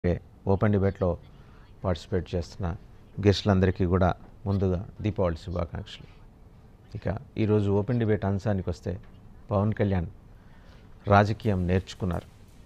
Open డిబేట్లో participate చేస్తున్న గెస్టులందరికీ కూడా ముందుగా దీపావళి శుభాకాంక్షలు ఇక ఈరోజు ఓపెన్ డిబేట్ అంశానికి వస్తే పవన్ కళ్యాణ్ రాజకీయం నేర్చుకున్నారు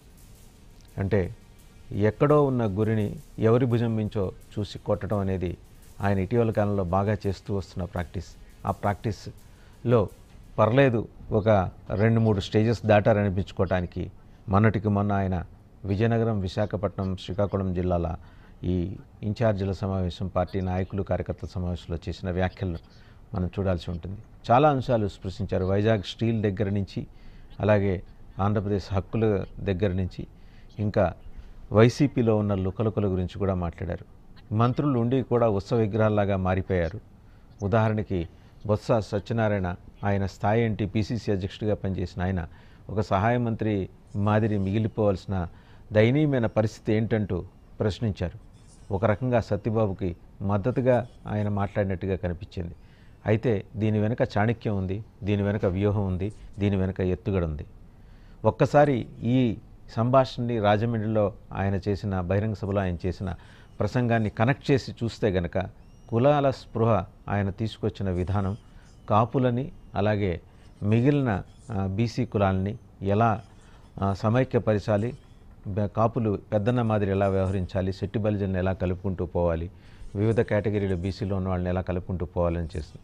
అంటే ఎక్కడో ఉన్న గురిని ఎవరి భుజం మించో చూసి కొట్టడం అనేది ఆయన ఇటీవల కాలంలో బాగా చేస్తూ వస్తున్న ప్రాక్టీస్ ఆ ప్రాక్టీస్లో పర్లేదు ఒక రెండు మూడు స్టేజెస్ దాటారనిపించుకోవటానికి మొన్నటికి మొన్న ఆయన విజయనగరం విశాఖపట్నం శ్రీకాకుళం జిల్లాల ఈ ఇన్ఛార్జీల సమావేశం పార్టీ నాయకులు కార్యకర్తల సమావేశంలో చేసిన వ్యాఖ్యలు మనం చూడాల్సి ఉంటుంది చాలా అంశాలు స్పృశించారు వైజాగ్ స్టీల్ దగ్గర నుంచి అలాగే ఆంధ్రప్రదేశ్ హక్కుల దగ్గర నుంచి ఇంకా వైసీపీలో ఉన్న లుకలుకల గురించి కూడా మాట్లాడారు మంత్రులు ఉండి కూడా ఉత్సవ విగ్రహాల్లాగా మారిపోయారు ఉదాహరణకి బొత్స సత్యనారాయణ ఆయన స్థాయి ఏంటి పిసిసి అధ్యక్షుడిగా పనిచేసిన ఆయన ఒక సహాయ మంత్రి మాదిరి మిగిలిపోవాల్సిన దయనీయమైన పరిస్థితి ఏంటంటూ ప్రశ్నించారు ఒక రకంగా సత్యబాబుకి మద్దతుగా ఆయన మాట్లాడినట్టుగా కనిపించింది అయితే దీని వెనుక చాణక్యం ఉంది దీని వెనుక వ్యూహం ఉంది దీని వెనుక ఎత్తుగడ ఉంది ఒక్కసారి ఈ సంభాషణని రాజమండ్రిలో ఆయన చేసిన బహిరంగ సభలో ఆయన చేసిన ప్రసంగాన్ని కనెక్ట్ చేసి చూస్తే గనక కులాల స్పృహ ఆయన తీసుకొచ్చిన విధానం కాపులని అలాగే మిగిలిన బీసీ కులాలని ఎలా ఆ, సమైక్యపరచాలి బ- కాపులు పెద్దన్న మాదిరి ఎలా వ్యవహరించాలి శెట్టి బలిజన్ని ఎలా కలుపుకుంటూ పోవాలి వివిధ కేటగిరీలు బీసీలో ఉన్న వాళ్ళని ఎలా కలుపుకుంటూ పోవాలని చేసి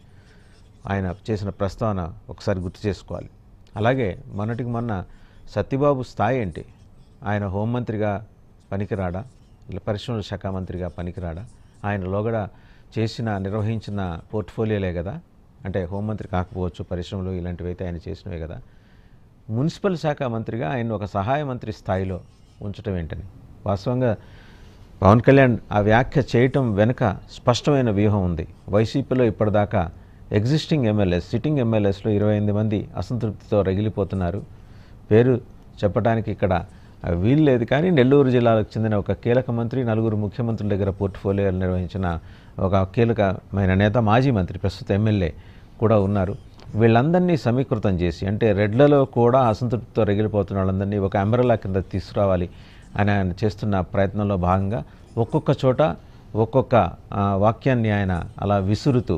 ఆయన చేసిన ప్రస్తావన ఒకసారి గుర్తు చేసుకోవాలి అలాగే మొన్నటికి మొన్న సత్యబాబు స్థాయి ఏంటి ఆయన హోంమంత్రిగా పనికిరాడా ఇలా పరిశ్రమల శాఖ మంత్రిగా పనికిరాడా ఆయన లోగడ చేసిన నిర్వహించిన పోర్ట్ఫోలియోలే కదా అంటే హోంమంత్రి కాకపోవచ్చు పరిశ్రమలు ఇలాంటివి అయితే ఆయన చేసినవే కదా మున్సిపల్ శాఖ మంత్రిగా ఆయన ఒక సహాయ మంత్రి స్థాయిలో ఉంచటం ఏంటని వాస్తవంగా పవన్ కళ్యాణ్ ఆ వ్యాఖ్య చేయటం వెనుక స్పష్టమైన వ్యూహం ఉంది వైసీపీలో ఇప్పటిదాకా ఎగ్జిస్టింగ్ ఎమ్మెల్యేస్ సిట్టింగ్ ఎమ్మెల్యేస్లో ఇరవై ఎనిమిది మంది అసంతృప్తితో రగిలిపోతున్నారు పేరు చెప్పడానికి ఇక్కడ ఆ, వీలు లేదు కానీ నెల్లూరు జిల్లాకు చెందిన ఒక కీలక మంత్రి నలుగురు ముఖ్యమంత్రుల దగ్గర పోర్ట్ఫోలియోలు నిర్వహించిన ఒక కీలకమైన నేత మాజీ మంత్రి ప్రస్తుత ఎమ్మెల్యే కూడా ఉన్నారు వీళ్ళందరినీ సమీకృతం చేసి అంటే రెడ్లలో కూడా అసంతృప్తితో రగిలిపోతున్న వాళ్ళందరినీ ఒక అంబ్రెలా కింద తీసుకురావాలి అని ఆయన చేస్తున్న ప్రయత్నంలో భాగంగా ఒక్కొక్క చోట ఒక్కొక్క ఆ, వాక్యాన్ని ఆయన అలా విసురుతూ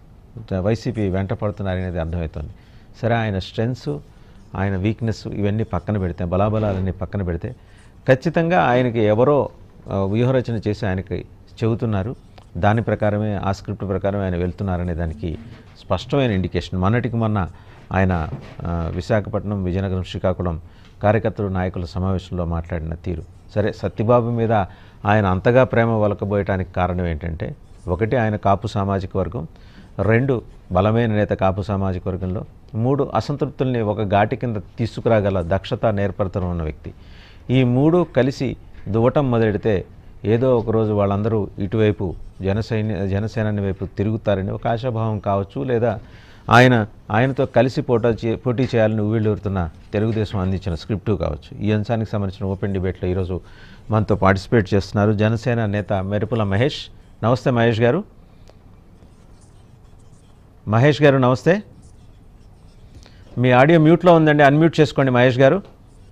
వైసీపీ వెంట పడుతున్నారనేది అర్థమవుతుంది సరే ఆయన స్ట్రెంగ్స్ ఆయన వీక్నెస్ ఇవన్నీ పక్కన పెడితే బలాబలాలన్నీ పక్కన పెడితే ఖచ్చితంగా ఆయనకి ఎవరో ఆ, వ్యూహరచన చేసి ఆయనకి చెబుతున్నారు దాని ప్రకారమే ఆ స్క్రిప్ట్ ప్రకారం ఆయన వెళ్తున్నారనే దానికి స్పష్టమైన ఇండికేషన్ మొన్నటికి మొన్న ఆయన ఆ, విశాఖపట్నం విజయనగరం శ్రీకాకుళం కార్యకర్తలు నాయకుల సమావేశంలో మాట్లాడిన తీరు సరే సత్యబాబు మీద ఆయన అంతగా ప్రేమ వలకబోయటానికి కారణం ఏంటంటే ఒకటి ఆయన కాపు సామాజిక వర్గం రెండు బలమైన నేత కాపు సామాజిక వర్గంలో మూడు అసంతృప్తుల్ని ఒక ఘాటి కింద తీసుకురాగల దక్షత నేర్పరతనం ఉన్న వ్యక్తి ఈ మూడు కలిసి దువ్వటం మొదలెడితే ఏదో ఒకరోజు వాళ్ళందరూ ఇటువైపు జనసైన్య జనసేనాని వైపు తిరుగుతారని ఒక ఆశాభావం కావచ్చు లేదా ఆయన ఆయనతో కలిసి పోటా చే పోటీ చేయాలని ఊళ్ళూరుతున్న తెలుగుదేశం అందించిన స్క్రిప్టు కావచ్చు ఈ అంశానికి సంబంధించిన ఓపెన్ డిబేట్లో ఈరోజు మనతో పార్టిసిపేట్ చేస్తున్నారు జనసేన నేత మెరుపుల మహేష్ నమస్తే మహేష్ గారు మహేష్ గారు నమస్తే మీ ఆడియో మ్యూట్లో ఉందండి అన్మ్యూట్ చేసుకోండి మహేష్ గారు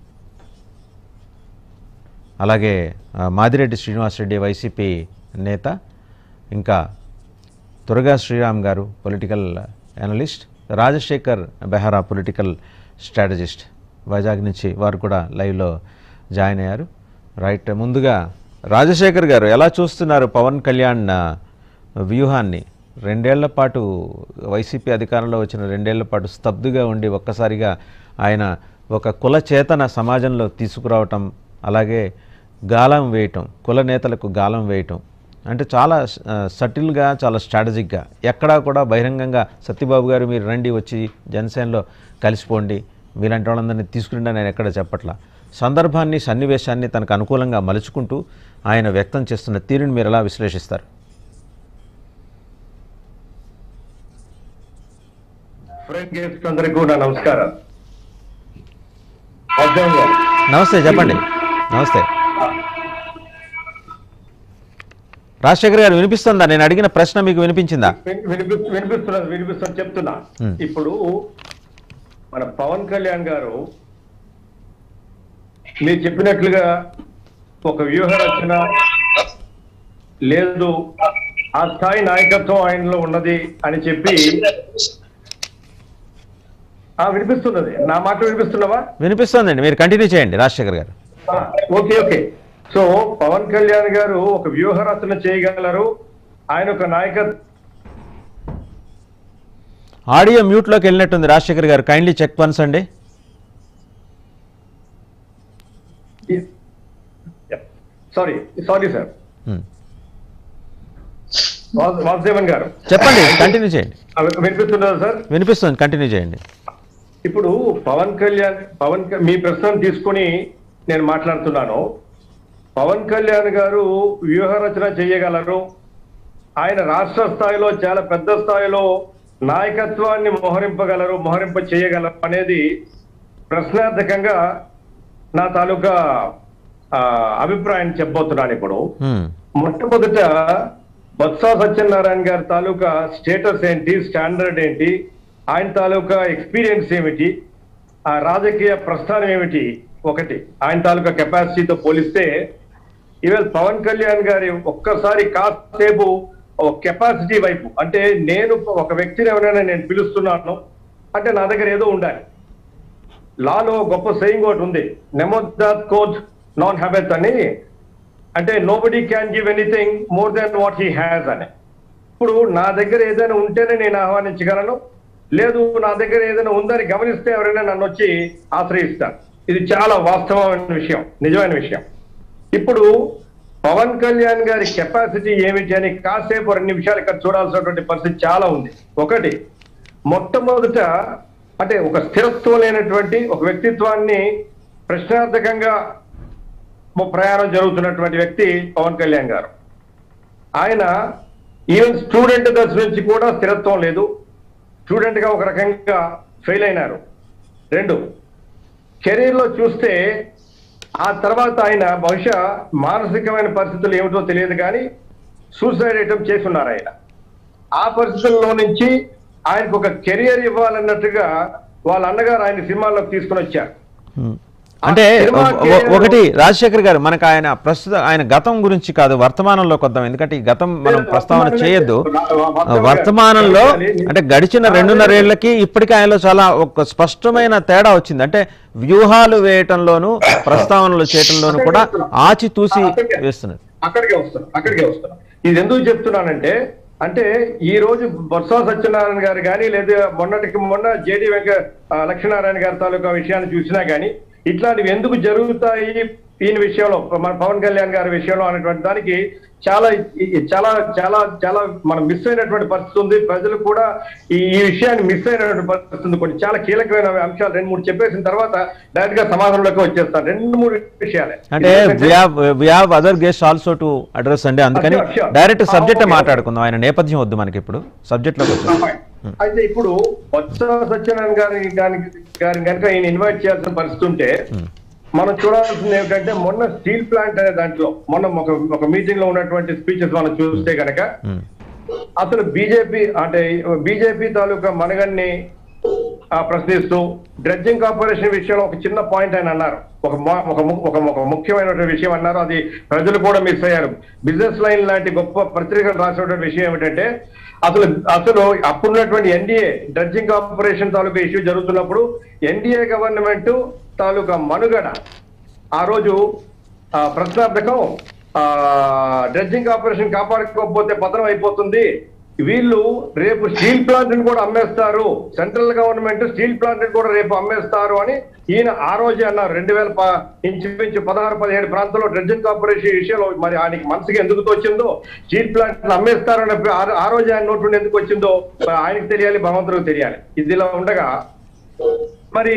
అలాగే ఆ, మాదిరెడ్డి శ్రీనివాసరెడ్డి వైసీపీ నేత ఇంకా Turaga Sriram garu political analyst Rajasekhar Behara political strategist Vizag నుంచి వారు కూడా లైవ్లో జాయిన్ అయ్యారు రైట్ ముందుగా రాజశేఖర్ గారు ఎలా చూస్తున్నారు పవన్ కళ్యాణ్ ఆ, వ్యూహాన్ని రెండేళ్ల పాటు వైసీపీ అధికారంలో వచ్చిన రెండేళ్ల పాటు స్తబ్దుగా ఉండి ఒక్కసారిగా ఆయన ఒక కుల చేతన సమాజంలో తీసుకురావటం అలాగే గాలం వేయటం కుల నేతలకు గాలం వేయటం అంటే చాలా ఆ, సటిల్గా చాలా స్ట్రాటజిక్గా ఎక్కడా కూడా బహిరంగంగా సత్యబాబు గారు మీరు రండి వచ్చి జనసేనలో కలిసిపోండి మీలాంటి వాళ్ళందరినీ తీసుకురండి నేను ఎక్కడ చెప్పట్లా సందర్భాన్ని సన్నివేశాన్ని తనకు అనుకూలంగా మలుచుకుంటూ ఆయన వ్యక్తం చేస్తున్న తీరుని మీరు ఎలా విశ్లేషిస్తారు ఫ్రెండ్ గెస్ట్ అందరికి కూడా నమస్కారం అర్థం కాదు. నమస్తే చెప్పండి నమస్తే రాజశేఖర్ గారు వినిపిస్తుందా నేను అడిగిన ప్రశ్న మీకు వినిపించిందా విని- వినిపి- వినిపిస్తున్నది వినిపిస్తున్నది చెప్తున్నా Hmm. ఇప్పుడు మన పవన్ కళ్యాణ్ గారు మీరు చెప్పినట్లుగా ఒక వ్యూహ రచన లేదు ఆ స్థాయి నాయకత్వం ఆయనలో ఉన్నది అని చెప్పి ఆ వినిపిస్తున్నది నా మాట వినిపిస్తున్నావా వినిపిస్తోందండి మీరు కంటిన్యూ చేయండి రాజశేఖర్ గారు ఆ, okay okay so Pawan Kalyan garu ఒక వ్యూహ రచన చేయగలరు ఆయన ఒక నాయకత్వం ఆడియో మ్యూట్లోకి వెళ్ళినట్టుంది Rajasekhar garu kindly check once అండి sorry sorry sir um. Vasudevan garu చెప్పండి కంటిన్యూ చేయండి ఆ, వినిపిస్తున్నదా సార్ వినిపిస్తుంది కంటిన్యూ చేయండి ఇప్పుడు పవన్ కళ్యాణ్ పవన్ క- మీ ప్రశ్నను తీసుకొని నేను మాట్లాడుతున్నాను పవన్ కళ్యాణ్ గారు వ్యూహ రచన చేయగలరు ఆయన రాష్ట్ర స్థాయిలో చాలా పెద్ద స్థాయిలో నాయకత్వాన్ని మోహరింపగలరు మోహరింప చేయగలరు అనేది ప్రశ్నార్థకంగా నా తాలూకా ఆ, అభిప్రాయం చెప్పబోతున్నాను ఇప్పుడు ఉమ్. మొట్టమొదట బొత్స సత్యనారాయణ గారి తాలూకా స్టేటస్ ఏంటి స్టాండర్డ్ ఏంటి ఆయన తాలూకా ఎక్స్పీరియన్స్ ఏమిటి ఆ రాజకీయ ప్రస్థానం ఏమిటి ఒకటి ఆయన తాలూకా కెపాసిటీతో పోలిస్తే ఇవాళ పవన్ కళ్యాణ్ గారి ఒక్కసారి కాసేపు కెపాసిటీ వైపు అంటే నేను ఒక వ్యక్తిని ఎవరైనా నేను పిలుస్తున్నాను అంటే నా దగ్గర ఏదో ఉండాలి లాలో గొప్ప సెయింగ్ ఒకటి ఉంది నెమోదాత్ కోచ్ నాన్ హ్యాబెత్ అని అంటే nobody can give anything more than what he has అని ఇప్పుడు నా దగ్గర ఏదైనా ఉంటేనే నేను ఆహ్వానించగలను లేదు నా దగ్గర ఏదైనా ఉందని గమనిస్తే ఎవరైనా నన్ను వచ్చి ఆశ్రయిస్తారు ఇది చాలా వాస్తవమైన విషయం నిజమైన విషయం ఇప్పుడు పవన్ కళ్యాణ్ గారి కెపాసిటీ ఏమిటి అని కాసేపు రెండు నిమిషాలు ఇక్కడ చూడాల్సినటువంటి పరిస్థితి చాలా ఉంది ఒకటి మొట్టమొదట అంటే ఒక స్థిరత్వం లేనటువంటి ఒక వ్యక్తిత్వాన్ని ప్రశ్నార్థకంగా ప్రయాణం జరుగుతున్నటువంటి వ్యక్తి పవన్ కళ్యాణ్ గారు ఆయన ఈవెన్ స్టూడెంట్ దశ నుంచి కూడా స్థిరత్వం లేదు స్టూడెంట్ గా ఒక రకంగా ఫెయిల్ అయినారు రెండు కెరీర్ లో చూస్తే ఆ తర్వాత ఆయన బహుశా మానసికమైన పరిస్థితులు ఏమిటో తెలియదు కానీ సూసైడ్ ఐటమ్ చేసున్నారు ఆయన ఆ పరిస్థితుల్లో నుంచి ఆయనకు ఒక కెరియర్ ఇవ్వాలన్నట్టుగా వాళ్ళ అన్నగారు ఆయన సినిమాల్లోకి తీసుకుని వచ్చారు ఉమ్. అంటే ఆ సినిమా ఒ- ఒ- కెరీర్ ఒకటి రాజశేఖర్ గారు మనకు ఆయన ప్రస్తుత ఆయన గతం గురించి కాదు వర్తమానంలో కొద్దాం ఎందుకంటే ఈ గతం మనం లేదు, ప్రస్తావన వర్తమానం చేయొద్దు వర్తమానం వర్తమానంలో లేదు. అంటే గడిచిన రెండున్నర ఏళ్లకి ఇప్పటికీ ఆయనలో చాలా ఒక స్పష్టమైన తేడా వచ్చింది అంటే వ్యూహాలు వేయటంలోనూ ప్రస్తావనలు చేయటంలోనూ కూడా ఆచితూసి వేస్తున్నారు అక్కడికే వస్తాను అక్కడికే వస్తాను ఇది ఎందుకు చెప్తున్నానంటే అంటే ఈ రోజు బొత్స సత్యనారాయణ గారు కానీ లేదా మొన్నటికి మొన్న జేడి వెంక ఆ, లక్ష్మీనారాయణ గారి తాలూకా విషయాన్ని చూసినా కానీ ఇట్లాంటివి ఎందుకు జరుగుతాయి ఈయన విషయంలో మన పవన్ కళ్యాణ్ గారి విషయంలో అనేటువంటి దానికి చాలా ఈ- చాలా చాలా చాలా మనం మిస్ అయినటువంటి పరిస్థితి ఉంది ప్రజలు కూడా ఈ ఈ విషయాన్ని మిస్ అయినటువంటి పరిస్థితి ఉంది కొన్ని చాలా కీలకమైన అంశాలు రెండు మూడు చెప్పేసిన తర్వాత డైరెక్ట్ గా సమాధానంలోకి వచ్చేస్తాను రెండు మూడు విషయాలే అంటే we have other guest also to address అండి అందుకని Sure, sure. Direct Ah, subject okay, మాట్లాడుకుందాం ఆయన నేపథ్యం వద్దు మనకి ఇప్పుడు సబ్జెక్ట్ లోకి వచ్చాం అయితే ఇప్పుడు బొత్స సత్యనారాయణ గారి గారికి గారిని కనుక ఈయన ఇన్వైట్ చేయాల్సిన పరిస్థితి ఉంటే మనం చూడాల్సింది ఏమిటంటే మొన్న స్టీల్ ప్లాంట్ అనే దాంట్లో మొన్న ఒక ఒక మీటింగ్ లో ఉన్నటువంటి స్పీచెస్ మనం చూస్తే కనుక ఉమ్. అసలు బీజేపీ అంటే బీజేపీ తాలూకా మనగన్ని ఆ, ప్రశ్నిస్తూ డ్రెడ్జింగ్ కార్పొరేషన్ విషయంలో ఒక చిన్న పాయింట్ ఆయన అన్నారు ఒక మా- ఒక ము- ఒక ఒక ముఖ్యమైనటువంటి విషయం అన్నారు అది ప్రజలు కూడా మిస్ అయ్యారు బిజినెస్ లైన్ లాంటి గొప్ప పత్రికలు రాసినటువంటి విషయం ఏమిటంటే అసలు అసలు అప్పుడున్నటువంటి ఎన్డీఏ డ్రెడ్జింగ్ కార్పొరేషన్ తాలూకా ఇష్యూ జరుగుతున్నప్పుడు ఎన్డీఏ గవర్నమెంట్ తాలూకా మనుగడ ఆ రోజు ఆ, ప్రశ్నార్థకం ఆ డ్రెడ్జింగ్ ఆపరేషన్ కాపాడుకోకపోతే పతనం అయిపోతుంది వీళ్ళు రేపు స్టీల్ ప్లాంట్ ని కూడా అమ్మేస్తారు సెంట్రల్ గవర్నమెంట్ స్టీల్ ప్లాంట్ ని కూడా రేపు అమ్మేస్తారు అని ఈయన ఆ రోజే అన్నారు రెండు వేల ప- ఇంచుమించు పదహారు పదిహేడు ప్రాంతాల్లో డ్రెడ్జింగ్ కార్పొరేషన్ విషయంలో మరి ఆయనకి మనసుకి ఎందుకు తోచిందో స్టీల్ ప్లాంట్ ని అమ్మేస్తారని ఆ- ఆ రోజే ఆయన నోటు నుండి ఎందుకు వచ్చిందో మరి ఆయనకి తెలియాలి భగవంతుడికి తెలియాలి ఇదిలా ఉండగా మరి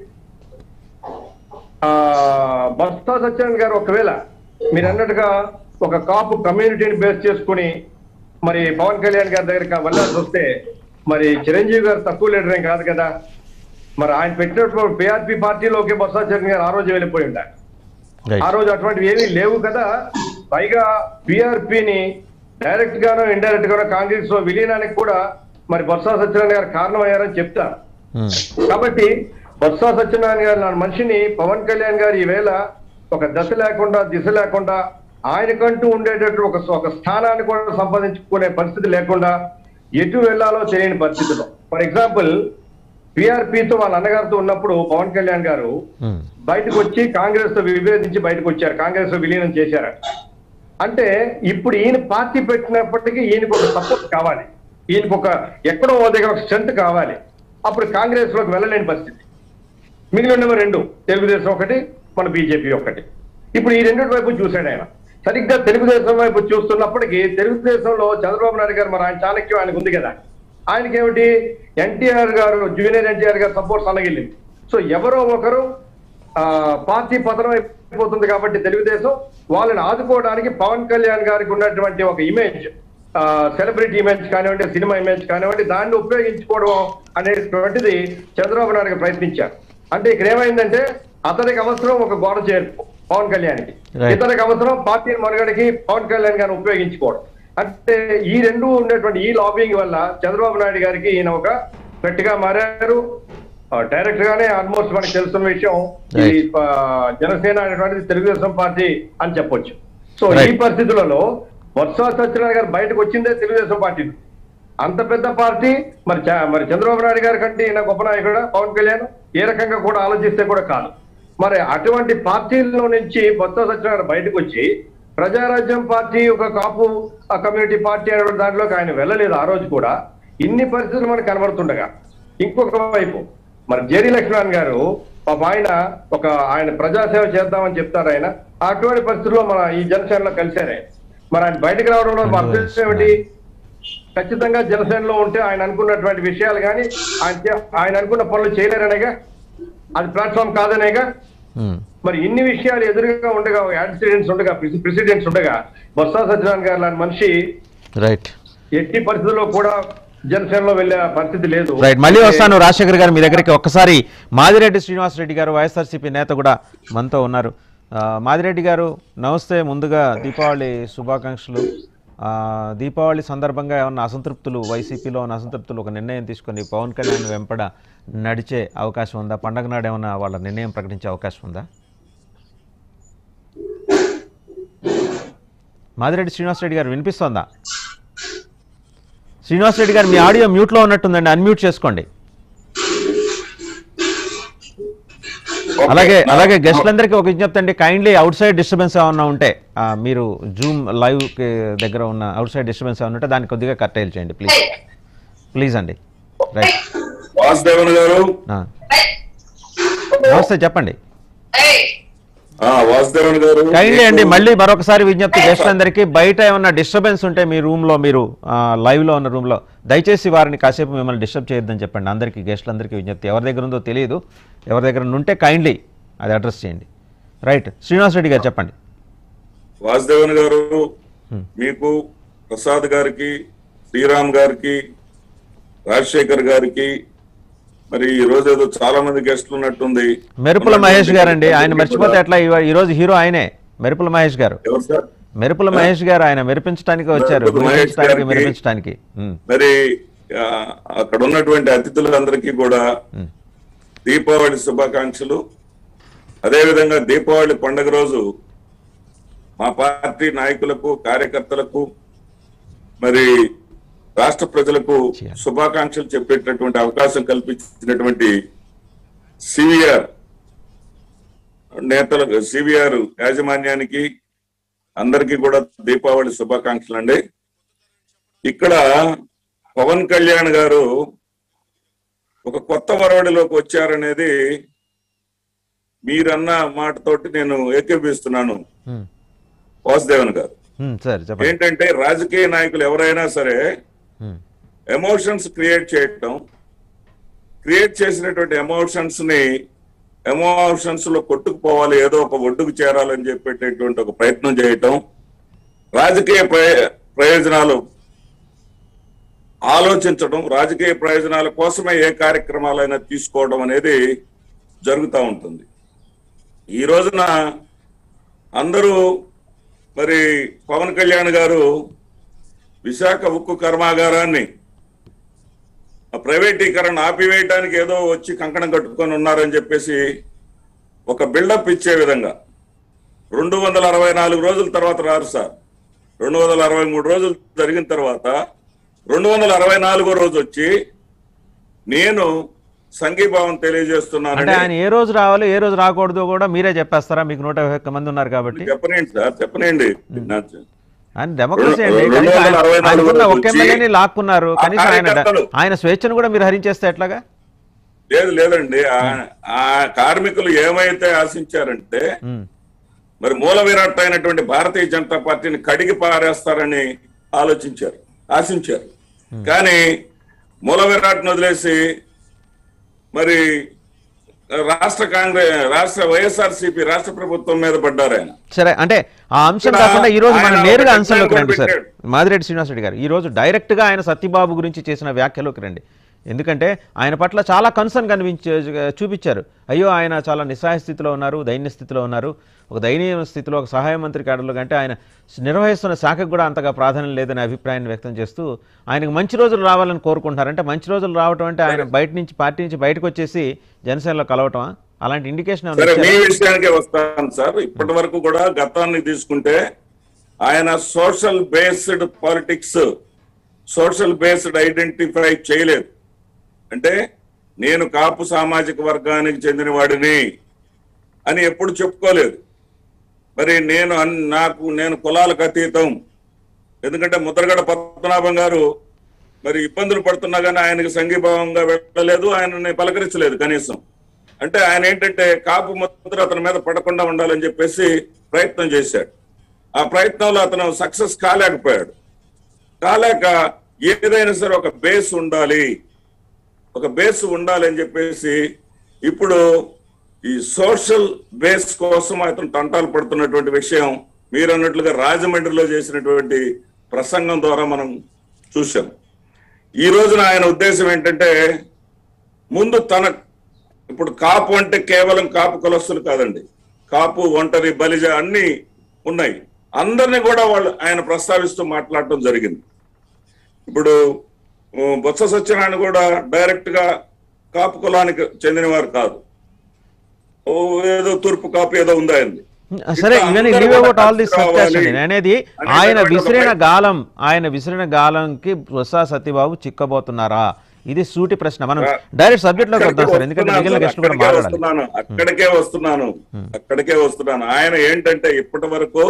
ఆ బస్తా సత్యనారాయణ గారు ఒకవేళ మీరు అన్నట్టుగా ఒక కాపు కమ్యూనిటీని బేస్ చేసుకుని మరి పవన్ కళ్యాణ్ గారి దగ్గరికి వెళ్ళాల్సి వస్తే మరి చిరంజీవి గారు తక్కువ లీడర్ ఏం కాదు కదా మరి ఆయన పెట్టినటువంటి పిఆర్పి పార్టీలోకి బొత్స సత్యనారాయణ గారు ఆ రోజు వెళ్ళిపోయి ఉండాలి రైట్ ఆ రోజు అటువంటివి ఏమీ లేవు కదా పైగా పిఆర్పిని డైరెక్ట్ గానో ఇండైరెక్ట్ గానో కాంగ్రెస్ లో విలీనానికి కూడా మరి బొత్స సత్యనారాయణ గారు కారణమయ్యారని చెప్తారు ఉమ్. కాబట్టి బొత్స సత్యనారాయణ గారు నా మనిషిని పవన్ కళ్యాణ్ గారు ఈవేళ ఒక దశ లేకుండా దిశ లేకుండా ఆయనకంటూ ఉండేటట్టు ఒక ఒక స్థానాన్ని కూడా సంపాదించుకునే పరిస్థితి లేకుండా ఎటు వెళ్ళాలో తెలియని పరిస్థితిలో ఫర్ ఎగ్జాంపుల్ పిఆర్పితో వాళ్ళ అన్నగారితో ఉన్నప్పుడు పవన్ కళ్యాణ్ గారు ఉమ్, బయటకు వచ్చి కాంగ్రెస్ తో విభేదించి బయటకు వచ్చారు కాంగ్రెస్ తో విలీనం చేశారు అంటే ఇప్పుడు ఈయన పార్టీ పెట్టినప్పటికీ ఈయనకు ఒక సపోర్ట్ కావాలి ఈయనకు ఒక ఎక్కడో ఓ దగ్గర ఒక స్ట్రెంత్ కావాలి అప్పుడు కాంగ్రెస్ లోకి వెళ్ళలేని పరిస్థితి మిగిలిన ఉన్నవి రెండు తెలుగుదేశం ఒకటి మన బీజేపీ ఒకటి ఇప్పుడు ఈ రెండింటి వైపు చూశాడు ఆయన సరిగ్గా తెలుగుదేశం వైపు చూస్తున్నప్పటికీ తెలుగుదేశంలో చంద్రబాబు నాయుడు గారు మరి ఆయన చాణక్యం ఆయనకు ఉంది కదా ఆయనకి ఏమిటి ఎన్టీఆర్ గారు జూనియర్ ఎన్టీఆర్ గారు సపోర్ట్ సన్నగిల్లింది సో ఎవరో ఒకరు ఆ, పార్టీ పతనం అయిపోతుంది కాబట్టి తెలుగుదేశం వాళ్ళని ఆదుకోవడానికి పవన్ కళ్యాణ్ గారికి ఉన్నటువంటి ఒక ఇమేజ్ సెలబ్రిటీ ఇమేజ్ కానివ్వండి సినిమా ఇమేజ్ కానివ్వండి దాన్ని ఉపయోగించుకోవడం అనేటువంటిది చంద్రబాబు నాయుడు గారు ప్రయత్నించారు అంటే ఇక్కడ ఏమైందంటే అతనికి అవసరం ఒక గోడ చేర్పు పవన్ కళ్యాణ్కి Right. ఇతనికి అవసరం పార్టీ మనుగడకి పవన్ కళ్యాణ్ గారిని ఉపయోగించుకోవడం అంటే ఈ రెండు ఉండేటువంటి ఈ లాబింగ్ వల్ల చంద్రబాబు నాయుడు గారికి ఈయన ఒక గట్టిగా మారారు డైరెక్ట్ గానే ఆల్మోస్ట్ మనకి తెలుస్తున్న విషయం ఈ Right. ఆ, జనసేన అనేటువంటిది తెలుగుదేశం పార్టీ అని చెప్పొచ్చు సో ఈ Right. పరిస్థితులలో బొత్స సత్యనారాయణ గారు బయటకు వచ్చిందే తెలుగుదేశం పార్టీ అంత పెద్ద పార్టీ మరి చ- మరి చంద్రబాబు నాయుడు గారి కంటే ఈయన గొప్ప నాయకుడు పవన్ కళ్యాణ్ ఏ రకంగా కూడా ఆలోచిస్తే కూడా కాదు మరి అటువంటి పార్టీల్లో నుంచి బొత్స సత్యనారాయణ బయటకు వచ్చి ప్రజారాజ్యం పార్టీ ఒక కాపు ఆ కమ్యూనిటీ పార్టీ అనే దాంట్లోకి ఆయన వెళ్ళలేదు ఆ రోజు కూడా ఇన్ని పరిస్థితులు మనకు కనబడుతుండగా ఇంకొక వైపు మరి జేడి లక్ష్మణ్ గారు పాప ఆయన ఒక ఆయన ప్రజాసేవ చేద్దామని చెప్తారు ఆయన అటువంటి పరిస్థితుల్లో మన ఈ జనసేనలో కలిశారే మరి ఆయన బయటకు రావడంలో మన అర్థం ఏమిటి ఖచ్చితంగా జనసేనలో ఉంటే ఆయన అనుకున్నటువంటి విషయాలు కానీ ఆయన చే- ఆయన అనుకున్న పనులు చేయలేరనేగా అది ప్లాట్ఫామ్ కాదనేగా ఉమ్, మరి ఇన్ని విషయాలు ఎదురుగా ఉండగా యాక్సిడెంట్స్ ఉండగా ప్రెసిడెంట్స్ ఉండగా బొత్స సత్యనారాయణ గారు లాంటి మనిషి రైట్ ఎట్టి పరిస్థితుల్లో కూడా జనసేనలో వెళ్ళే పరిస్థితి లేదు రైట్ మళ్ళీ వస్తాను రాజశేఖర్ గారు మీ దగ్గరికి ఒక్కసారి మాదిరెడ్డి శ్రీనివాసరెడ్డి గారు వైఎస్ఆర్సీపీ నేత కూడా మనతో ఉన్నారు ఆ, మాదిరెడ్డి గారు నమస్తే ముందుగా దీపావళి శుభాకాంక్షలు ఆ, దీపావళి సందర్భంగా ఏమన్నా అసంతృప్తులు వైసీపీలో ఉన్న అసంతృప్తులు ఒక నిర్ణయం తీసుకొని పవన్ కళ్యాణ్ వెంపడ నడిచే అవకాశం ఉందా పండగ నాడు ఏమన్నా వాళ్ళ నిర్ణయం ప్రకటించే అవకాశం ఉందా మాదిరెడ్డి శ్రీనివాసరెడ్డి గారు వినిపిస్తోందా శ్రీనివాసరెడ్డి గారు మీ ఆడియో మ్యూట్లో ఉన్నట్టుందండి అన్మ్యూట్ చేసుకోండి అలాగే అలాగే గెస్ట్లందరికీ ఒక విజ్ఞప్తి అండి కైండ్లీ అవుట్ సైడ్ డిస్టర్బెన్స్ ఏమన్నా ఉంటే ఆ, మీరు జూమ్ లైవ్ దగ్గర ఉన్న అవుట్ సైడ్ డిస్టర్బెన్స్ ఏమన్నా ఉంటే దాన్ని కొద్దిగా కట్టేల్ చేయండి ప్లీజ్ ప్లీజ్ అండి రైట్ వాసుదేవన్ గారు నమస్తే చెప్పండి ఆ, వాసుదేవన్ గారు కైండ్లీ అండి మీకు- మళ్ళీ మరొకసారి విజ్ఞప్తి గెస్ట్లందరికీ బయట ఏమన్నా డిస్టర్బెన్స్ ఉంటే మీ రూమ్లో మీరు లైవ్లో ఉన్న రూమ్లో దయచేసి వారిని కాసేపు మిమ్మల్ని డిస్టర్బ్ చేయొద్దని చెప్పండి అందరికీ గెస్ట్లందరికీ విజ్ఞప్తి ఎవరి దగ్గర ఉందో తెలియదు ఎవరి దగ్గర ఉంటే కైండ్లీ అది అడ్రస్ చేయండి రైట్ శ్రీనివాస్ రెడ్డి గారు చెప్పండి వాసుదేవన్ గారు Hmm. మీకు ప్రసాద్ గారికి శ్రీరామ్ గారికి రాజశేఖర్ గారికి మరి ఈ రోజు ఏదో చాలా మంది గెస్టులు ఉన్నట్టుంది మెరుపుల మహేష్ గారు అండి ఆయన మర్చిపోతే ఎట్లా ఇవా- ఈ రోజు హీరో ఆయనే మెరుపుల మహేష్ గారు ఎవరు సార్ మెరుపుల మహేష్ గారు ఆయన మెరిపించడానికి వచ్చారు మెరుపుల మహేష్ మెరిపించడానికి గారికి- మెరిపించడానికి ఉమ్, మరి ఆ, అక్కడ ఉన్నటువంటి అతిథులందరికీ కూడా ఉమ్. దీపావళి శుభాకాంక్షలు అదేవిధంగా దీపావళి పండుగ రోజు మా పార్టీ నాయకులకు కార్యకర్తలకు మరి రాష్ట్ర ప్రజలకు శుభాకాంక్షలు చెప్పేటటువంటి అవకాశం కల్పించినటువంటి సివిఆర్ నేతలకు సివిఆర్ యాజమాన్యానికి అందరికీ కూడా దీపావళి శుభాకాంక్షలు అండి ఇక్కడ పవన్ కళ్యాణ్ గారు ఒక కొత్త వరవడిలోకి వచ్చారనేది మీరన్న మాటతోటి నేను ఏకీపిస్తున్నాను ఉమ్, వాసుదేవన్ గారు ఉమ్, సరే చెప్పండి ఏంటంటే రాజకీయ నాయకులు ఎవరైనా సరే ఉమ్, ఎమోషన్స్ క్రియేట్ చేయటం క్రియేట్ చేసినటువంటి ఎమోషన్స్ ని ఎమోషన్స్ లో కొట్టుకుపోవాలి ఏదో ఒక ఒడ్డుకు చేరాలని చెప్పేటటువంటి ఒక ప్రయత్నం చేయటం రాజకీయ ప్రయ- ప్రయోజనాలు ఆలోచించడం రాజకీయ ప్రయోజనాల కోసమే ఏ కార్యక్రమాలైనా తీసుకోవడం అనేది జరుగుతూ ఉంటుంది ఈ రోజున అందరూ మరి పవన్ కళ్యాణ్ గారు విశాఖ ఉక్కు కర్మాగారాన్ని ఆ ప్రైవేటీకరణ ఆపివేయడానికి ఏదో వచ్చి కంకణం కట్టుకొని ఉన్నారని చెప్పేసి ఒక బిల్డప్ ఇచ్చే విధంగా రెండు వందల అరవై నాలుగు రోజుల తర్వాత రారు సార్ రెండు వందల అరవై మూడు రోజులు జరిగిన తర్వాత రెండు వందల అరవై నాలుగో రోజు వచ్చి నేను సంఘీభావం అంటే తెలియజేస్తున్నానని ఆయన ఏ రోజు రావాలో ఏ రోజు రాకూడదో కూడా మీరే చెప్పేస్తారా మీకు నూట యాభై ఒక్క మంది ఉన్నారు కాబట్టి చెప్పనండి సార్ చెప్పనండి ఆయన డెమోక్రసీ అండి రెండు కనీసం వందల ఆయన- అరవై నాలుగు ఆయనకున్న రోజులు ఒక్క వచ్చి ఎమ్మెల్యేని లాక్కున్నారు ఆ కనీసం ఆయన కార్యకర్తలు- ఆయన స్వేచ్ఛను కూడా మీరు హరించేస్తే ఎట్లాగా లేదు లేదండి ఆ- ఆ కార్మికులు ఏమైతే ఆశించారంటే ఉమ్. మరి మూల విరాట్ అయినటువంటి భారతీయ జనతా పార్టీని కడిగి పారేస్తారని ఆలోచించారు ఆశించారు కానీ మూల విరాట్ను వదిలేసి మరి రాష్ట్ర కాంగ్రెస్ రాష్ట్ర వైఎస్ఆర్సీపీ రాష్ట్ర ప్రభుత్వం మీద పడ్డారు ఆయన సరే అంటే ఆ అంశం ఇక్కడ కాకుండా ఈ రోజు మనం ఆయన నేరుగా ఒక అంశంలోకి deadline రండి సార్ పెట్టాడు. మాదిరెడ్డి శ్రీనివాసరెడ్డి గారు ఈ రోజు డైరెక్ట్ గా ఆయన సత్యబాబు గురించి చేసిన వ్యాఖ్యలోకి రండి ఎందుకంటే ఆయన పట్ల చాలా కన్సర్న్ కనిపించే చూపించారు అయ్యో ఆయన చాలా నిస్సహాయ స్థితిలో ఉన్నారు దైన్య స్థితిలో ఉన్నారు ఒక దయనీయ స్థితిలో ఒక సహాయ మంత్రి కాడలో కంటే ఆయన నిర్వహిస్తున్న శాఖకు కూడా అంతగా ప్రాధాన్యం లేదనే అభిప్రాయాన్ని వ్యక్తం చేస్తూ ఆయనకు మంచి రోజులు రావాలని కోరుకుంటున్నారంటే మంచి రోజులు రావటం అంటే ఆయన బయట నుంచి పార్టీ నుంచి బయటకు వచ్చేసి జనసేనలో కలవటమా అలాంటి ఇండికేషన్ ఏమైనా సరే మీ ఇచ్చారా? విషయానికే వస్తాను సార్ ఇప్పటి వరకు కూడా గతాన్ని తీసుకుంటే ఆయన social based politics social based identify చేయలేదు అంటే నేను కాపు సామాజిక వర్గానికి చెందిన వాడిని అని ఎప్పుడు చెప్పుకోలేదు మరి నేను అన్- నాకు నేను కులాలకు అతీతం ఎందుకంటే ముద్రగడ పద్మనాభం గారు మరి ఇబ్బందులు పడుతున్నా కానీ ఆయనకి సంఘీభావంగా వెళ్ళలేదు ఆయనని పలకరించలేదు కనీసం అంటే ఆయన ఏంటంటే కాపు ముద్ర అతని మీద పడకుండా ఉండాలని చెప్పేసి ప్రయత్నం చేశాడు ఆ ప్రయత్నంలో అతను సక్సెస్ కాలేకపోయాడు కాలేక ఏదైనా సరే ఒక బేస్ ఉండాలి ఒక బేస్ ఉండాలి అని చెప్పేసి ఇప్పుడు ఈ సోషల్ బేస్ కోసం అతను తంటాలు పడుతున్నటువంటి విషయం మీరు అన్నట్లుగా రాజమండ్రిలో చేసినటువంటి ప్రసంగం ద్వారా మనం చూసాం ఈ రోజున ఆయన ఉద్దేశం ఏంటంటే ముందు తన ఇప్పుడు కాపు అంటే కేవలం కాపు కులస్తులు కాదండి కాపు ఒంటరి బలిజ అన్ని ఉన్నాయి అందరినీ కూడా వాళ్ళు ఆయన ప్రస్తావిస్తూ మాట్లాడటం జరిగింది ఇప్పుడు ఉ, బొత్స సత్యనారాయణ కూడా డైరెక్ట్ గా కాపు కులానికి చెందినవారు కాదు ఓ ఏదో తూర్పు కాపు ఏదో ఉంది ఆయనది సరే ఇట్లా ఇవన్నీ అందరూ లీవ్ కూడా అబౌట్ ఆల్ దిస్ కలిసి సక్సెస్ రావాలి నేను అనేది అనేటటువంటి ఆయన ఒక విసిరిన ప్రయత్నం. గాలం ఆయన విసిరిన గాలంకి బొత్స సత్యబాబు చిక్కబోతున్నారా ఇది సూటి ప్రశ్న మనం డైరెక్ట్ సబ్జెక్ట్ లోకి వద్దాం సార్ ఎందుకంటే మిగిలిన వస్తున్నాను గెస్టులు కూడా అక్కడికే మాట్లాడాలి వస్తున్నాను అక్కడికే వస్తున్నాను అక్కడికే వస్తున్నాను ఆయన ఏంటంటే ఇప్పటి వరకు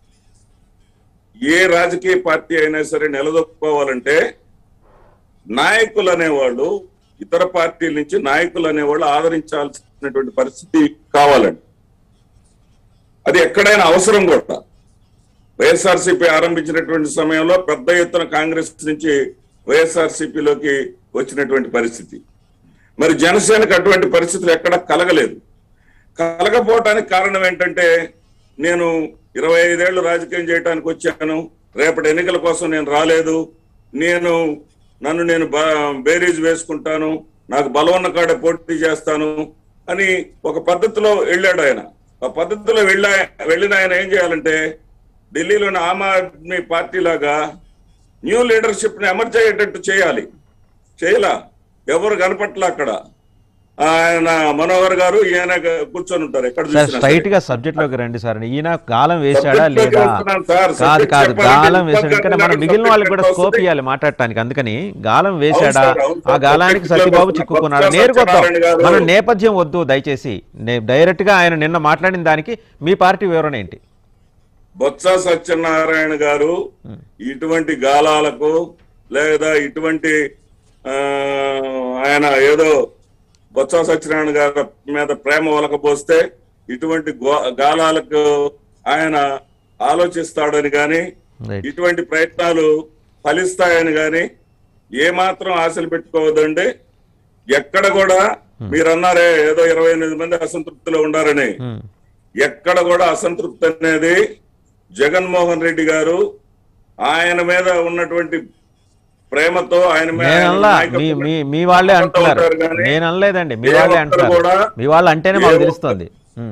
ఏ రాజకీయ పార్టీ అయినా సరే నిలదొక్కుకోవాలంటే నాయకులు అనేవాళ్ళు ఇతర పార్టీల నుంచి నాయకులు అనేవాళ్ళు ఆదరించాల్సినటువంటి పరిస్థితి కావాలండి అది ఎక్కడైనా అవసరం కూడా వైఎస్ఆర్సీపీ ఆరంభించినటువంటి సమయంలో పెద్ద ఎత్తున కాంగ్రెస్ నుంచి వైఎస్ఆర్సీపీలోకి వచ్చినటువంటి పరిస్థితి మరి జనసేనకు అటువంటి పరిస్థితులు ఎక్కడ కలగలేదు కలగపోవటానికి కారణం ఏంటంటే నేను ఇరవై ఐదేళ్లు రాజకీయం చేయడానికి వచ్చాను రేపటి ఎన్నికల కోసం నేను రాలేదు నేను నన్ను నేను బా- బేరీజ్ వేసుకుంటాను నాకు బలం ఉన్న కాడ పోటీ చేస్తాను అని ఒక పద్ధతిలో వెళ్ళాడు ఆయన ఆ పద్ధతిలో వెళ్ళా వెళ్ళిన ఆయన ఏం చేయాలంటే ఢిల్లీలోని ఆమ్ ఆద్మీ పార్టీ లాగా న్యూ లీడర్షిప్ ని అమర్చ అయ్యేటట్టు చేయాలి చేయలా ఎవరు కనపట్ల అక్కడ ఆయన మనోహర్ గారు ఈయన కూర్చొని ఉంటారు ఎక్కడ సార్ చూసినా స్ట్రైట్ సరే. గా సబ్జెక్ట్ లోకి రండి సార్ ఈయన గాలం వేశాడా Subject లోకి లేదా వస్తున్నాను సార్. కాదు Subject కాదు చెప్పాలంటే గాలం వేశాడు ఇబ్బంది ఎందుకంటే మనం లేదు. మిగిలిన వాళ్ళకి కూడా Subject స్కోప్ వస్తుంది. ఇవ్వాలి మాట్లాడటానికి అందుకని గాలం వేశాడా సార్, అవును సార్. ఆ గాలానికి Subject సత్యబాబు లోకి చిక్కుకున్నాడు వస్తున్నా. నేరుకొద్దాం సత్యనారాయణ గారు. మనం నేపథ్యం వద్దు దయచేసి డైరెక్ట్ గా ఆయన నిన్న మాట్లాడిన దానికి మీ పార్టీ వివరణ ఏంటి బొత్స సత్యనారాయణ గారు ఇటువంటి గాలాలకు లేదా ఇటువంటి ఆ, ఆయన ఏదో బొత్స సత్యనారాయణ గారి మీద ప్రేమ ఒలకపోస్తే ఇటువంటి గో- గాలాలకు ఆయన ఆలోచిస్తాడని గాని Right. ఇటువంటి ప్రయత్నాలు ఫలిస్తాయని గాని ఏమాత్రం ఆశలు పెట్టుకోవద్దండి ఎక్కడ కూడా మీరు అన్నారే ఏదో ఇరవై ఎనిమిది మంది అసంతృప్తిలో ఉండారని Hmm. ఎక్కడ కూడా అసంతృప్తి అనేది జగన్మోహన్ రెడ్డి గారు ఆయన మీద ఉన్నటువంటి ప్రేమతో ఆయన మీద నేను ఆయన అనలా మీ నాయకత్వం మీ మీ వాళ్ళే నమ్మకంతో అంటున్నారు ఉంటారు కానీ నేను అనలేదండి మీ ఏ వాళ్ళే ఒక్కరు అంటున్నారు కూడా- మీ వాళ్ళు అంటేనే ఏ మాకు ఒక్కరు- తెలుస్తుంది ఉమ్.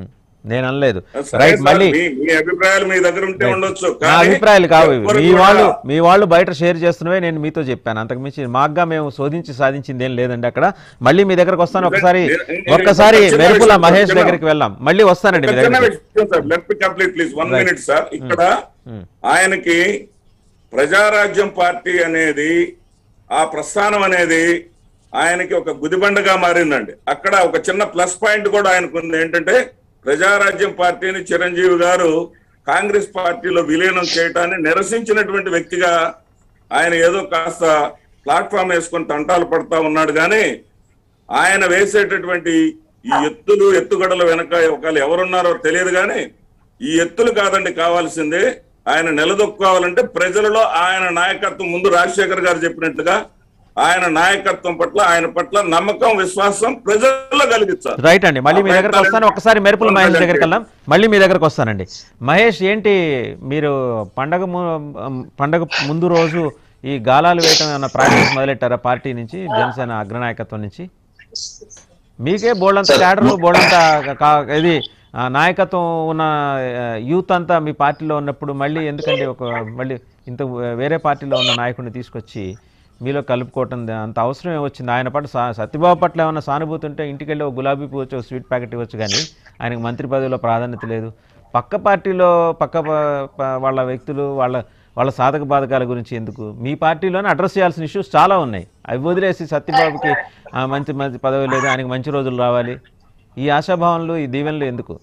నేను అనలేదు సరే రైట్ సార్, మళ్ళీ మీ- మీ అభిప్రాయాలు మీ దగ్గర ఉంటే ఉండొచ్చు నా కానీ అభిప్రాయాలు కావు ఇవి. ఎవ్వరు మీ కూడా- వాళ్ళు మీ వాళ్ళు బయట షేర్ చేస్తున్నవే నేను మీతో చెప్పాను అంతకుమించి మాగ్గా మేము శోధించి సాధించింది ఏం లేదండి అక్కడ మళ్ళీ మీ దగ్గరకు వస్తాను ఒకసారి నేను- నేను- ఒక్కసారి చిన్న మెరుపుల విషయం మహేష్ చెప్తున్నా. దగ్గరికి వెళ్ళాం మళ్ళీ వస్తానండి మీ ఒక చిన్న దగ్గరికి విషయం sir let me complete please one Right. Minute sir ఇక్కడ Hmm. ఆయనకి ప్రజారాజ్యం పార్టీ అనేది ఆ ప్రస్థానం అనేది ఆయనకి ఒక గుదిబండగా మారిందండి అక్కడ ఒక చిన్న ప్లస్ పాయింట్ కూడా ఆయనకు ఉంది ఏంటంటే ప్రజారాజ్యం పార్టీని చిరంజీవి గారు కాంగ్రెస్ పార్టీలో విలీనం చేయటాన్ని నిరసించినటువంటి వ్యక్తిగా ఆయన ఏదో కాస్త ప్లాట్ఫామ్ వేసుకొని తంటాలు పడతా ఉన్నాడు కానీ ఆయన వేసేటటువంటి ఈ ఎత్తులు ఎత్తుగడల వెనక ఒకళ్ళు ఎవరున్నారో తెలియదు కానీ ఈ ఎత్తులు కాదండి కావాల్సింది ఆయన నిలదొక్కోవాలంటే ప్రజలలో ఆయన నాయకత్వం ముందు రాజశేఖర్ గారు చెప్పినట్టుగా ఆయన నాయకత్వం పట్ల ఆయన పట్ల నమ్మకం విశ్వాసం ప్రజల్లో కలిగించాలి రైట్ అండి మళ్ళీ మీ దగ్గరకు వస్తాను ఒకసారి మెరుపుల మహేష్ దగ్గరికి వెళ్దాం మళ్ళీ మీ దగ్గరకు వస్తానండి మహేష్ ఏంటి మీరు పండగ ము- పండగ ముందు రోజు ఈ గాలాలు వేయటం ఏమన్నా ప్రాక్టీస్ మొదలెట్టారా పార్టీ నుంచి జనసేన అగ్రనాయకత్వం నుంచి మీకే బోల్డంత సార్, క్యాడర్ ము- బోల్డంత కా- ఇది ఆ, నాయకత్వం ఉన్న ఆ, యూత్ అంతా మీ పార్టీలో ఉన్నప్పుడు మళ్ళీ ఎందుకండి ఒక మళ్ళీ ఇంత వేరే పార్టీలో ఉన్న నాయకుడిని తీసుకొచ్చి మీలో కలుపుకోవటం ద- అంత అవసరం వచ్చింది ఆయన పట్ల సా- సత్యబాబు పట్ల ఏమన్నా సానుభూతి ఉంటే ఇంటికి వెళ్ళి ఒక గులాబీ పువ్వు వచ్చి ఒక స్వీట్ ప్యాకెట్ ఇవ్వచ్చు కానీ ఆయనకు మంత్రి పదవిలో ప్రాధాన్యత లేదు పక్క పార్టీలో పక్క ప- ప- వాళ్ళ వ్యక్తులు వాళ్ళ వాళ్ళ సాధక బాధకాల గురించి ఎందుకు మీ పార్టీలోనే అడ్రస్ చేయాల్సిన ఇష్యూస్ చాలా ఉన్నాయి అవి వదిలేసి సత్యబాబుకి ఆ, మంచి మంచి పదవి లేదు ఆయనకి మంచి రోజులు రావాలి ఈ ఆశాభావనలు ఈ దీవెనలు ఎందుకు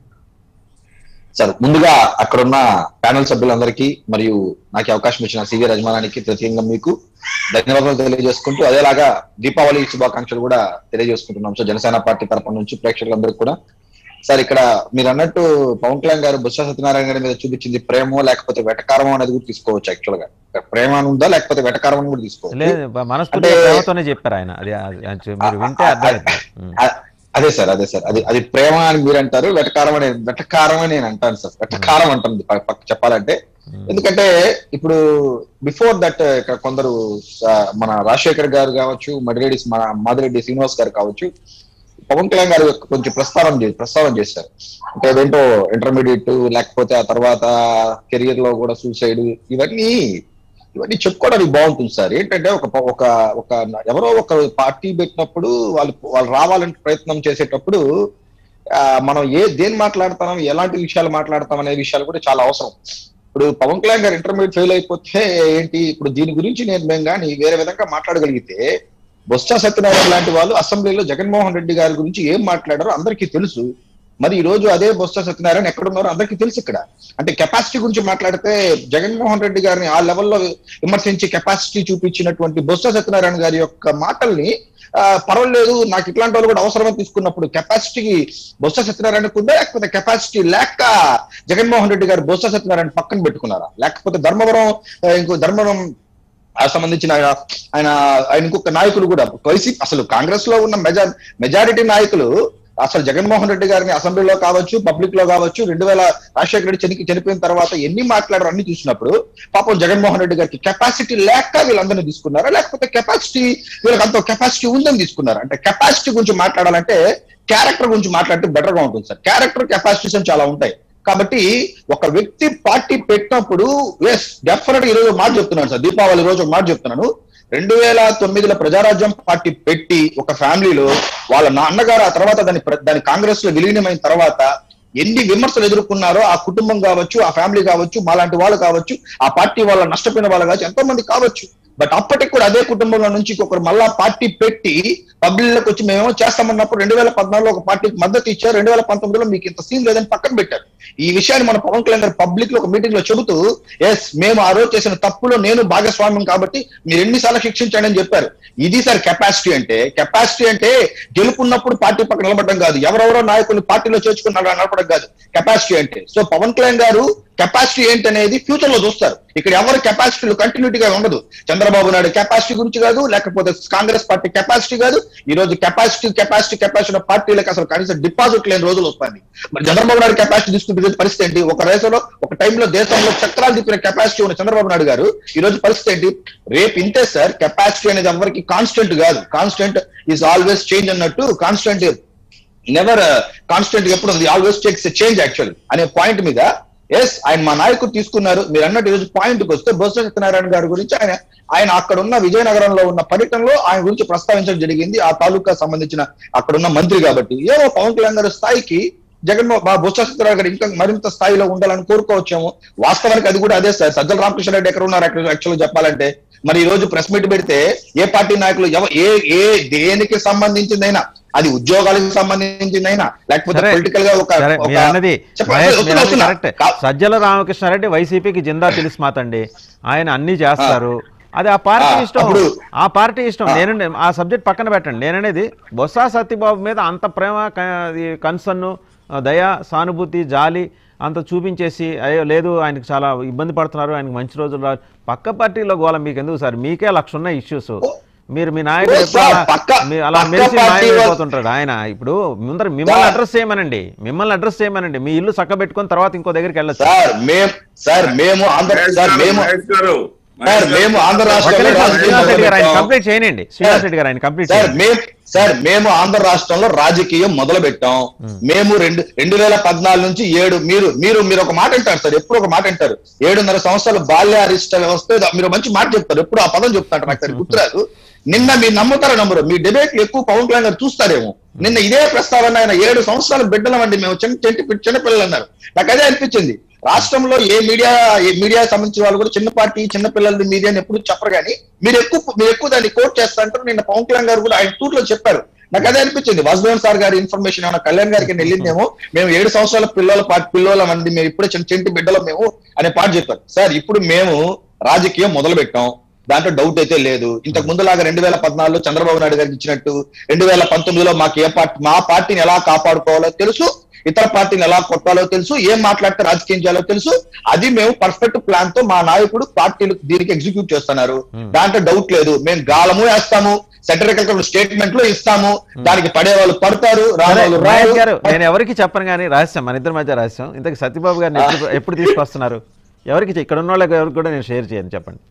సార్ ముందుగా అక్కడున్న ప్యానల్ సభ్యులందరికీ మరియు నాకు ఈ అవకాశం ఇచ్చిన సివి రజమానానికి ప్రత్యేకంగా మీకు ధన్యవాదాలు తెలియజేసుకుంటూ అదేలాగా దీపావళి శుభాకాంక్షలు కూడా తెలియజేసుకుంటున్నాం సార్ జనసేన పార్టీ తరపు నుంచి ప్రేక్షకులందరికీ కూడా సార్ ఇక్కడ మీరు అన్నట్టు పవన్ కళ్యాణ్ గారు బుత్స సత్యనారాయణ గారి మీద చూపించింది ప్రేమో లేకపోతే వెటకారమో అనేది కూడా తీసుకోవచ్చు యాక్చువల్ గా ప్రేమ అని ఉందా లేకపోతే వెటకారం అని కూడా తీసుకోవచ్చు లేదు బ- మనస్ఫూర్తిగా అంటే- ప్రేమతోనే చెప్పారు ఆయన అది అది- అది మీరు వింటే అర్థమవుతుంది ఉం. అ- అదే సార్ అదే సార్ అది అది ప్రేమ అని మీరు అంటారు వెటకారం అని వెటకారం అని నేను అంటాను సార్ వెటకారం అంటుంది ప- పక్క చెప్పాలంటే ఎందుకంటే ఇప్పుడు బిఫోర్ దట్ ఇక్కడ కొందరు ఆ, మన రాజశేఖర్ గారు కావచ్చు మడిరెడ్డి మన మాదిరెడ్డి శ్రీనివాస్ గారు కావచ్చు పవన్ కళ్యాణ్ గారు యొక్క కొంచెం ప్రస్తావన చే- ప్రస్తావన చేశారు అంటే అదేంటో ఇంటర్మీడియట్ లేకపోతే ఆ తర్వాత కెరియర్ లో కూడా సూసైడ్ ఇవన్నీ ఇవన్నీ చెప్పుకోవడానికి బాగుంటుంది సార్ ఏంటంటే ఒక ప- ఒక ఒక ఎవరో ఒక పార్టీ పెట్టినప్పుడు వాళ్ళు వాళ్ళు రావాలని ప్రయత్నం చేసేటప్పుడు ఆ, మనం ఏ దేని మాట్లాడతాం ఎలాంటి విషయాలు మాట్లాడతాం అనే విషయాలు కూడా చాలా అవసరం ఇప్పుడు పవన్ కళ్యాణ్ గారు ఇంటర్మీడియట్ ఫెయిల్ అయిపోతే ఏంటి ఇప్పుడు దీని గురించి నేను మేము కానీ వేరే విధంగా మాట్లాడగలిగితే బొత్స సత్యనారాయణ లాంటి వాళ్ళు అసెంబ్లీలో జగన్మోహన్ రెడ్డి గారి గురించి ఏం మాట్లాడారో అందరికీ తెలుసు మరి ఈ రోజు అదే బొత్స సత్యనారాయణ ఎక్కడున్నారో అందరికీ తెలుసు ఇక్కడ అంటే కెపాసిటీ గురించి మాట్లాడితే జగన్మోహన్ రెడ్డి గారిని ఆ లెవెల్లో విమర్శించి కెపాసిటీ చూపించినటువంటి బొత్స సత్యనారాయణ గారి యొక్క మాటల్ని ఆ, పర్వాలేదు నాకు ఇట్లాంటి వాళ్ళు కూడా అవసరమని తీసుకున్నప్పుడు కెపాసిటీకి బొత్స సత్యనారాయణకు ఉందా లేకపోతే కెపాసిటీ లేక జగన్మోహన్ రెడ్డి గారు బొత్స సత్యనారాయణ పక్కన పెట్టుకున్నారా లేకపోతే ధర్మవరం ఆ, ఇంకో ధర్మవరం ఆ సంబంధించిన ఆయన ఆయన ఇంకొక నాయకులు కూడా వైసీపీ అసలు కాంగ్రెస్ లో ఉన్న మెజా మెజారిటీ నాయకులు అసలు జగన్మోహన్ రెడ్డి గారిని అసెంబ్లీలో కావచ్చు పబ్లిక్ లో కావచ్చు రెండు వేల రాజశేఖర రెడ్డి చని చనిపోయిన తర్వాత ఎన్ని మాట్లాడారు అన్ని చూసినప్పుడు పాపం జగన్మోహన్ రెడ్డి గారికి కెపాసిటీ లేక వీళ్ళందరినీ తీసుకున్నారా లేకపోతే కెపాసిటీ వీళ్ళకి అంత కెపాసిటీ ఉందని తీసుకున్నారా అంటే కెపాసిటీ గురించి మాట్లాడాలంటే క్యారెక్టర్ గురించి మాట్లాడితే బెటర్ గా ఉంటుంది సార్ క్యారెక్టర్ కెపాసిటీస్ అని చాలా ఉంటాయి కాబట్టి ఒక వ్యక్తి పార్టీ పెట్టినప్పుడు ఎస్ డెఫినెట్ ఈ రోజు ఒక మాట చెప్తున్నాను సార్ దీపావళి రోజు ఒక మాట చెప్తున్నాను రెండు వేల తొమ్మిదిలో ప్రజారాజ్యం పార్టీ పెట్టి ఒక ఫ్యామిలీలో వాళ్ళ నాన్నగారు ఆ తర్వాత దాని ప్ర- దాని కాంగ్రెస్ లో విలీనమైన తర్వాత ఎన్ని విమర్శలు ఎదుర్కొన్నారో ఆ కుటుంబం కావచ్చు ఆ ఫ్యామిలీ కావచ్చు మాలాంటి వాళ్ళు కావచ్చు ఆ పార్టీ వాళ్ళ నష్టపోయిన వాళ్ళు కావచ్చు ఎంతో మంది కావచ్చు బట్ అప్పటికి కూడా అదే కుటుంబంలో నుంచి ఇంకొకరు మళ్ళా పార్టీ పెట్టి పబ్లిక్ లోకి వచ్చి మేమేమో చేస్తామన్నప్పుడు రెండు వేల పద్నాలుగులో ఒక పార్టీకి మద్దతు ఇచ్చారు రెండు వేల పంతొమ్మిదిలో మీకు ఇంత సీన్ లేదని పక్కన పెట్టారు ఈ విషయాన్ని మన పవన్ కళ్యాణ్ గారు పబ్లిక్ లో ఒక మీటింగ్ లో చెబుతూ ఎస్ మేము ఆ రోజు చేసిన తప్పులో నేను భాగస్వామ్యం కాబట్టి మీరు ఎన్నిసార్లు శిక్షించండి అని చెప్పారు ఇది సార్ కెపాసిటీ అంటే కెపాసిటీ అంటే గెలుపున్నప్పుడు పార్టీ పక్కన నిలబడడం కాదు ఎవరెవరో నాయకులు పార్టీలో చేర్చుకుని నడ- నడపడం కాదు కెపాసిటీ అంటే సో పవన్ కళ్యాణ్ గారు కెపాసిటీ ఏంటి అనేది ఫ్యూచర్ లో చూస్తారు ఇక్కడ ఎవరి కెపాసిటీలు కంటిన్యూటీగా ఉండదు చంద్రబాబు నాయుడు కెపాసిటీ గురించి కాదు లేకపోతే కాంగ్రెస్ పార్టీ కెపాసిటీ కాదు ఈ రోజు కెపాసిటీ కెపాసిటీ కెపాసిటీ ఉన్న పార్టీలకు అసలు కనీసం డిపాజిట్ లేని రోజులు వస్తాయి మరి చంద్రబాబు నాయుడు కెపాసిటీ తీసుకుంటే పరిస్థితి ఏంటి ఒక రేసులో ఒక టైంలో దేశంలో చక్రాలు తిప్పిన కెపాసిటీ ఉన్న చంద్రబాబు నాయుడు గారు ఈ రోజు పరిస్థితి ఏంటి రేపు ఇంతే సార్ కెపాసిటీ అనేది ఎవరికి కాన్స్టెంట్ కాదు కాన్స్టెంట్ ఈజ్ ఆల్వేస్ చేంజ్ అన్నట్టు కాన్స్టెంట్ నెవర్ కాన్స్టెంట్ ఎప్పుడు ఉంది ఆల్వేస్ టేక్స్ చేంజ్ యాక్చువల్లీ అనే పాయింట్ మీద ఎస్ ఆయన మా నాయకుడు తీసుకున్నారు మీరు అన్నట్టు ఈరోజు పాయింట్ కి వస్తే బొత్స సత్యనారాయణ గారి గురించి ఆయన ఆయన అక్కడ ఉన్న విజయనగరంలో ఉన్న పర్యటనలో ఆయన గురించి ప్రస్తావించడం జరిగింది ఆ తాలూకా సంబంధించిన అక్కడ ఉన్న మంత్రి కాబట్టి ఏమో పవన్ కళ్యాణ్ గారి స్థాయికి జగన్మోహన్ బా- బొత్స సత్యనారాయణ గారు ఇంకా మరింత స్థాయిలో ఉండాలని కోరుకోవచ్చేమో వాస్తవానికి అది కూడా అదే సార్ సజ్జల రామకృష్ణ రెడ్డి ఎక్కడ ఉన్నారు అక్కడ యాక్చువల్ చెప్పాలంటే మరి ఈ రోజు ప్రెస్ మీట్ పెడితే ఏ పార్టీ నాయకులు ఎవ- ఏ ఏ దేనికి సంబంధించిందైనా అది ఉద్యోగాలకు సంబంధించిందైనా లేకపోతే సరే. పొలిటికల్ గా ఒక సరే ఒక- మీరు అన్నది చెప్పండి, మహేష్ వస్తున్నా, మీరు అన్నది వస్తున్నా. కరెక్టే కా- సజ్జల రామకృష్ణారెడ్డి వైసీపీకి జిందా తెలిసి మాతండి ఆయన అన్ని చేస్తారు అది ఆ పార్టీ ఆ, ఇష్టం అప్పుడు- ఆ పార్టీ ఇష్టం ఆ. నేను ఆ సబ్జెక్ట్ పక్కన పెట్టండి నేననేది బొత్స సత్యబాబు మీద అంత ప్రేమ కన్సర్న్ దయ సానుభూతి జాలి అంత చూపించేసి అయ్యో లేదు ఆయనకు చాలా ఇబ్బంది పడుతున్నారు ఆయనకు మంచి రోజులు రా పక్క పార్టీలో గోల మీకు ఎందుకు సార్ మీకే లక్ష ఉన్న ఇష్యూస్ మీరు మీ నాయకుడు ఓ ఎప్పుడు సార్, అలా- పక్క- మీ- అలా పక్క మెరిసి పార్టీ వాళ్ళు- మాయమైపోతుంటాడు ఆయన ఇప్పుడు ముందర మిమ్మల్ని సార్. అడ్రస్ చేయమనండి మిమ్మల్ని అడ్రస్ చేయమనండి మీ ఇల్లు చక్క పెట్టుకొని తర్వాత ఇంకో దగ్గరికి వెళ్ళచ్చు సార్ మేము సార్ మేము ఆంధ్ర మహేష్ సార్ గారు, మేము మహేష్ గారు, సార్ మహేష్ గారు. మేము ఆంధ్ర రాష్ట్రంలో రాజకీయం శ్రీనివాస్ రెడ్డి గారు ఆయన మొదలుపెట్టాం. కంప్లీట్ చేయనండి శ్రీనివాస్ రెడ్డి గారు ఆయన కంప్లీట్ సార్ చేయండి మేము సార్ మేము ఆంధ్ర రాష్ట్రంలో రాజకీయం మొదలు పెట్టాం మేము రెండు రెండు వేల పద్నాలుగు నుంచి ఏడు మీరు మీరు మీరు ఒక మాట అంటారు సార్ ఎప్పుడు ఒక మాట అంటారు ఏడున్నర సంవత్సరాలు బాల్య అరిష్ట వ్యవస్థ ఏదో మీరు మంచి మాట చెప్తారు ఎప్పుడు ఆ పదం చెప్తారు నాకు సరే గుర్తురాదు నిన్న మీరు నమ్ముతారో నమ్మరు మీ డిబేట్ ఎక్కువ పవన్ కళ్యాణ్ గారు చూస్తారేమో నిన్న ఇదే ప్రస్తావన ఆయన ఏడు సంవత్సరాల బిడ్డలమండి మేము చిన్న చెంటి చిన్న పిల్లలు అన్నారు నాకు అదే అనిపించింది రాష్ట్రంలో ఏ మీడియా ఏ మీడియా సంబంధించిన వాళ్ళు కూడా చిన్న పార్టీ చిన్న పిల్లలది మీడియా అని ఎప్పుడు చెప్పరు కానీ మీరు ఎక్కువ మీరు ఎక్కువ దాన్ని కోట్ చేస్తా అంటారు నిన్న పవన్ కళ్యాణ్ గారు కూడా ఆయన టూర్ లో చెప్పారు నాకు అదే అనిపించింది వాసుదేవన్ సార్ గారి ఇన్ఫర్మేషన్ ఏమైనా కళ్యాణ్ గారికి వెళ్ళిందేమో మేము ఏడు సంవత్సరాల పిల్లల పార్టీ పిల్లల మంది మేము ఇప్పుడే చిన్న చెంటి బిడ్డలో మేము అనే పాట చెప్పారు సార్ ఇప్పుడు మేము రాజకీయం మొదలు పెట్టాం దాంట్లో డౌట్ అయితే లేదు ఇంతకు ముందులాగా రెండు వేల పద్నాలుగులో చంద్రబాబు నాయుడు గారికి ఇచ్చినట్టు రెండు వేల పంతొమ్మిదిలో మాకు ఏ పార్టీ మా పార్టీని ఎలా కాపాడుకోవాలో తెలుసు ఇతర పార్టీని ఎలా కొట్టాలో తెలుసు ఏం మాట్లాడితే రాజకీయం చేయాలో తెలుసు అది మేము పర్ఫెక్ట్ ప్లాన్ తో మా నాయకుడు పార్టీలు దీనికి ఎగ్జిక్యూట్ చేస్తున్నారు దాంట్లో డౌట్ లేదు మేము గాలము వేస్తాము సెటరికల్ స్టేట్మెంట్ లో ఇస్తాము దానికి పడే వాళ్ళు పడతారు సరే, రాని వాళ్ళు మహేష్ గారు రారు నేను ఎవరికి చెప్పను కానీ రహస్యం మన ఇద్దరి మధ్య రహస్యం ఇంతకు సత్యబాబు గారిని ఎప్పుడు ఎప్పుడు తీసుకొస్తున్నారు ఎవరికి చె- ఇక్కడ ఉన్న వాళ్ళకి ఎవరికి కూడా నేను షేర్ చేయను చెప్పండి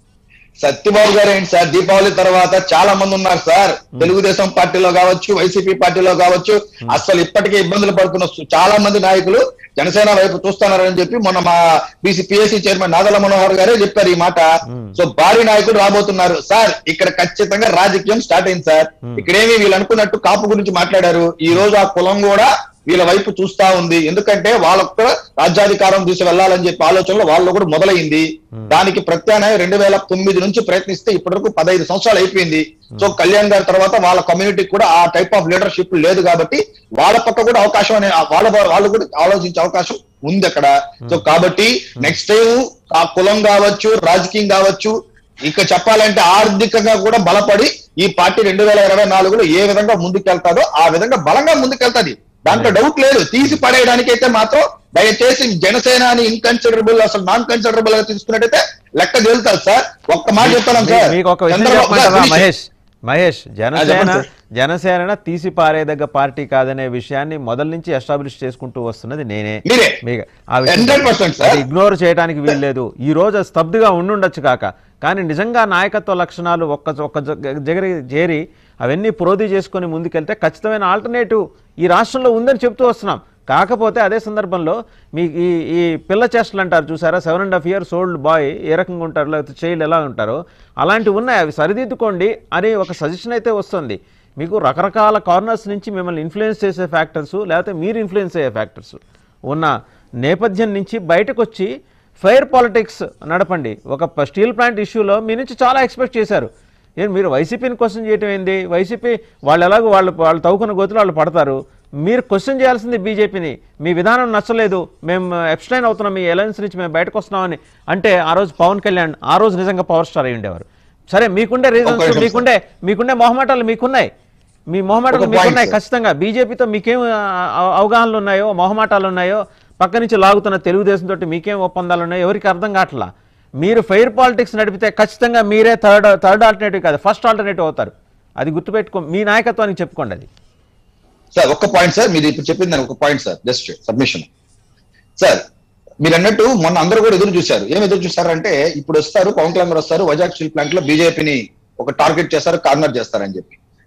సత్యబాబు గారు ఏంటి సార్ దీపావళి తర్వాత చాలా మంది ఉన్నారు సార్ తెలుగుదేశం పార్టీలో కావచ్చు వైసీపీ పార్టీలో కావచ్చు అసలు ఇప్పటికే ఇబ్బందులు పడుతున్న సు- చాలా మంది నాయకులు జనసేన వైపు చూస్తున్నారని చెప్పి మొన్న మా BC PSC chairman Nadala Manohar గారే చెప్పారు ఈ మాట సో భారీ నాయకులు రాబోతున్నారు సార్ ఇక్కడ ఖచ్చితంగా రాజకీయం స్టార్ట్ అయింది సార్ ఇక్కడేమి వీళ్ళు అనుకున్నట్టు కాపు గురించి మాట్లాడారు ఈ రోజు ఆ కులం కూడా వీళ్ళ వైపు చూస్తా ఉంది ఎందుకంటే వాళ్ళకు కూడా రాజ్యాధికారం తీసి వెళ్ళాలని చెప్పి ఆలోచనలో వాళ్ళు కూడా మొదలైంది దానికి ప్రత్యామ్నాయం రెండు వేల తొమ్మిది నుంచి ప్రయత్నిస్తే ఇప్పటివరకు పదహైదు సంవత్సరాలు అయిపోయింది సో కళ్యాణ్ గారి తర్వాత వాళ్ళ కమ్యూనిటీకి కూడా ఆ టైప్ ఆఫ్ లీడర్షిప్ లేదు కాబట్టి వాళ్ళ పక్క కూడా అవకాశం అనే వాళ్ళ వాళ్ళు కూడా ఆలోచించే అవకాశం ఉంది అక్కడ సో కాబట్టి నెక్స్ట్ టైం ఆ కులం కావచ్చు రాజకీయం కావచ్చు ఇక చెప్పాలంటే ఆర్థికంగా కూడా బలపడి ఈ పార్టీ రెండు వేల ఇరవై నాలుగులో ఏ విధంగా ముందుకెళ్తాదో ఆ విధంగా బలంగా ముందుకెళ్తాది దాంట్లో డౌట్ లేదు తీసి పడేయడానికి అయితే మాత్రం దయచేసి జనసేన అని ఇన్కన్సిడరబుల్ అసలు నాన్ కన్సిడరబుల్ గా తీసుకున్నట్టయితే లెక్క తేలుతారు సార్ ఒక్క మాట చెప్తాను మీ- సార్ మీకు ఒక విషయం చంద్రబాబు చెప్పమంటారా గారు మహేష్ మహేష్ జనసేన చెప్పండి సార్. జనసేన తీసి పారేదగ్గ పార్టీ కాదనే విషయాన్ని మొదల నుంచి ఎస్టాబ్లిష్ చేసుకుంటూ వస్తున్నది నేనే మీరే. మీకు ఆ విషయం 100% సార్. అది ఇగ్నోర్ చేయడానికి వీల్లేదు ఈ రోజు అది స్తబ్దుగా ఉండుండొచ్చు కాక కానీ నిజంగా నాయకత్వ లక్షణాలు ఒక్క ఒక్క జగరి చేరి అవన్నీ పురోధి చేసుకొని ముందుకెళ్తే ఖచ్చితమైన ఆల్టర్నేటివ్ ఈ రాష్ట్రంలో ఉందని చెప్తూ వస్తున్నాం కాకపోతే అదే సందర్భంలో మీ ఈ ఈ పిల్ల చేష్టలు అంటారు చూసారా seven and half years old boy ఏ రకంగా ఉంటారు లేకపోతే చైల్డ్ ఎలా ఉంటారో అలాంటివి ఉన్నాయి అవి సరిదిద్దుకోండి అని ఒక సజెషన్ అయితే వస్తుంది మీకు రకరకాల కార్నర్స్ నుంచి మిమ్మల్ని ఇన్ఫ్లుయెన్స్ చేసే ఫ్యాక్టర్స్ లేకపోతే మీరు ఇన్ఫ్లుయెన్స్ అయ్యే ఫ్యాక్టర్స్ ఉన్న నేపథ్యం నుంచి బయటకు వచ్చి ఫైర్ పాలిటిక్స్ నడపండి ఒక ప- స్టీల్ ప్లాంట్ ఇష్యూలో మీ నుంచి చాలా ఎక్స్పెక్ట్ చేశారు ఏం మీరు వైసీపీని క్వశ్చన్ చేయటం ఏంది వైసీపీ వాళ్ళు ఎలాగో వాళ్ళు వాళ్ళు తవ్వుకున్న గోతులు వాళ్ళు పడతారు మీరు క్వశ్చన్ చేయాల్సింది బీజేపీని మీ విధానం నచ్చలేదు మేము ఎబ్స్టైన్ అవుతున్నాం మీ అలయన్స్ నుంచి మేము బయటకు వస్తున్నామని అంటే ఆ రోజు పవన్ కళ్యాణ్ ఆ రోజు నిజంగా పవర్ స్టార్ అయి ఉండేవారు సరే మీకుండే రీజన్స్ నిమిషం. మీకుండే మీకుండే మొహమాటాలు మీకున్నాయి మీ మొహమాటాలు ఒక point, మీకున్నాయి sir. ఖచ్చితంగా బీజేపీతో మీకేం ఆ, అవ- అవగాహనలు ఉన్నాయో మొహమాటాలు ఉన్నాయో పక్క నుంచి లాగుతున్న తెలుగుదేశం తోటి మీకేం ఒప్పందాలు ఉన్నాయో ఎవరికి అర్థం కావట్లా మీరు ఫెయిర్ పాలిటిక్స్ నడిపితే ఖచ్చితంగా మీరే థర్డ్ థర్డ్ ఆల్టర్నేటివ్ కాదు ఫస్ట్ ఆల్టర్నేటివ్ అవుతారు అది గుర్తుపెట్టుకో మీ నాయకత్వానికి చెప్పుకోండి అది సార్ ఒక్క పాయింట్ సార్ మీరు ఇప్పుడు చెప్పింది దాని ఒక point sir just submission sir మీరు అన్నట్టు మొన్న అందరూ కూడా ఎదురు చూశారు ఏం ఎదురు చూశారంటే ఇప్పుడు వస్తారు పవన్ కళ్యాణ్ గారు వస్తారు వైజాగ్ స్టీల్ ప్లాంట్ లో బీజేపీని ఒక టార్గెట్ చేస్తారు కార్నర్ చేస్తారని చెప్పి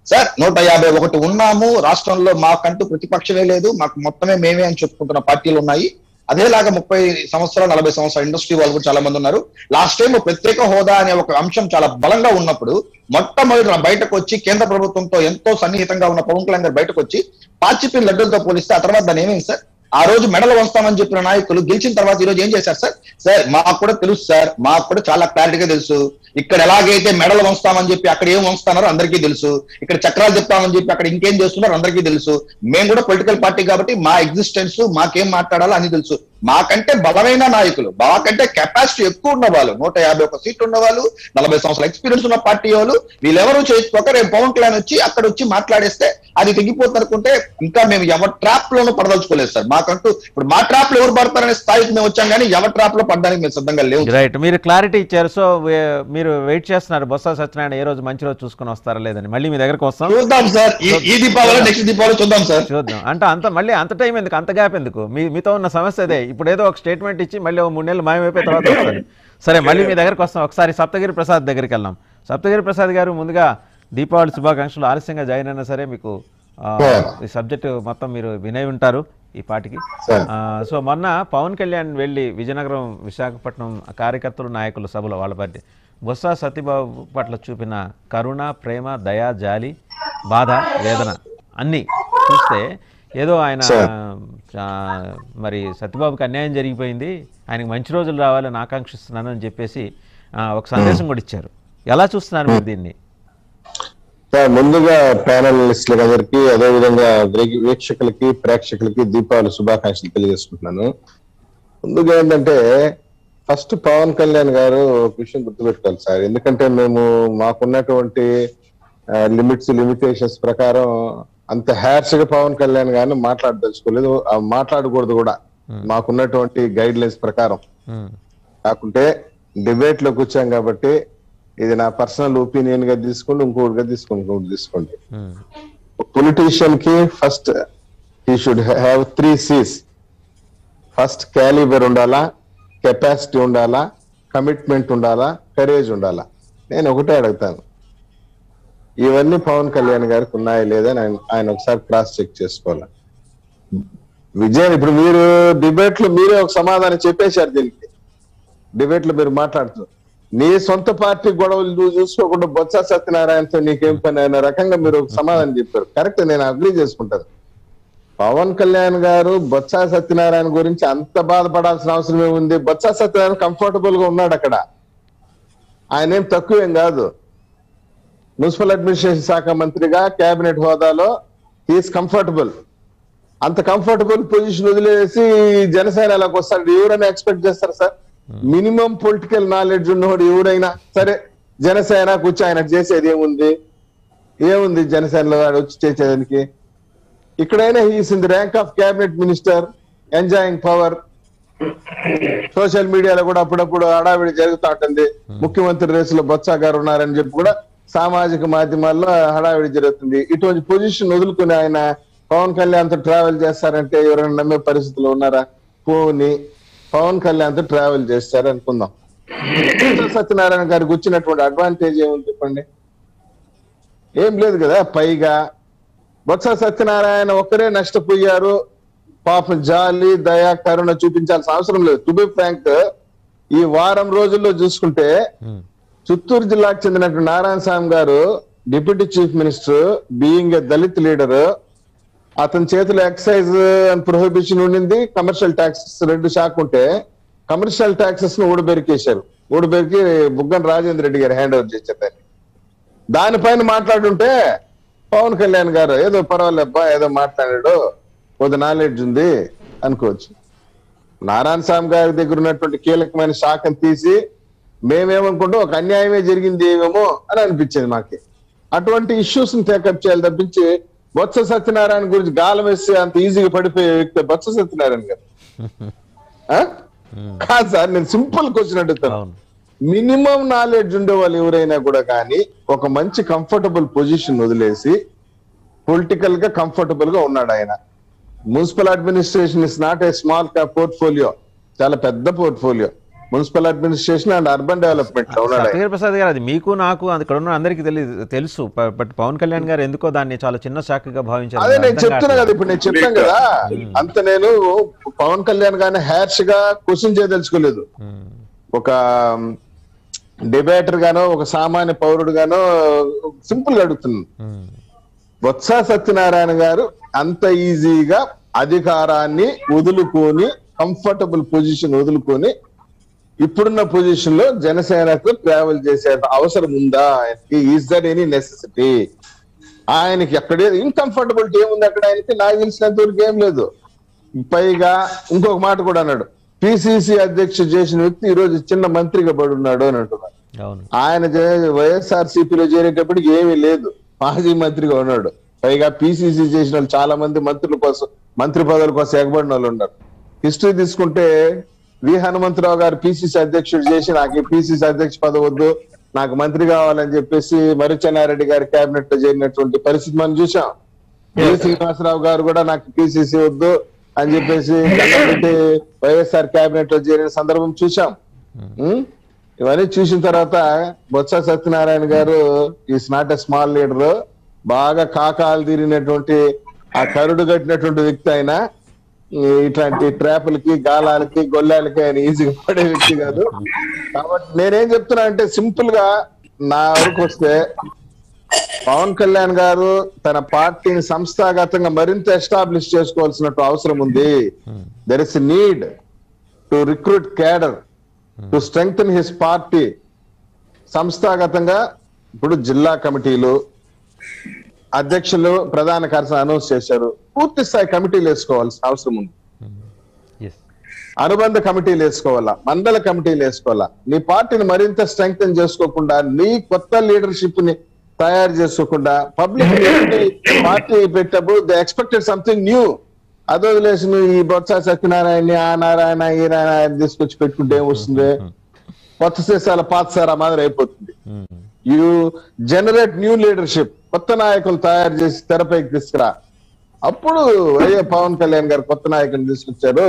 సార్ నూట యాభై ఒకటి ఉన్నాము రాష్ట్రంలో మాకంటూ ప్రతిపక్షమే లేదు మాకు మొత్తమే మేమే అని చెప్పుకుంటున్న పార్టీలు ఉన్నాయి అదేలాగా ముప్పై సంవత్సరాలు నలభై సంవత్సరాల ఇండస్ట్రీ వాళ్ళు కూడా చాలా మంది ఉన్నారు లాస్ట్ టైం ప్రత్యేక హోదా అనే ఒక అంశం చాలా బలంగా ఉన్నప్పుడు మొట్టమొదటి బయటకు వచ్చి కేంద్ర ప్రభుత్వంతో ఎంతో సన్నిహితంగా ఉన్న పవన్ కళ్యాణ్ గారు బయటకు వచ్చి పాచిపిన్ లడ్డూలతో పోలిస్తే ఆ తర్వాత దాన్ని ఏమైంది సార్ ఆ రోజు మెడలు వస్తామని చెప్పిన నాయకులు గెలిచిన తర్వాత ఈ రోజు ఏం చేశారు సార్ సార్ మాకు కూడా తెలుసు సార్ మాకు కూడా చాలా క్లారిటీగా తెలుసు ఇక్కడ ఎలాగైతే మెడలు వంస్తామని చెప్పి అక్కడ ఏం వంస్తున్నారో అందరికీ తెలుసు ఇక్కడ చక్రాలు చెప్తామని చెప్పి అక్కడ ఇంకేం చేస్తున్నారో అందరికీ తెలుసు మేము కూడా పొలిటికల్ పార్టీ కాబట్టి మా ఎగ్జిస్టెన్స్ మాకేం మాట్లాడాలో అని తెలుసు మాకంటే బలమైన నాయకులు మాకంటే కెపాసిటీ ఎక్కువ ఉన్న వాళ్ళు నూట యాభై ఒక సీట్లు ఉన్న వాళ్ళు నలభై సంవత్సరాల ఎక్స్పీరియన్స్ ఉన్న పార్టీ వాళ్ళు వీళ్ళెవరూ చేసుకోక రేపు పవన్ కళ్యాణ్ వచ్చి అక్కడ వచ్చి మాట్లాడేస్తే అది తెగిపోతుంది అనుకుంటే ఇంకా మేము ఎవరి ట్రాప్ లోనూ పడదలుచుకోలేదు సార్ మాకంటూ ఇప్పుడు మా ట్రాప్ లో ఎవరు పడతారనే స్థాయికి మేము వచ్చాం కానీ ఎవరి ట్రాప్ లో పడడానికి మేము సిద్ధంగా లేవు రైట్ మీరు క్లారిటీ ఇచ్చారు సో వే- మీరు వెయిట్ చేస్తున్నారు బొత్స సత్యనారాయణ ఏ రోజు మంచి రోజు చూసుకొని వస్తారా లేదని మళ్ళీ మీ దగ్గరకు వస్తాం చూద్దాం సార్ ఈ- ఈ దీపావళి నెక్స్ట్ దీపావళి చూద్దాం సార్ చూద్దాం అంటే అంత మళ్ళీ అంత టైం ఎందుకు అంత గ్యాప్ ఎందుకు మీ మీతో ఉన్న సమస్య అదే ఇప్పుడు ఏదో ఒక స్టేట్మెంట్ ఇచ్చి మళ్ళీ ఓ మూడు నెలలు మాయమైపోయిన తర్వాత వస్తారు సరే మళ్ళీ మీ దగ్గరకు వస్తాం ఒకసారి సప్తగిరి ప్రసాద్ దగ్గరికి వెళ్దాం సప్తగిరి ప్రసాద్ గారు ముందుగా దీపావళి శుభాకాంక్షలు ఆలస్యంగా జాయిన్ అయినా సరే మీకు ఆ, ఈ సబ్జెక్టు మొత్తం మీరు వినై ఉంటారు ఈ పాటికి సార్. ఆ, సో మొన్న పవన్ కళ్యాణ్ వెళ్ళి విజయనగరం విశాఖపట్నం కార్యకర్తలు నాయకుల సభలో వాళ్ళ పార్టీ బొత్స సత్యబాబు పట్ల చూపిన కరుణ ప్రేమ దయ జాలి బాధ వేదన అన్నీ చూస్తే ఏదో ఆయన సార్. ఆ, మరి సత్యబాబుకి అన్యాయం జరిగిపోయింది ఆయనకి మంచి రోజులు రావాలని ఆకాంక్షిస్తున్నాను అని చెప్పేసి ఆ, ఒక సందేశం కూడా ఇచ్చారు ఎలా చూస్తున్నారు మీరు దీన్ని సార్ ముందుగా ప్యానలిస్టులకు అందరికి అదే విధంగా వీక్ష- వీక్షకులకి ప్రేక్షకులకి దీపావళి శుభాకాంక్షలు తెలియజేసుకుంటున్నాను ముందుగా ఏంటంటే ఫస్ట్ పవన్ కళ్యాణ్ గారు ఒక విషయం గుర్తుపెట్టుకోవాలి సార్ ఎందుకంటే మేము మాకున్నటువంటి లిమిట్స్ లిమిటేషన్స్ ప్రకారం అంత హ్యార్స్ గా పవన్ కళ్యాణ్ గారిని మాట్లాడదలుచుకోలేదు ఆ మాట్లాడకూడదు కూడా మాకున్నటువంటి గైడ్ లైన్స్ ప్రకారం ఉమ్, కాకుంటే డిబేట్ లోకి వచ్చాం కాబట్టి ఇది నా పర్సనల్ ఒపీనియన్ గా తీసుకోండి ఇంకోటిగా తీసుకోండి ఇంకోటి తీసుకోండి ఉమ్, పొలిటీషియన్ కి first he should have three Cs first calibre ఉండాలా కెపాసిటీ ఉండాలా కమిట్మెంట్ ఉండాలా కరేజ్ ఉండాలా నేను ఒకటే అడుగుతాను ఇవన్నీ పవన్ కళ్యాణ్ గారికి ఉన్నాయా లేదా అని ఆయన ఆయన ఒకసారి క్రాస్ చెక్ చేసుకోవాలి విజయ్ ఇప్పుడు మీరు డిబేట్ లో మీరే ఒక సమాధానం చెప్పేశారు దీనికి డిబేట్ లో మీరు మాట్లాడుతూ నీ సొంత పార్టీ గొడవలు నువ్వు చూసుకోకుండా బొత్స సత్యనారాయణతో నీకేం పని అనే రకంగా మీరు ఒక సమాధానం చెప్పారు కరెక్ట్ నేను అగ్రీ చేసుకుంటాను పవన్ కళ్యాణ్ గారు బొత్స సత్యనారాయణ గురించి అంత బాధపడాల్సిన అవసరం ఏముంది బొత్స సత్యనారాయణ కంఫర్టబుల్ గా ఉన్నాడు అక్కడ ఆయన ఏం తక్కువేం కాదు మున్సిపల్ అడ్మినిస్ట్రేషన్ శాఖ మంత్రిగా కేబినెట్ హోదాలో ఈస్ కంఫర్టబుల్ అంత కంఫర్టబుల్ పొజిషన్ వదిలేసి జనసేనలోకి వస్తాడు ఎవరైనా ఎక్స్పెక్ట్ చేస్తారు సార్ మినిమం పొలిటికల్ నాలెడ్జ్ ఉన్నవాడు ఎవరైనా సరే జనసేన కూర్చో ఆయన చేసేది ఏముంది ఏముంది జనసేనలో వాడు వచ్చి చేసేదానికి ఇక్కడైనా he's in the rank of cabinet minister enjoying power social మీడియాలో కూడా అప్పుడప్పుడు హడావిడి జరుగుతూ ఉంటుంది ముఖ్యమంత్రి రేసులో బొత్స గారు ఉన్నారని చెప్పి కూడా సామాజిక మాధ్యమాల్లో హడావిడి జరుగుతుంది ఇటువంటి పొజిషన్ వదులుకుని ఆయన పవన్ కళ్యాణ్ తో ట్రావెల్ చేస్తారంటే ఎవరైనా నమ్మే పరిస్థితులు ఉన్నారా పోని పవన్ కళ్యాణ్ తో ట్రావెల్ చేస్తారు అనుకుందాం సత్యనారాయణ గారికి వచ్చినటువంటి అడ్వాంటేజ్ ఏముంది చెప్పండి ఏం లేదు కదా పైగా బొత్స సత్యనారాయణ ఒక్కరే నష్టపోయారు పాపం జాలి దయ కరుణ చూపించాల్సిన అవసరం లేదు టు బి ఫ్రాంక్ ఈ వారం రోజుల్లో చూసుకుంటే ఉమ్, చిత్తూరు జిల్లాకు చెందినటువంటి Narayana Swamy garu deputy chief minister being a Dalit leader అతని చేతిలో ఎక్సైజ్ అండ్ ప్రొహిబిషన్ ఉండింది కమర్షియల్ ట్యాక్సెస్ రెండు శాఖ ఉంటే కమర్షియల్ ట్యాక్సెస్ ను ఊడబెరికేశారు ఊడబెరికి బుగ్గన రాజేంద్ర రెడ్డి గారు హ్యాండ్ ఓవర్ చేశారు దాన్ని దానిపైన మాట్లాడుంటే పవన్ కళ్యాణ్ గారు ఏదో పర్వాలేబ్బా ఏదో మాట్లాడాడు కొద్ది నాలెడ్జ్ ఉంది అనుకోవచ్చు నారాయణ స్వామి గారి దగ్గర ఉన్నటువంటి కీలకమైన శాఖను తీసి మేమేమనుకుంటాం ఒక అన్యాయమే జరిగింది ఏమేమో అని అనిపించింది మాకి అటువంటి ఇష్యూస్ ని టేకప్ చేయాలి తప్పించి బొత్స సత్యనారాయణ గురించి గాలం వేస్తే అంత ఈజీగా పడిపోయే వ్యక్తి బొత్స సత్యనారాయణ గారు ఆ? కాదు సార్ నేను సింపుల్ క్వశ్చన్ అడుగుతాను అవును మినిమం నాలెడ్జ్ ఉండే వాళ్ళు ఎవరైనా కూడా కానీ ఒక మంచి కంఫర్టబుల్ పొజిషన్ వదిలేసి పొలిటికల్ గా కంఫర్టబుల్ గా ఉన్నాడు ఆయన municipal administration is not a small portfolio చాలా పెద్ద portfolio municipal administration and urban development లో ఉన్నాడు ఆయన. సత్యగిరి ప్రసాద్ గారు అది మీకు నాకు అది ఇక్కడ ఉన్న అందరికీ తెలియదు తెలుసు ప- బట్ పవన్ కళ్యాణ్ గారు ఎందుకో దాన్ని చాలా చిన్న శాఖగా భావించారు అదే నేను అర్థం చెప్తున్నా కదా కావట్లేదు. ఇప్పుడు నేను చెప్పాను కదా అంత నేను పవన్ కళ్యాణ్ గారిని హ్యాష్ గా క్వశ్చన్ చేయదలుచుకోలేదు ఉమ్, ఒక డిబేటర్ గానో ఒక సామాన్య పౌరుడు గానో సింపుల్ గా అడుగుతున్నాను ఉమ్, బొత్స సత్యనారాయణ గారు అంత ఈజీగా అధికారాన్ని వదులుకొని కంఫర్టబుల్ పొజిషన్ వదులుకొని ఇప్పుడున్న పొజిషన్ లో జనసేనకు ట్రావెల్ చేసే అవసరం ఉందా ఆయనకి ఈజ్ దట్ ఎనీ నెసెసిటీ ఆయనకి ఎక్కడే ఇన్కంఫర్టబిలిటీ ఏముంది అక్కడ ఆయనకి నాకు తెలిసినంత వరకు ఏం లేదు పైగా ఇంకొక మాట కూడా అన్నాడు పిసిసి అధ్యక్షుడు చేసిన వ్యక్తి ఈ రోజు చిన్న మంత్రిగా పడి ఉన్నాడు అని అంటున్నాడు అవును ఆయన వైఎస్ఆర్ సిపిలో చేరేటప్పటికి ఏమీ లేదు మాజీ మంత్రిగా ఉన్నాడు పైగా పిసిసి చేసిన వాళ్ళు చాలా మంది మంత్రుల కోసం మంత్రి పదవుల కోసం ఎగబడిన వాళ్ళు ఉన్నారు హిస్టరీ తీసుకుంటే వి హనుమంతరావు గారు పిసిసి అధ్యక్షుడు చేసి నాకు ఈ పిసిసి అధ్యక్ష పదవి వద్దు నాకు మంత్రి కావాలని చెప్పేసి మరిచెన్నారెడ్డి గారి కేబినెట్ లో చేరినటువంటి పరిస్థితి మనం చూసాం కె శ్రీనివాసరావు గారు కూడా నాకు పిసిసి వద్దు అని చెప్పేసి దండం పెట్టి వైఎస్ఆర్ కేబినెట్ లో చేరిన సందర్భం చూసాం ఉం? ఇవన్నీ చూసిన తర్వాత Botsa Satyanarayana garu is not a small leader బాగా కాకాలు తీరినటువంటి ఆ కరుడు కట్టినటువంటి వ్యక్తి ఆయన ఈ ఇట్లాంటి ట్రాపులకి గాలాలకి గొల్లాలకి ఆయన ఈజీగా పడే వ్యక్తి కాదు కాబట్టి నేనేం చెప్తున్నా అంటే సింపుల్ గా నా వరకు వస్తే పవన్ కళ్యాణ్ గారు తన పార్టీని సంస్థాగతంగా మరింత ఎస్టాబ్లిష్ చేసుకోవాల్సిన అవసరం ఉంది there is need to recruit cadre to strengthen his party సంస్థాగతంగా ఇప్పుడు జిల్లా కమిటీలు అధ్యక్షులు ప్రధాన కార్యదర్శి అనౌన్స్ చేశారు పూర్తి స్థాయి కమిటీలు వేసుకోవాల్సిన అవసరం ఉంది ఎస్ అనుబంధ కమిటీలు వేసుకోవాలా మండల కమిటీలు వేసుకోవాలా నీ పార్టీని మరింత స్ట్రెంగ్తన్ చేసుకోకుండా నీ కొత్త లీడర్షిప్ ని తయారు చేసుకోకుండా పబ్లిక్ పార్టీ పెట్టినప్పుడు దే ఎక్స్పెక్టెడ్ సంథింగ్ న్యూ అదో వదిలేసి నువ్వు ఈ బొత్స సత్యనారాయణ ఆ నారాయణ ఈ నారాయణ తీసుకొచ్చి పెట్టుకుంటే ఏమొస్తుంది కొత్త సీసాల పాత సారా మాదిరి అయిపోతుంది యు జనరేట్ న్యూ లీడర్షిప్ కొత్త నాయకులు తయారు చేసి తెరపైకి తీసుకురా అప్పుడు అయ్యే పవన్ కళ్యాణ్ గారు కొత్త నాయకులు తీసుకొచ్చారు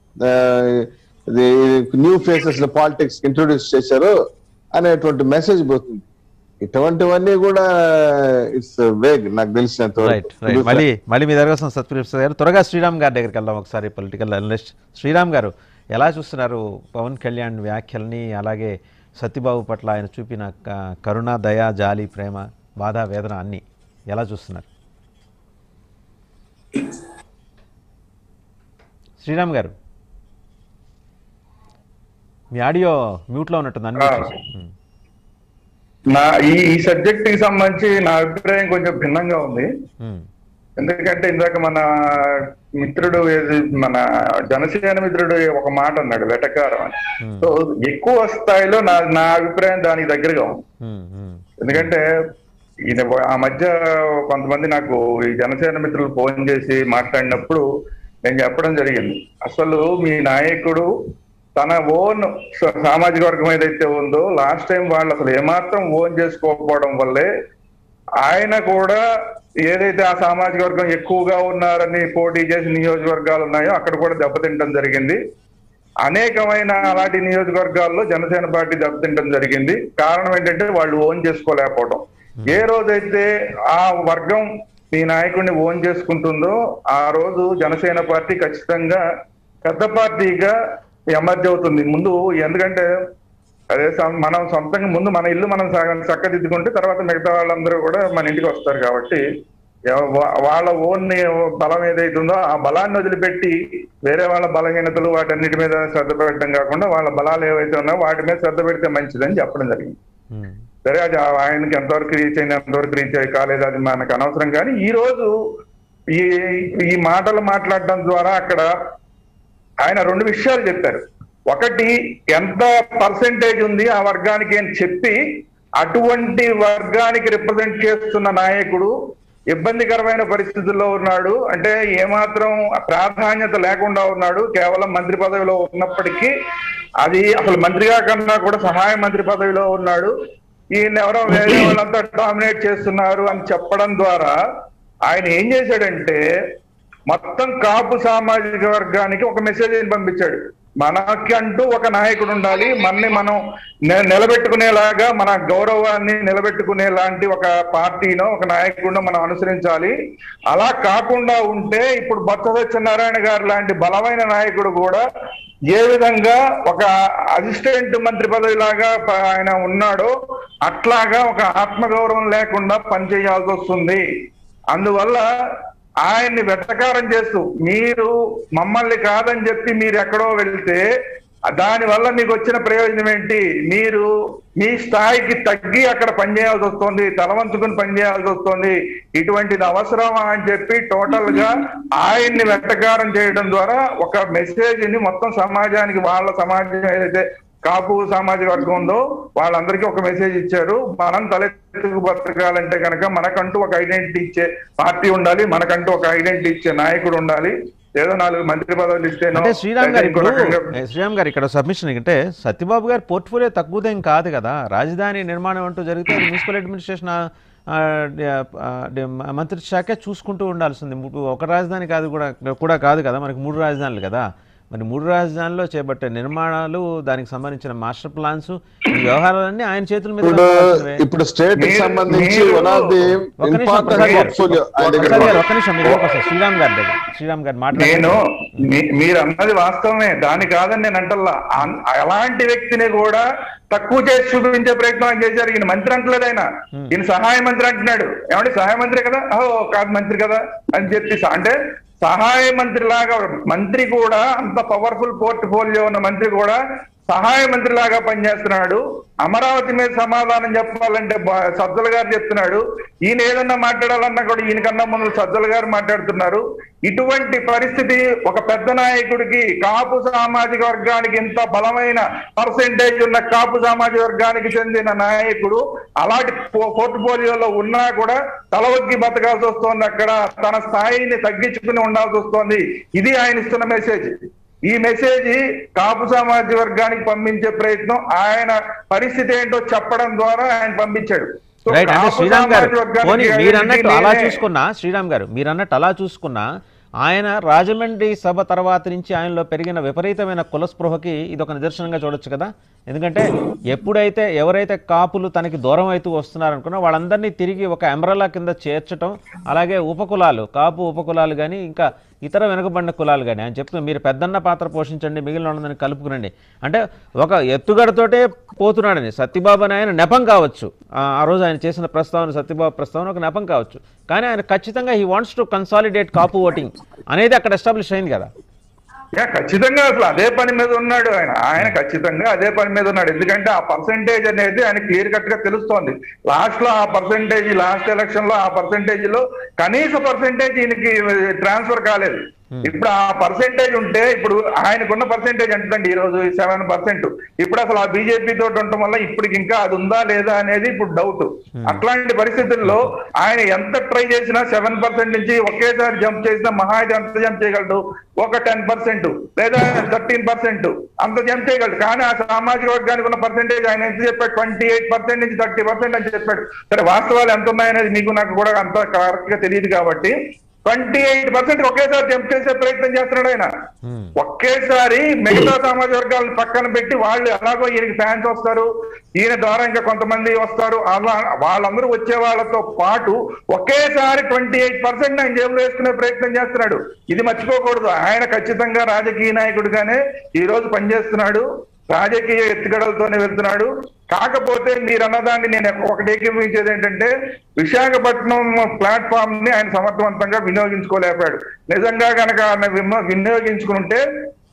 న్యూ ఫేసెస్ పాలిటిక్స్ ఇంట్రొడ్యూస్ చేశారు అనేటువంటి మెసేజ్ పోతుంది ఇటువంటివన్నీ కూడా ఇట్స్ వేగ్ నాకు తెలిసినంత రైట్ రైట్ మళ్ళీ మళ్ళీ మీ దగ్గర వస్తున్న సత్యప్రసాద్ ప్రసాద్ గారు త్వరగా శ్రీరామ్ గారి దగ్గరికి వెళ్దాం ఒకసారి పొలిటికల్ అనలిస్ట్ శ్రీరామ్ గారు ఎలా చూస్తున్నారు పవన్ కళ్యాణ్ వ్యాఖ్యల్ని అలాగే సత్యబాబు పట్ల ఆయన చూపిన క- కరుణ దయ జాలి ప్రేమ బాధ వేదన అన్ని ఎలా చూస్తున్నారు శ్రీరామ్ గారు మీ ఆడియో మ్యూట్లో ఉన్నట్టుంది అన్ని నా ఈ ఈ సబ్జెక్ట్ కి సంబంధించి నా అభిప్రాయం కొంచెం భిన్నంగా ఉంది ఎందుకంటే ఇందాక మన మిత్రుడు ఏది మన జనసేన మిత్రుడు ఒక మాట అన్నాడు వెటకారం అని సో ఎక్కువ స్థాయిలో నా నా అభిప్రాయం దానికి దగ్గరగా ఉంది ఎందుకంటే ఈయన ఆ మధ్య కొంతమంది నాకు ఈ జనసేన మిత్రులు ఫోన్ చేసి మాట్లాడినప్పుడు నేను చెప్పడం జరిగింది అసలు మీ నాయకుడు తన ఓన్ సామాజిక వర్గం ఏదైతే ఉందో లాస్ట్ టైం వాళ్ళు అసలు ఏమాత్రం ఓన్ చేసుకోకపోవడం వల్లే ఆయన కూడా ఏదైతే ఆ సామాజిక వర్గం ఎక్కువగా ఉన్నారని పోటీ చేసి నియోజకవర్గాలు ఉన్నాయో అక్కడ కూడా దెబ్బతింటం జరిగింది అనేకమైన అలాంటి నియోజకవర్గాల్లో జనసేన పార్టీ దెబ్బతింటం జరిగింది కారణం ఏంటంటే వాళ్ళు ఓన్ చేసుకోలేకపోవడం ఏ రోజైతే ఆ వర్గం మీ నాయకుడిని ఓన్ చేసుకుంటుందో ఆ రోజు జనసేన పార్టీ ఖచ్చితంగా పెద్ద పార్టీగా ఎమర్జ్ అవుతుంది ముందు ఎందుకంటే అదే సం- మనం సొంతంగా ముందు మన ఇల్లు మనం సగం చక్కదిద్దుకుంటే తర్వాత మిగతా వాళ్ళందరూ కూడా మన ఇంటికి వస్తారు కాబట్టి ఎవ- వా- వాళ్ళ ఓన్ బలం ఏదైతే ఉందో ఆ బలాన్ని వదిలిపెట్టి వేరే వాళ్ళ బలహీనతలు వాటన్నిటి మీద శ్రద్ధ పెట్టడం కాకుండా వాళ్ళ బలాలు ఏవైతే ఉన్నాయో వాటి మీద శ్రద్ధ పెడితే మంచిదని చెప్పడం జరిగింది సరే అది ఆ- ఆయనకి ఎంతవరకు రీచ్ అయింది ఎంతవరకు రీచ్ అయ్యి కాలేదు అది మనకు అనవసరం కానీ ఈ రోజు ఈ ఈ మాటలు మాట్లాడడం ద్వారా అక్కడ ఆయన రెండు విషయాలు చెప్పారు ఒకటి ఎంత పర్సెంటేజ్ ఉంది ఆ వర్గానికి అని చెప్పి అటువంటి వర్గానికి రిప్రజెంట్ చేస్తున్న నాయకుడు ఇబ్బందికరమైన పరిస్థితుల్లో ఉన్నాడు అంటే ఏమాత్రం ప్రాధాన్యత లేకుండా ఉన్నాడు కేవలం మంత్రి పదవిలో ఉన్నప్పటికీ అది అసలు మంత్రిగా కన్నా కూడా సహాయ మంత్రి పదవిలో ఉన్నాడు ఈయన ఎవరో వేరే వాళ్ళంతా డామినేట్ చేస్తున్నారు అని చెప్పడం ద్వారా ఆయన ఏం చేశాడంటే మొత్తం కాపు సామాజిక వర్గానికి ఒక మెసేజ్ పంపించాడు మనకి అంటూ ఒక నాయకుడు ఉండాలి మనని మనం నె- నిలబెట్టుకునేలాగా మన గౌరవాన్ని నిలబెట్టుకునేలాంటి ఒక పార్టీనో ఒక నాయకుడినో మనం అనుసరించాలి అలా కాకుండా ఉంటే ఇప్పుడు బొత్స సత్యనారాయణ గారు లాంటి బలమైన నాయకుడు కూడా ఏ విధంగా ఒక అసిస్టెంట్ మంత్రి పదవి లాగా ప- ఆయన ఉన్నాడో అట్లాగా ఒక ఆత్మగౌరవం లేకుండా పనిచేయాల్సి వస్తుంది అందువల్ల ఆయన్ని వెటకారం చేస్తూ మీరు మమ్మల్ని కాదని చెప్పి మీరు ఎక్కడో వెళ్తే దాని వల్ల మీకు వచ్చిన ప్రయోజనం ఏంటి మీరు మీ స్థాయికి తగ్గి అక్కడ పనిచేయాల్సి వస్తుంది తలవంచుకుని పనిచేయాల్సి వస్తుంది ఇటువంటిది అవసరమా అని చెప్పి టోటల్ గా ఆయన్ని వెటకారం చేయడం ద్వారా ఒక మెసేజ్ ని మొత్తం సమాజానికి వాళ్ళ సమాజం ఏదైతే కాపు సామాజిక వర్గం ఉందో వాళ్ళందరికీ ఒక మెసేజ్ ఇచ్చారు మనం తలెత్తుకు బతకాలంటే కనుక మనకంటూ ఒక ఐడెంటిటీ ఇచ్చే పార్టీ ఉండాలి మనకంటూ ఒక ఐడెంటిటీ ఇచ్చే నాయకుడు ఉండాలి ఏదో నాలుగు మంత్రి పదవులు ఇస్తేనో అంటే శ్రీరామ్ గారు లేదా ఇంకో ఇప్పుడు రకంగా- ఏ, శ్రీరామ్ గారు ఇక్కడ సబ్మిషన్ అంటే సత్యబాబు గారి పోర్ట్ఫోలియో తక్కువదేం కాదు కదా రాజధాని నిర్మాణం అంటూ జరిగితే అది మున్సిపల్ అడ్మినిస్ట్రేషన్ ఆ, ఆ, ఆ, డి- మంత్రి శాఖ చూసుకుంటూ ఉండాల్సింది ము- ఒక రాజధాని కాదు కూడా కూడా కాదు కదా మనకి మూడు రాజధానులు కదా మరి మూడు రాజధానిలో చేపట్టే నిర్మాణాలు దానికి సంబంధించిన మాస్టర్ ప్లాన్స్ ఈ వ్యవహారాలన్నీ ఆయన చేతుల మీద ఇప్పుడు నడవాల్సినవే. ఇప్పుడు స్టేట్ కి మీరు- సంబంధించి మీరు- వన్ ఆఫ్ ది ఒక్క నిమిషం ఇంపార్టెంట్ ప్రసాద్ గారు పోర్ట్ఫోలియో ఆయన దగ్గర ప్రసాద్ గారు ఉంది. ఒక్క నిమిషం మీరు దగ్గరకు వస్తారు. శ్రీరామ్ గారి దగ్గర శ్రీరామ్ గారు నేను మాట్లాడారు మీ- మీరు అన్నది వాస్తవమే దాని కాదని నేను అంటల్లా అన్- అలాంటి వ్యక్తిని కూడా తక్కువ చేసి చూపించే ప్రయత్నం ఆయన చేశారు ఈయన మంత్రి అంటలేదు ఆయన ఈయన సహాయ మంత్రి అంటున్నాడు ఏమంటే సహాయ మంత్రి కదా ఓ కాదు మంత్రి కదా అని చెప్పి స- అంటే సహాయ మంత్రి లాగా మంత్రి కూడా అంత పవర్ఫుల్ పోర్ట్ఫోలియో ఉన్న మంత్రి కూడా సహాయ మంత్రి లాగా పనిచేస్తున్నాడు అమరావతి మీద సమాధానం చెప్పాలంటే బా- సజ్జల గారు చెప్తున్నాడు ఈయన ఏదన్నా మాట్లాడాలన్నా కూడా ఈయనకన్నా ముందు సజ్జల గారు మాట్లాడుతున్నారు ఇటువంటి పరిస్థితి ఒక పెద్ద నాయకుడికి కాపు సామాజిక వర్గానికి ఇంత బలమైన పర్సెంటేజ్ ఉన్న కాపు సామాజిక వర్గానికి చెందిన నాయకుడు అలాంటి పో- పోర్ట్ఫోలియోలో ఉన్నా కూడా తలవగ్గి బతకాల్సి వస్తోంది అక్కడ తన స్థాయిని తగ్గించుకుని ఉండాల్సి వస్తోంది ఇది ఆయన ఇస్తున్న మెసేజ్ ఈ మెసేజ్ కాపు సామాజిక వర్గానికి పంపించే ప్రయత్నం ఆయన పరిస్థితి ఏంటో చెప్పడం ద్వారా ఆయన పంపించాడు సో రైట్ అంటే కాపు శ్రీరామ్ గారు సామాజిక వర్గానికి పోనీ మీరు అన్నట్టు identity అలా నేనే- చూసుకున్నా శ్రీరామ్ గారు మీరు అన్నట్టు అలా చూసుకున్నా ఆయన రాజమండ్రి సభ తర్వాత నుంచి ఆయనలో పెరిగిన విపరీతమైన కుల స్పృహకి ఇది ఒక నిదర్శనంగా చూడొచ్చు కదా ఎందుకంటే ఎప్పుడైతే ఎవరైతే కాపులు తనకి దూరం అవుతూ వస్తున్నారనుకున్నా వాళ్ళందరినీ తిరిగి ఒక ఎంబ్రలా కింద చేర్చడం అలాగే ఉపకులాలు కాపు ఉపకులాలు కానీ ఇంకా ఇతర వెనుకబడిన కులాలు కానీ ఆయన చెప్తున్నారు మీరు పెద్దన్న పాత్ర పోషించండి మిగిలిన వాళ్ళని కలుపుకురండి అంటే ఒక ఎత్తుగడతోటే పోతున్నాడని సత్యబాబు అని ఆయన నెపం కావచ్చు ఆ ఆ రోజు ఆయన చేసిన ప్రస్తావన సత్యబాబు ప్రస్తావన ఒక నెపం కావచ్చు కానీ ఆయన ఖచ్చితంగా he wants to consolidate Kapu voting అనేది అక్కడ ఎస్టాబ్లిష్ అయింది కదా యా ఖచ్చితంగా అసలు అదే పని మీద ఉన్నాడు ఆయన ఆయన ఖచ్చితంగా అదే పని మీద ఉన్నాడు ఎందుకంటే ఆ పర్సంటేజ్ అనేది ఆయన క్లియర్ కట్ గా తెలుస్తోంది లాస్ట్ లో ఆ పర్సంటేజ్ లాస్ట్ ఎలక్షన్ లో ఆ పర్సంటేజ్ లో కనీస పర్సంటేజ్ ఈయనకి ట్రాన్స్ఫర్ కాలేదు ఇప్పుడు ఆ పర్సంటేజ్ ఉంటే ఇప్పుడు ఆయనకున్న పర్సంటేజ్ ఎంతండి ఈ రోజు సెవెన్ పర్సెంట్ ఇప్పుడు అసలు ఆ బీజేపీ తోటి ఉండటం వల్ల ఇప్పటికి ఇంకా అది ఉందా లేదా అనేది ఇప్పుడు డౌట్ అట్లాంటి పరిస్థితుల్లో ఆయన ఎంత ట్రై చేసినా సెవెన్ పర్సెంట్ నుంచి ఒకేసారి జంప్ చేసినా మహా అయితే ఎంత జంప్ చేయగలడు ఒక టెన్ పర్సెంట్ లేదా థర్టీన్ పర్సెంట్ అంత జంప్ చేయగలడు కానీ ఆ సామాజిక వర్గానికి ఉన్న పర్సెంటేజ్ ఆయన ఎంత చెప్పాడు ట్వంటీ ఎయిట్ పర్సెంట్ నుంచి థర్టీ పర్సెంట్ అని చెప్పాడు సరే వాస్తవాలు ఎంత ఉన్నాయనేది మీకు నాకు కూడా అంత కరెక్ట్ గా తెలియదు కాబట్టి ట్వంటీ ఎయిట్ పర్సెంట్ ఒకేసారి జంప్ చేసే ప్రయత్నం చేస్తున్నాడు ఆయన ఒకేసారి మిగతా సామాజిక వర్గాలను పక్కన పెట్టి వాళ్ళు ఎలాగో ఈయనకి ఫ్యాన్స్ వస్తారు ఈయన ద్వారా ఇంకా కొంతమంది వస్తారు అలా వాళ్ళందరూ వచ్చే వాళ్ళతో పాటు ఒకేసారి ట్వంటీ ఎయిట్ పర్సెంట్ ఆయన జేబులో వేసుకునే ప్రయత్నం చేస్తున్నాడు ఇది మర్చిపోకూడదు ఆయన ఖచ్చితంగా రాజకీయ నాయకుడిగానే ఈ రోజు పనిచేస్తున్నాడు రాజకీయ ఎత్తుగడలతోనే వెళ్తున్నాడు కాకపోతే మీరు అన్నదాన్ని నేను ఒకటి ఏకీభవించేది ఏంటంటే విశాఖపట్నం ప్లాట్ఫామ్ ని ఆయన సమర్థవంతంగా వినియోగించుకోలేకపోయాడు నిజంగా కనుక ఆయన విమ- వినియోగించుకుంటే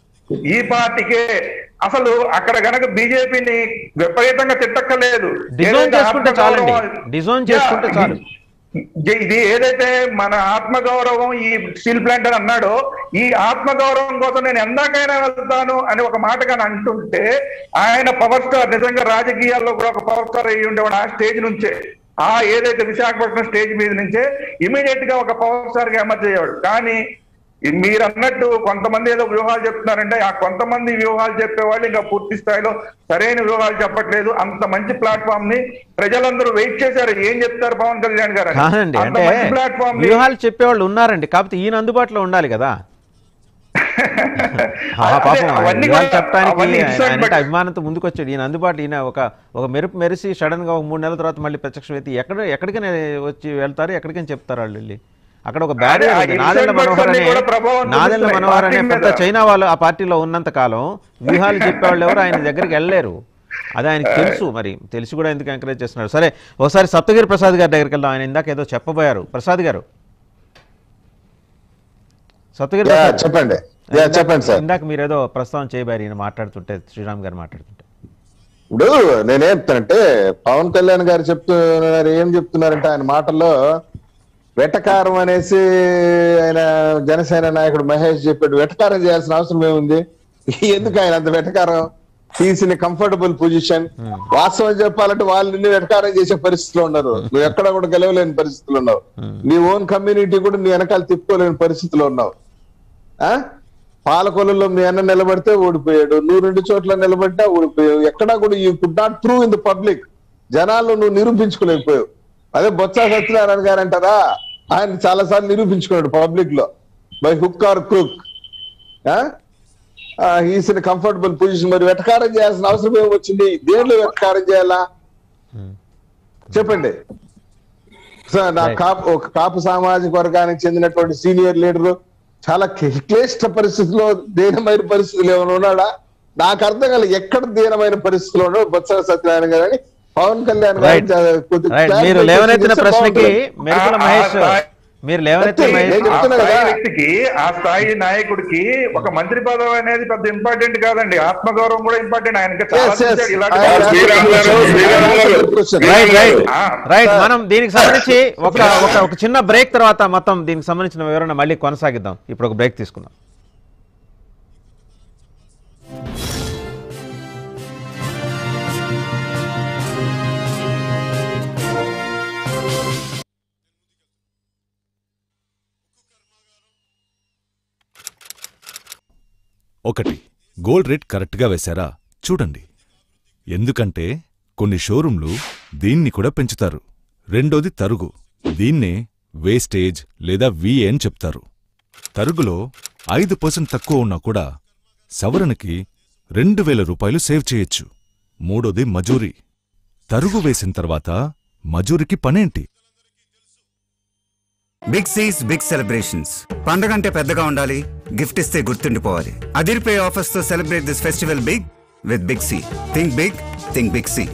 ఈ పార్టీకే అసలు అక్కడ గనక బీజేపీని విపరీతంగా తిట్టక్కర్లేదు డిజోన్ ఏదైతే చేసుకుంటే చాలండి ఆత్మగౌరవం- డిజోన్ చేసుకుంటే యా, చాలు ఇది- ఇది ఏదైతే మన ఆత్మగౌరవం ఈ స్టీల్ ప్లాంట్ అని అన్నాడో ఈ ఆత్మగౌరవం కోసం నేను ఎందాకైనా వెళ్తాను అని ఒక మాట కానీ అంటుంటే ఆయన పవర్ స్టార్ నిజంగా రాజకీయాల్లో కూడా ఒక పవర్ స్టార్ అయ్యి ఉండేవాడు ఆ స్టేజ్ నుంచే ఆ ఏదైతే విశాఖపట్నం స్టేజ్ మీద నుంచే ఇమీడియట్ గా ఒక పవర్ స్టార్ గా ఎమర్జ్ అయ్యేవాడు కానీ ఈ మీరు అన్నట్టు కొంతమంది ఏదో వ్యూహాలు చెప్తున్నారంటే ఆ కొంతమంది వ్యూహాలు చెప్పేవాళ్ళు ఇంకా పూర్తి స్థాయిలో సరైన వ్యూహాలు చెప్పట్లేదు అంత మంచి ప్లాట్ఫామ్ ని ప్రజలందరూ వెయిట్ చేశారు ఏం చెప్తారు పవన్ కళ్యాణ్ గారు అని. కాదండి అంత అంటే మంచి ప్లాట్ఫామ్ ని వ్యూహాలు చెప్పేవాళ్ళు ఉన్నారండి కాకపోతే ఈయన అందుబాటులో ఉండాలి కదా ఆ పాపం అదే, ఆయన అవన్నీ వివరాలు కూడా- చెప్పడానికి అవన్నీ ఆయన- inside ఆయనంటే but- అభిమానంతో ముందుకు వచ్చాడు ఈయన అందుబాటు ఈయన ఒక ఒక మెరుపు మెరిసి సడన్ గా ఒక మూడు నెలల తర్వాత మళ్ళీ ప్రత్యక్ష వ్యక్తి ఎక్కడ ఎక్కడికైనా వచ్చి వెళ్తారు ఎక్కడికైనా చెప్తారు వాళ్ళు వెళ్ళి అక్కడ ఒక బ్యారియర్ ఆ ఉంది inside నాదెండ్ల buts మనోహర్ అన్నీ అనే కూడా ప్రభావం నాదెండ్ల చూపిస్తాయి మనోహర్ అనే పార్టీ పెద్ద మీద. చైనా వాళ్ళు ఆ పార్టీలో ఉన్నంత కాలం వ్యూహాలు చెప్పేవాళ్ళు ఎవరు ఆయన దగ్గరికి వెళ్ళలేరు అది ఆయనకు తెలుసు మరి తెలిసి కూడా ఎందుకు ఎంకరేజ్ చేస్తున్నారు సరే ఒకసారి సప్తగిరి ప్రసాద్ గారి దగ్గరికి వెళ్దాం ఆయన ఇందాక ఏదో చెప్పబోయారు ప్రసాద్ గారు సప్తగిరి యా, ప్రసాద్ చెప్పండి యా, ఇందాక- చెప్పండి సార్ ఇందాక మీరు ఏదో ప్రస్తావన చేయబారు ఈయన మాట్లాడుతుంటే శ్రీరామ్ గారు మాట్లాడుతుంటే ఇప్పుడు నేనేం చెప్తానంటే పవన్ కళ్యాణ్ గారు చెప్తున్నారు ఏం చెప్తున్నారంటే ఆయన మాటల్లో వెటకారం అనేసి ఆయన జనసేన నాయకుడు మహేష్ చెప్పాడు వెటకారం చేయాల్సిన అవసరం ఏముంది ఎందుకు ఆయన అంత వెటకారం తీసిన కంఫర్టబుల్ పొజిషన్ వాస్తవం చెప్పాలంటే వాళ్ళు నిన్ను వెటకారం చేసే పరిస్థితిలో ఉన్నారు నువ్వు ఎక్కడ కూడా గెలవలేని పరిస్థితిలో ఉన్నావు నీ ఓన్ కమ్యూనిటీ కూడా నీ వెనకాల తిప్పుకోలేని పరిస్థితిలో ఉన్నావు ఆ పాలకొల్లులో మీ అన్న నిలబడితే ఓడిపోయాడు నువ్వు రెండు చోట్ల నిలబడితే ఓడిపోయావు ఎక్కడా కూడా you could not prove in the public జనాల్లో నువ్వు నిరూపించుకోలేకపోయావు అదే బొత్స సత్యనారాయణ గారు అంటారా ఆయన చాలా సార్లు నిరూపించుకున్నాడు పబ్లిక్ లో by hook or crook is in comfortable position మరి వెటకారం చేయాల్సిన అవసరం ఏమొచ్చింది దేంట్లో వెటకారం చేయాలా చెప్పండి సార్ నా Right. కాపు ఒక కాపు సామాజిక వర్గానికి చెందినటువంటి సీనియర్ లీడర్ చాలా క్లి- క్లిష్ట పరిస్థితిలో దీనమైన పరిస్థితులు ఏమైనా ఉన్నాడా నాకు అర్థం కాలేదు ఎక్కడ దీనమైన పరిస్థితిలో ఉన్నాడు బొత్స సత్యనారాయణ గారు అని పవన్ కళ్యాణ్ గారు Right. జా- కొద్ది రైట్ మీరు clarification లేవనెత్తిన ఇస్తే ప్రశ్నకి బాగుంటుంది. మెరుకుల ఆ- ఆ మహేష్ స్థాయి- మీరు లేవనెత్తిన నేను మహేష్ ఆ చెప్తున్నా స్థాయి కదా. వ్యక్తికి ఆ స్థాయి నాయకుడికి ఒక మంత్రి పదవి అనేది పెద్ద ఇంపార్టెంట్ కాదండి ఆత్మగౌరవం కూడా ఇంపార్టెంట్ ఆయనకి చాలా Yes, yes. చూశాడు ఇలాంటి I- పరిస్థితులు. శ్రీరామ్ గారు, Sriram garu. Question. Right right ఆ, రైట్ సార్. మనం దీనికి సంబంధించి ఒక ఒక ఒక చిన్న బ్రేక్ తర్వాత మొత్తం దీనికి సంబంధించిన వివరణ మళ్ళీ కొనసాగిద్దాం ఇప్పుడు ఒక బ్రేక్ తీసుకుందాం ఒకటి గోల్డ్ రేట్ కరెక్ట్గా వేశారా చూడండి ఎందుకంటే కొన్ని షోరూంలు దీన్ని కూడా పెంచుతారు రెండోది తరుగు దీన్నే వేస్టేజ్ లేదా విఏ అని చెప్తారు తరుగులో ఐదు పర్సెంట్ తక్కువ ఉన్నా కూడా సవరణకి రెండు వేల రూపాయలు సేవ్ చేయొచ్చు మూడోది మజూరీ తరుగు వేసిన తర్వాత మజూరికి పనేంటి బిగ్ సీస్ బిగ్ సెలబ్రేషన్స్ పండగ అంటే పెద్దగా ఉండాలి గిఫ్ట్ ఇస్తే గుర్తుండిపోవాలి అదిరిపోయే ఆఫర్స్ తో celebrate this festival big with big C think big think big C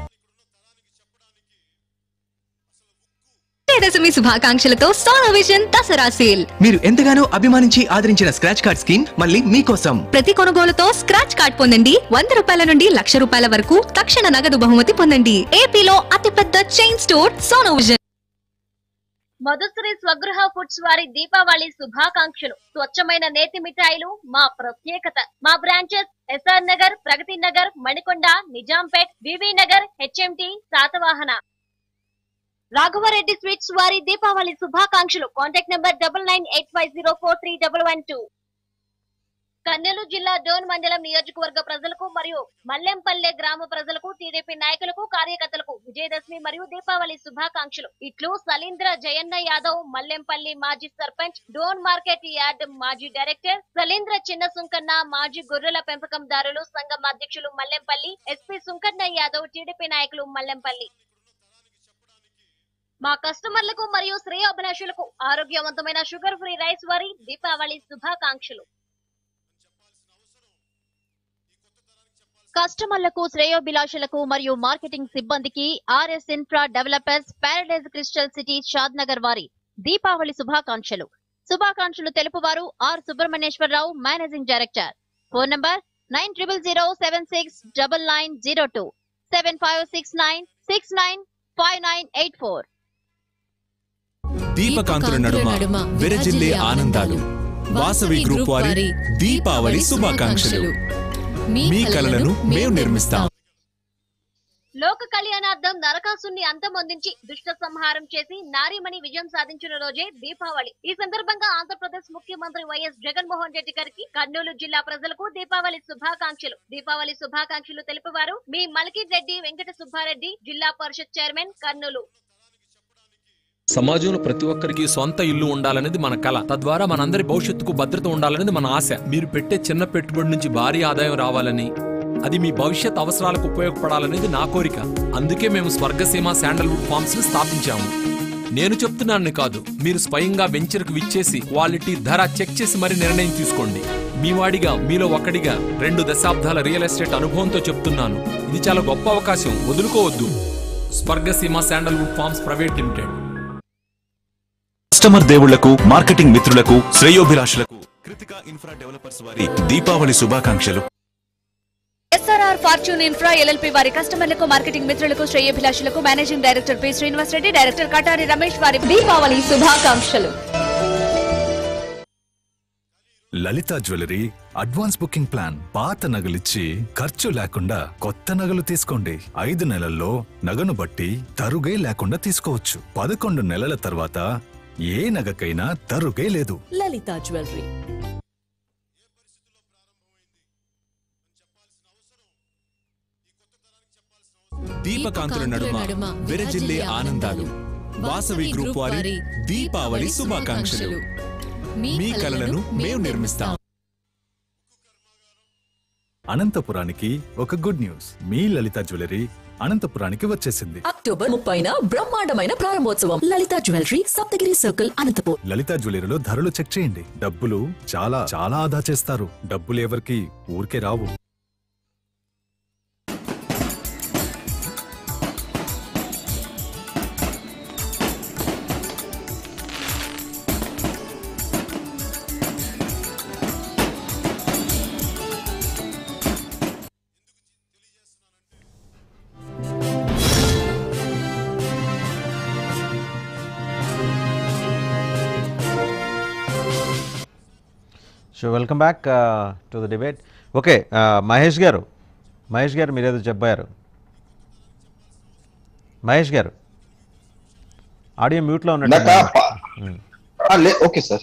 Vijayadashami శుభాకాంక్షలతో సోనోవిజన్ దసరా సేల్ మీరు ఎంతగానో అభిమానించి ఆదరించిన స్క్రాచ్ కార్డ్ స్కీమ్ మళ్ళీ మీకోసం ప్రతి కొనుగోలుతో స్క్రాచ్ కార్డ్ పొందండి వంద రూపాయల నుండి లక్ష రూపాయల వరకు తక్షణ నగదు బహుమతి పొందండి ఏపీలో అతిపెద్ద chain store Sonovision Madhushri Swagruha foods వారి దీపావళి శుభాకాంక్షలు స్వచ్ఛమైన నేతి మిఠాయిలు మా ప్రత్యేకత మా branches SR Nagar Pragathi Nagar Manikonda Nizampet VV Nagar HMT Satavahana Raghavareddy sweets వారి దీపావళి శుభాకాంక్షలు contact number double nine eight five zero four three double one two Kurnool జిల్లా డోన్ మండలం నియోజకవర్గ ప్రజలకు మరియు మల్లెంపల్లె గ్రామ ప్రజలకు టీడీపీ నాయకులకు కార్యకర్తలకు విజయదశమి మరియు దీపావళి శుభాకాంక్షలు ఇట్లు సలీంద్ర జయన్న యాదవ్ మల్లెంపల్లి మాజీ సర్పంచ్ డోన్ మార్కెట్ యార్డ్ మాజీ డైరెక్టర్ సలీంద్ర చిన్న సుంకన్న మాజీ గొర్రెల పెంపకందారులు సంఘం అధ్యక్షులు మల్లెంపల్లి ఎస్పీ సుంకన్న యాదవ్ టీడీపీ నాయకులు మల్లెంపల్లి మా కస్టమర్లకు మరియు శ్రేయోభిలాషులకు ఆరోగ్యవంతమైన షుగర్ ఫ్రీ రైస్ వారి దీపావళి శుభాకాంక్షలు కస్టమర్లకు శ్రేయోభిలాషులకు మరియు మార్కెటింగ్ సిబ్బందికి RS infra developers paradise crystal city Shad Nagar వారి దీపావళి శుభాకాంక్షలు శుభాకాంక్షలు తెలుపువారు R Subrahmanyeswararao managing director phone number nine triple zero seven six double nine zero two seven five six nine six nine five nine eight four దీపకాంతుల నడుమ విరజిల్లే ఆనందాలు Vasavi group వారి దీపావళి శుభాకాంక్షలు మీ కలలను మేము నిర్మిస్తాం లోక కళ్యాణార్థం నరకాసుని అంతమొందించి దుష్ట సంహారం చేసి నారీమణి విజయం సాధించిన రోజే దీపావళి ఈ సందర్భంగా ఆంధ్రప్రదేశ్ ముఖ్యమంత్రి వైఎస్ జగన్మోహన్ రెడ్డి గారికి కర్నూలు జిల్లా ప్రజలకు దీపావళి శుభాకాంక్షలు దీపావళి శుభాకాంక్షలు తెలుపువారు మీ మలకి రెడ్డి వెంకట సుబ్బారెడ్డి జిల్లా పరిషత్ చైర్మన్ కర్నూలు సమాజంలో ప్రతి ఒక్కరికి సొంత ఇల్లు ఉండాలనేది మన కళ తద్వారా మనందరి భవిష్యత్తుకు భద్రత ఉండాలనేది మన ఆశ మీరు పెట్టే చిన్న పెట్టుబడి నుంచి భారీ ఆదాయం రావాలని అది మీ భవిష్యత్ అవసరాలకు ఉపయోగపడాలనేది నా కోరిక అందుకే మేము స్వర్గసీమ శాండల్వుడ్ ఫార్మ్స్ ని స్థాపించాము నేను చెప్తున్నాను కాదు మీరు స్వయంగా వెంచర్కు విచ్చేసి క్వాలిటీ ధర చెక్ చేసి మరి నిర్ణయం తీసుకోండి మీ వాడిగా మీలో ఒకడిగా రెండు దశాబ్దాల రియల్ ఎస్టేట్ అనుభవంతో చెప్తున్నాను ఇది చాలా గొప్ప అవకాశం వదులుకోవద్దు Swargaseema sandalwood farms private limited customer దేవుళ్లకు మార్కెటింగ్ మిత్రులకు శ్రేయోభిలాషులకు కృతికా ఇన్ఫ్రా డెవలపర్స్ వారి దీపావళి శుభాకాంక్షలు ఎస్ఆర్ఆర్ ఫార్చ్యూన్ ఇన్ఫ్రా ఎల్ఎల్పి వారి కస్టమర్లకు మార్కెటింగ్ మిత్రులకు శ్రేయభిలాషులకు managing director P Srinivas Reddy director Katari Ramesh వారి దీపావళి శుభాకాంక్షలు Lalitha jewellery advance booking plan పాత నగలిచ్చి ఖర్చు లేకుండా కొత్త నగలు తీసుకోండి ఐదు నెలల్లో నగను బట్టి తరుగే లేకుండా తీసుకోవచ్చు పదకొండు నెలల తర్వాత ఏ నగకైనా తరుగే లేదు లలిత జ్యువెలరీ దీపకాంతుల నడుమ విరజిల్లే ఆనందాలు వాసవి గ్రూప్ వారి దీపావళి శుభాకాంక్షలు మీ కలలను మేము నిర్మిస్తాం అనంతపురానికి ఒక గుడ్ న్యూస్ మీ లలిత జ్యువెలరీ అనంతపురానికి వచ్చేసింది అక్టోబర్ ముప్పైన బ్రహ్మాండమైన ప్రారంభోత్సవం లలిత జ్యువెలరీ సప్తగిరి సర్కిల్ అనంతపూర్ లలిత జ్యువెలరీలో ధరలు చెక్ చేయండి డబ్బులు చాలా చాలా ఆదా చేస్తారు డబ్బులు ఎవరికి ఊరికే రావు so welcome back to the debate okay Mahesh garu Mahesh గారు మీరేదో చెప్పారు మహేష్ గారు ఆడియో మ్యూట్లో ఇందాక ఉన్నట్టు ప- ఆ, లే ఓకే సార్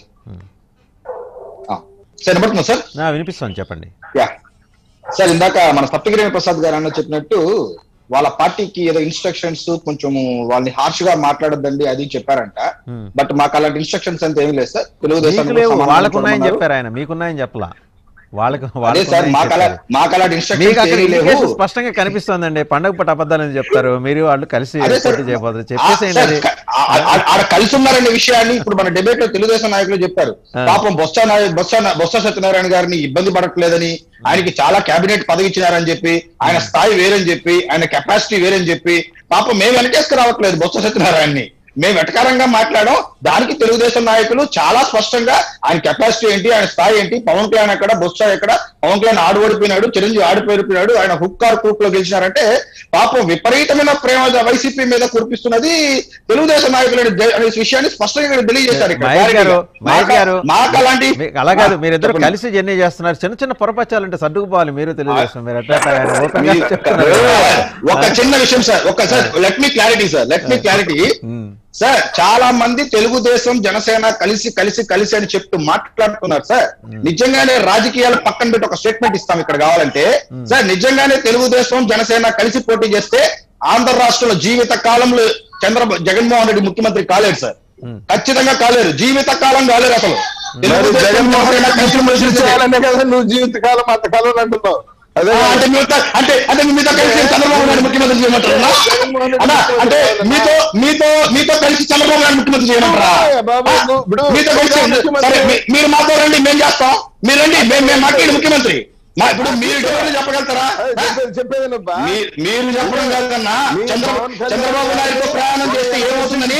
ఆ, సార్ వినపడుతుందా సార్ వినిపిస్తాను చెప్పండి యా సార్ ఇందాక మన సప్తగిరి ప్రసాద్ గారు అన్న చెప్పినట్టు వాళ్ళ పార్టీకి ఏదో ఇన్స్ట్రక్షన్స్ కొంచెం వాళ్ళని హార్ష్ గా మాట్లాడొద్దండి అది చెప్పారంట బట్ మాకు అలాంటి ఇన్స్ట్రక్షన్స్ అంతా ఏమీ లేదు సార్ తెలుగుదేశం మీకు లేవు సమానంగా వాళ్ళకున్నాయని చూడమన్నారు. చెప్పారు ఆయన మీకున్నాయని చెప్పలా వాళ్ళకు అదే వాళ్ళకు సార్ మాకు అలా మాకు అలాంటి మీకు ఇన్స్ట్రక్షన్స్ అక్కడ ఏమీ లేవు indication స్పష్టంగా కనిపిస్తోందండి పండగ పూట అబద్ధాలని చెప్తారు మీరు వాళ్ళు కలిసి అదే సార్. పోటీ చేయబోతున్నారు ఆ, చెప్పేసేయండి సార్, అది క- ఆ- ఆ- ఆడ కలిసి ఉన్నారనే విషయాన్ని ఇప్పుడు మన డిబేట్ లో తెలుగుదేశం నాయకులు చెప్పారు ఆ. పాపం బొత్స నాయ- బొత్స నా- బొత్స సత్యనారాయణ గారిని ఇబ్బంది పడట్లేదని ఆయనకి చాలా కేబినెట్ పదవి ఇచ్చినారని చెప్పి ఆయన స్థాయి వేరని చెప్పి ఆయన కెపాసిటీ వేరని చెప్పి పాపం మేము వెనకేసుకు రావట్లేదు బొత్స సత్యనారాయణని మేము వెటకారంగా మాట్లాడాం దానికి తెలుగుదేశం నాయకులు చాలా స్పష్టంగా ఆయన కెపాసిటీ ఏంటి ఆయన స్థాయి ఏంటి పవన్ కళ్యాణ్ ఎక్కడ బొత్స ఎక్కడ పవన్ కళ్యాణ్ ఆడు ఓడిపోయినాడు చిరంజీవి ఆడిపోయిపోయినాడు ఆయన హుక్కార్ కూక్ లో గెలిచినారంటే పాపం విపరీతమైన ప్రేమ వైసీపీ మీద కురిపిస్తున్నది తెలుగుదేశం నాయకులు అనే దే- అనే విషయాన్ని స్పష్టంగా ఇక్కడ తెలియజేశారు ఇక్కడ. మహేష్ గారు మహేష్ మాకు- గారు మాకు అలాంటి మీకు అలా కాదు మీరిద్దరు చెప్పండి. కలిసి జర్నీ చేస్తున్నారు చిన్న చిన్న పొరపచ్చాలంటే సర్దుకుపోవాలి మీరు తెలుగుదేశం మీరు అట్లా అట్లా ఆయన ఓపెన్ గా మీ- చెప్తున్నారు ఒక చిన్న విషయం సార్ ఒక sir let me clarity sir let me clarity sir చాలా మంది తెలుగుదేశం జనసేన కలిసి కలిసి కలిసి అని చెప్తూ మాట్లాడుతున్నారు సార్ నిజంగానే రాజకీయాలు పక్కన పెట్టి ఒక స్టేట్మెంట్ ఇస్తాం ఇక్కడ కావాలంటే సార్ నిజంగానే తెలుగుదేశం జనసేన కలిసి పోటీ చేస్తే ఆంధ్ర రాష్ట్రంలో జీవిత కాలంలో చంద్ర జగన్మోహన్ రెడ్డి ముఖ్యమంత్రి కాలేరు సార్ ఖచ్చితంగా కాలేరు జీవిత కాలం కాలేరు అసలు మరి తెలుగుదేశం జగన్మోహన్ జనసేన రెడ్డి కలిసి ముఖ్యమంత్రి పోటీ చేయాలనే కదా నువ్వు జీవితకాలం అంతకాలం అంటున్నావు అదే ఆ, అంటే మీతో అంటే అంటే మీతో కలిసి చంద్రబాబు నాయుడు ముఖ్యమంత్రి చేయమంటారా అన్నా అంటే మీతో మీతో మీతో కలిసి చంద్రబాబు నాయుడు ముఖ్యమంత్రి చేయమంటారా బాబు, ఆ, నువ్వు ఇప్పుడు మీతో కలిసి ముఖ్యమంత్రి- సరే మీ- మీరు మాతో రండి మేము చేస్తాం మీరు రండి మేము మేము మాట్లాడి ముఖ్యమంత్రి మా ఇప్పుడు మీరు ఎవరు చెప్పగలుగుతారా చెప్పేది మీ- మీరు చెప్పడం కాదు కన్నా చంద్ర చంద్రబాబు నాయుడుతో ప్రయాణం చేస్తే ఏమవుతుందని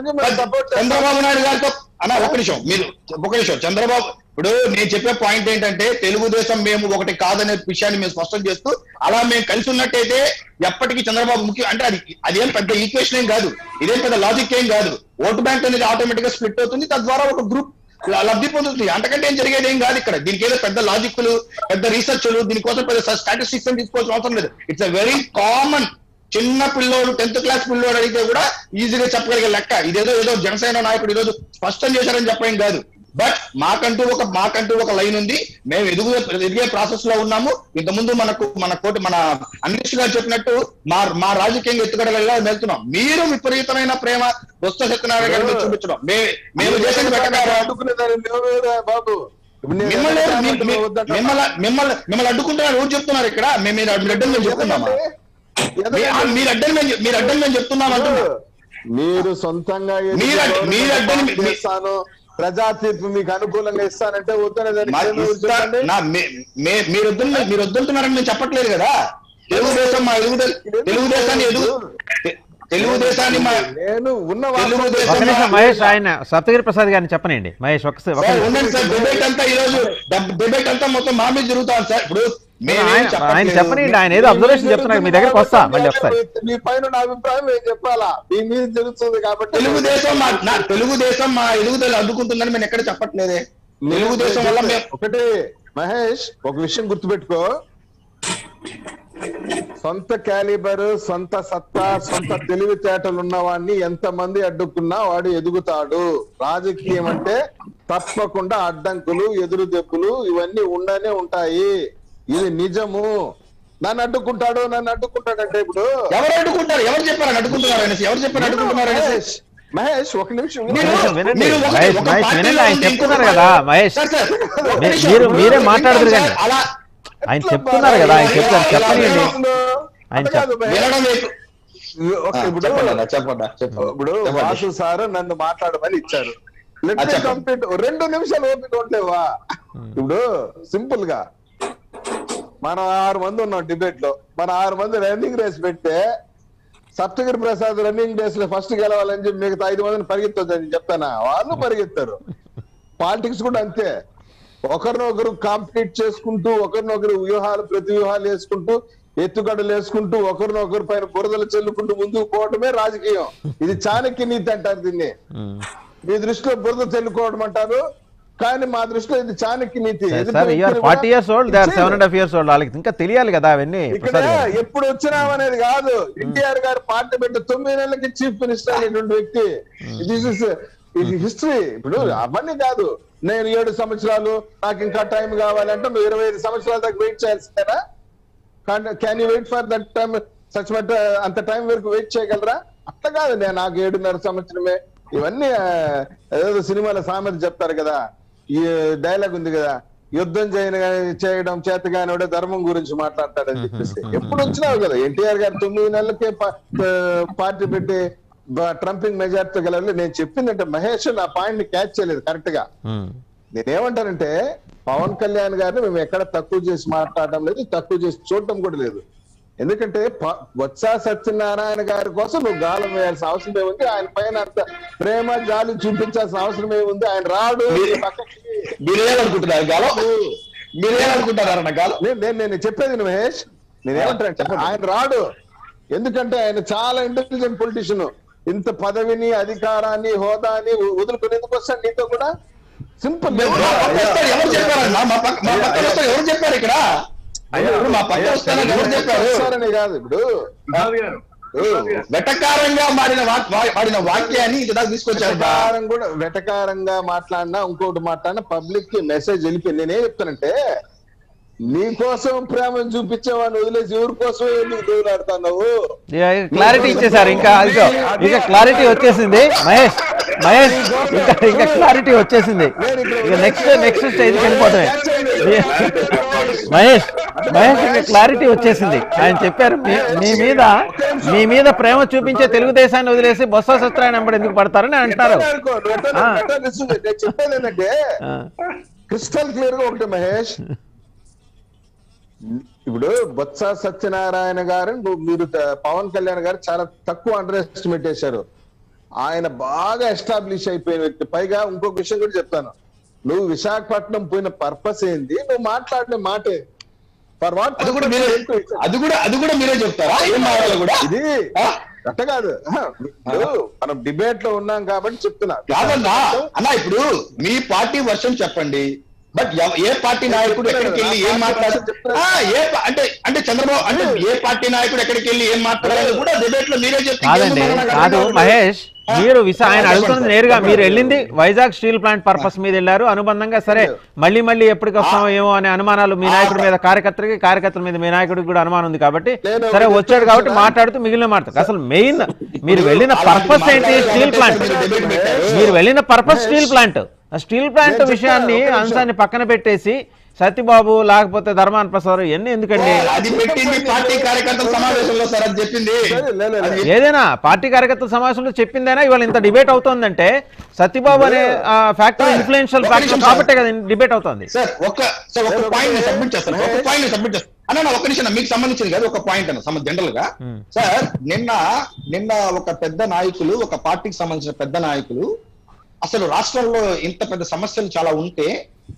చంద్రబాబు నాయుడు గారితో అన్న ఒక నిమిషం మీరు ఒక నిమిషం చంద్రబాబు ఇప్పుడు నేను చెప్పే పాయింట్ ఏంటంటే తెలుగుదేశం మేము ఒకటి కాదనే విషయాన్ని మేము స్పష్టం చేస్తూ అలా మేము కలిసి ఉన్నట్టయితే ఎప్పటికీ చంద్రబాబు ముఖ్యం అంటే అది అదేం పెద్ద ఈక్వేషన్ ఏం కాదు ఇదేం పెద్ద లాజిక్ ఏం కాదు ఓటు బ్యాంక్ అనేది ఆటోమేటిక్ గా స్ప్లిట్ అవుతుంది తద్వారా ఒక గ్రూప్ లబ్ధి పొందుతుంది అంతకంటే ఏం జరిగేది ఏం కాదు ఇక్కడ దీనికి ఏదో పెద్ద లాజిక్లు పెద్ద రీసెర్చ్లు దీనికోసం పెద్ద స్టాటిస్టిక్స్ తీసుకోవాల్సిన అవసరం లేదు ఇట్స్ అ వెరీ కామన్ చిన్న పిల్లోడు టెన్త్ క్లాస్ పిల్లోడు అడిగితే కూడా ఈజీగా చెప్పగలిగే లెక్క ఇదేదో ఏదో జనసేన నాయకుడు ఈరోజు స్పష్టం చేశారని చెప్పడం కాదు బట్ మాకంటూ ఒక మాకంటూ ఒక లైన్ ఉంది మేము ఎదుగు ఎదిగే ప్రాసెస్ లో ఉన్నాము ఇంతకుముందు మనకు మన కోటి మన అనిష్ గారు చెప్పినట్టు మా మా రాజకీయంగా ఎత్తుగడగా వెళ్తున్నాం మీరు విపరీతమైన ప్రేమ బొత్స సత్యనారాయణ గారి మీద చూపించడం మే- మేము చేసిన వెటకారం అడ్డుకునేదాన్ని మేమేరా బాబు ఇప్పుడు నేను మిమ్మల్ని ఎక్కడ మీ- మీ- వద్దంటున్నా. మిమ్మల్ని మిమ్మల్ని మిమ్మల్ని అడ్డుకుంటున్నారు ఎవరు చెప్తున్నారు ఇక్కడ మేము మీరు మీరు అడ్డం మేము చెప్తున్నామా మీ- ఆ, మీరు అడ్డం మేము మీరు అడ్డం మేము చెప్తున్నాం అంటున్నా మీరు సొంతంగా ఏదో మీరు అడ్- గవర్నమెంట్ మీరు అడ్డం- పాస్ చేస్తాను ప్రజా తీర్పు మీకు అనుకూలంగా ఇస్తానంటే వద్దనే దానికి మా ఏమో ఇస్తా- చెప్పండి. నా మే- మే- మీరు వద్దు మీరు వద్దంటున్నారని మేము చెప్పట్లేదు కదా తెలుగుదేశం మా ఎదుగుదల తెలుగుదేశాన్ని ఎదుగు తె- తెలుగుదేశాన్ని మా నేను ఉన్న ఒక తెలుగుదేశం నిమిషం మహేష్ ఆయన సప్తగిరి ప్రసాద్ గారిని చెప్పనండి మహేష్ ఒక్కసారి ఒక సార్, నిమిషం. ఉండండి సార్ డిబేట్ అంతా ఈ రోజు డిబేట్ అంతా మొత్తం మా మీద జరుగుతాను సార్ ఇప్పుడు మేమేం ఆయన- చెప్పట్లేదు. ఆయన చెప్పనండి ఆయన ఏదో అబ్జర్వేషన్ చెప్తున్నారు మీ దగ్గరకు వస్తా మళ్ళీ ఒకసారి మీ పైన నా అభిప్రాయం ఏం చెప్పాలా మీ మీద జరుగుతుంది కాబట్టి తెలుగుదేశం మా నా తెలుగుదేశం మా ఎదుగుదల అడ్డుకుంటుందని మేము ఎక్కడ చెప్పట్లేదే తెలుగుదేశం వల్ల మేము ఒకటి మహేష్ ఒక విషయం గుర్తుపెట్టుకో సొంత క్యాలిబర్ సొంత సత్తా సొంత తెలివితేటలు ఉన్నవాడిని ఎంత మంది అడ్డుకున్నా వాడు ఎదుగుతాడు రాజకీయం అంటే తప్పకుండా అడ్డంకులు ఎదురు దెబ్బలు ఇవన్నీ ఉండనే ఉంటాయి ఇది నిజము నన్ను అడ్డుకుంటాడు నన్ను అడ్డుకుంటాడు అంటే ఇప్పుడు ఎవరు అడ్డుకుంటారు ఎవరు చెప్పారు అడ్డుకుంటున్నారు అనేసి ఎవరు చెప్పారు అడ్డుకుంటున్నారు అనేసి మహేష్ మహేష్ ఒక నిమిషం ఒక విను. నిమిషం వినండి మీరు ఒక- మహేష్ ఒక మహేష్ పార్టీలో వినండి ఆయన ఉండి చెప్తున్నారు ఇంకొక- కదా మహేష్ సార్, సార్, ఒక మీ- నిమిషం. మీరు మీరే ఇప్పుడు మాట్లాడదురు వింటాం కానీ సార్, అలా ఆయన చెప్తున్నారు కదా ఆయన చెప్తారు చెప్పనియండి ఆయన అంత కాదు చెప్ మహేష్. వినడం మీకు ఓకే, ఆ, ఇప్పుడు చెప్పండి అన్న, చెప్పండి చెప్పండి. ఇప్పుడు చెప్పండి. వాసు సార్ నన్ను మాట్లాడమని ఇచ్చారు Let ఆ, me చెప్పండి. complete. రెండు నిమిషాలు ఓపిక ఉండలేవా ఇప్పుడు సింపుల్ గా మనం ఆరు మంది ఉన్నాం డిబేట్ లో మన ఆరు మంది రన్నింగ్ రేస్ పెడితే సప్తగిరి ప్రసాద్ రన్నింగ్ రేస్ లో ఫస్ట్ గెలవాలని చెప్పి మిగతా ఐదు మందిని పరిగెత్తొద్దని చెప్తానా వాళ్ళు పరిగెత్తారు పాలిటిక్స్ కూడా అంతే ఒకరినొకరు కాంపిటీట్ చేసుకుంటూ ఒకరినొకరు వ్యూహాలు ప్రతి వ్యూహాలు వేసుకుంటూ ఎత్తుగడలు వేసుకుంటూ ఒకరినొకరు పైన బురదలు చెల్లుకుంటూ ముందుకు పోవటమే రాజకీయం ఇది చాణక్య నీతి అంటారు దీన్ని మీ దృష్టిలో బురద చెల్లుకోవడం అంటారు కానీ మా దృష్టిలో ఇది చాణక్య నీతి ఎదుటి సార్ యూఆర్ వ్యక్తిని ఫార్టీ కూడా ఇయర్స్ ఓల్డ్ దే ఆర్ ఇచ్చేది. Seven and half years old వాళ్ళకి ఇంకా తెలియాలి కదా అవన్నీ ఇక్కడ ప్రసాద్ గారు ఎప్పుడు వచ్చినాం అనేది కాదు ఎన్టీఆర్ గారు పార్టీ పెట్టి తొమ్మిది నెలలకి చీఫ్ మినిస్టర్ అయినటువంటి వ్యక్తి దిస్ ఇస్ ఇది హిస్టరీ ఇప్పుడు అవన్నీ కాదు నేను ఏడు సంవత్సరాలు నాకు ఇంకా టైం కావాలంటే నువ్వు ఇరవై ఐదు సంవత్సరాల దాకా వెయిట్ చేయాల్సిందేనా can you wait for that time such much అంత టైం వరకు వెయిట్ చేయగలరా అట్లా కాదు నేను నాకు ఏడున్నర సంవత్సరమే ఇవన్నీ ఆ, ఏదో సినిమాల సామెత చెప్తారు కదా ఈ డైలాగ్ ఉంది కదా యుద్ధం చేయని చేయడం చేతగానివాడే ధర్మం గురించి మాట్లాడతాడని చెప్పేసి ఎప్పుడు వచ్చినావు కదా ఎన్టీఆర్ గారు తొమ్మిది నెలలకే పా- ఆ, పార్టీ పెట్టి బ- ట్రంపింగ్ మెజార్టీతో గెలవాలి నేను చెప్పిందంటే మహేష్ నా పాయింట్ ని క్యాచ్ చేయలేదు కరెక్ట్ గా నేనేమంటానంటే పవన్ కళ్యాణ్ గారిని మేము ఎక్కడ తక్కువ చేసి మాట్లాడడం లేదు తక్కువ చేసి చూడటం కూడా లేదు ఎందుకంటే ప- బొత్స సత్యనారాయణ గారి కోసం నువ్వు గాలం వేయాల్సిన అవసరం ఏముంది ఆయన పైన అంత ప్రేమ జాలి చూపించాల్సిన అవసరం ఏముంది ఆయన రాడు నీ పక్కకి మీరేమనుకుంటున్నారు గాలో మీరేమనుకుంటున్నారన్న గాలో నేను నేను- నేను చెప్పేది విను మహేష్ నేనేమంటానంటే ఆయన రాడు ఎందుకంటే ఆయన చాలా ఇంటెలిజెంట్ పొలిటీషియన్ ఇంత పదవిని అధికారాన్ని హోదాని వదులుకునేందుకు వస్తాడు నీతో కూడా సింపుల్ వస్తారు, ఎవరు చెప్పారన్న మా పక్క మా పక్కన వస్తారు, ఎవరు చెప్పారు ఇక్కడ ఇప్పుడు మా పక్కన వస్తారని ఎవరు చెప్పారు వస్తారని కాదు ఇప్పుడు వెటకారంగా మారిన వా- వా- వాడిన వాక్యాన్ని ఇంత దాకా తీసుకొచ్చారు వెటకారం కూడా వెటకారంగా మాట్లాడినా ఇంకోటి మాట్లాడినా పబ్లిక్ కి మెసేజ్ వెళ్ళిపోయింది నేనేం చెప్తానంటే నీ కోసం ప్రేమను చూపించేవాడిని వదిలేసి ఎవరి కోసం ఎందుకు దూరాడుతున్నావు క్లారిటీ ఇచ్చేసారు ఇంకా ఇదిగో, ఇంకా క్లారిటీ వచ్చేసింది మహేష్ మహేష్ ఇంకా ఇంకా క్లారిటీ వచ్చేసింది ఇక నెక్స్ట్ నెక్స్ట్ స్టేజ్కి వెళ్ళిపోవటమే మహేష్ మహేష్ ఇంకా క్లారిటీ వచ్చేసింది ఆయన చెప్పారు మీ- మీ మీద మీ మీద ప్రేమ చూపించే తెలుగుదేశాన్ని వదిలేసి బొత్స సత్యనారాయణ వెంబడి ఎందుకు పడతారని అంటారు అనుకో, నువ్వు ఎట్లా- ఆ. ఎట్లా నిలుస్తుంది? నేను చెప్పేది ఏంటంటే ఆ. క్రిస్టల్ క్లియర్ గా ఒకటి మహేష్ ఇప్పుడు బొత్స సత్యనారాయణ గారు నువ్వు- మీరు త- పవన్ కళ్యాణ్ గారు చాలా తక్కువ అండర్ ఎస్టిమేట్ చేశారు ఆయన బాగా ఎస్టాబ్లిష్ అయిపోయిన వ్యక్తి పైగా ఇంకొక విషయం కూడా చెప్తాను నువ్వు విశాఖపట్నం పోయిన పర్పస్ ఏంది నువ్వు మాట్లాడిన మాటే ఫర్ వాట్ అది కూడా మీరే అది కూడా అది కూడా మీరే చెప్తారా ఏం మాట్లాడాలి కూడా ఇది అట్ట కాదు ఇప్పుడు మనం డిబేట్ లో ఉన్నాం కాబట్టి చెప్తున్నా కాదన్నా అన్నా ఇప్పుడు మీ పార్టీ వర్షం చెప్పండి బట్ ఎవ- ఏ పార్టీ నాయకుడు ఎక్కడికి వెళ్ళి ఏం మాట్లాడు ఆ, ఏ పా- అంటే అంటే చంద్రబాబు అంటే ఏ పార్టీ నాయకుడు ఎక్కడికి వెళ్ళి ఏం మాట్లాడాలి కూడా డిబేట్ లో మీరే చెప్తే కాదండి ఎందుకు మన కాదు గందరగోళం? మహేష్ మీరు విశ ఆయన అడుగుతున్నది నేరుగా మీరు వెళ్ళింది వైజాగ్ స్టీల్ ప్లాంట్ పర్పస్ మీద వెళ్ళారు అనుబంధంగా సరే మళ్ళీ మళ్ళీ ఎప్పటికి వస్తామో ఏమో అనే అనుమానాలు మీ నాయకుడి మీద కార్యకర్తకి కార్యకర్తల మీద మీ నాయకుడికి కూడా అనుమానం ఉంది కాబట్టి సరే వచ్చాడు కాబట్టి మాట్లాడుతూ మిగిలిన మాట్లాడు అసలు మెయిన్ మీరు వెళ్ళిన పర్పస్ ఏంటి స్టీల్ ప్లాంట్ మీరు వెళ్ళిన పర్పస్ స్టీల్ ప్లాంట్ ఆ స్టీల్ ప్లాంట్ విషయాన్ని అంశాన్ని పక్కన పెట్టేసి సత్యబాబు లేకపోతే ధర్మాన్ ప్రసాద్ ఇవన్నీ ఎందుకండి అది పెట్టింది పార్టీ కార్యకర్తల సమావేశంలో సార్ అది చెప్పింది అది ఏదైనా పార్టీ కార్యకర్తల సమావేశంలో చెప్పిందైనా ఇవాళ ఇంత డిబేట్ అవుతోందంటే సత్యబాబు అనే ఫ్యాక్టర్ ఇన్ఫ్లుయెన్షియల్ ఫ్యాక్టర్ కాబట్టే కదా డిబేట్ అవుతోంది సార్ ఒక సార్ ఒక పాయింట్ సబ్మిట్ చేస్తాను ఒక పాయింట్ సబ్మిట్ చేస్తాను అన్న ఒక నిమిషం మీకు సంబంధించింది కాదు ఒక పాయింట్ అన్న సంబంధ జనరల్ గా సార్ నిన్న నిన్న ఒక పెద్ద నాయకులు ఒక పార్టీకి సంబంధించిన పెద్ద నాయకులు అసలు రాష్ట్రంలో ఇంత పెద్ద సమస్యలు చాలా ఉంటే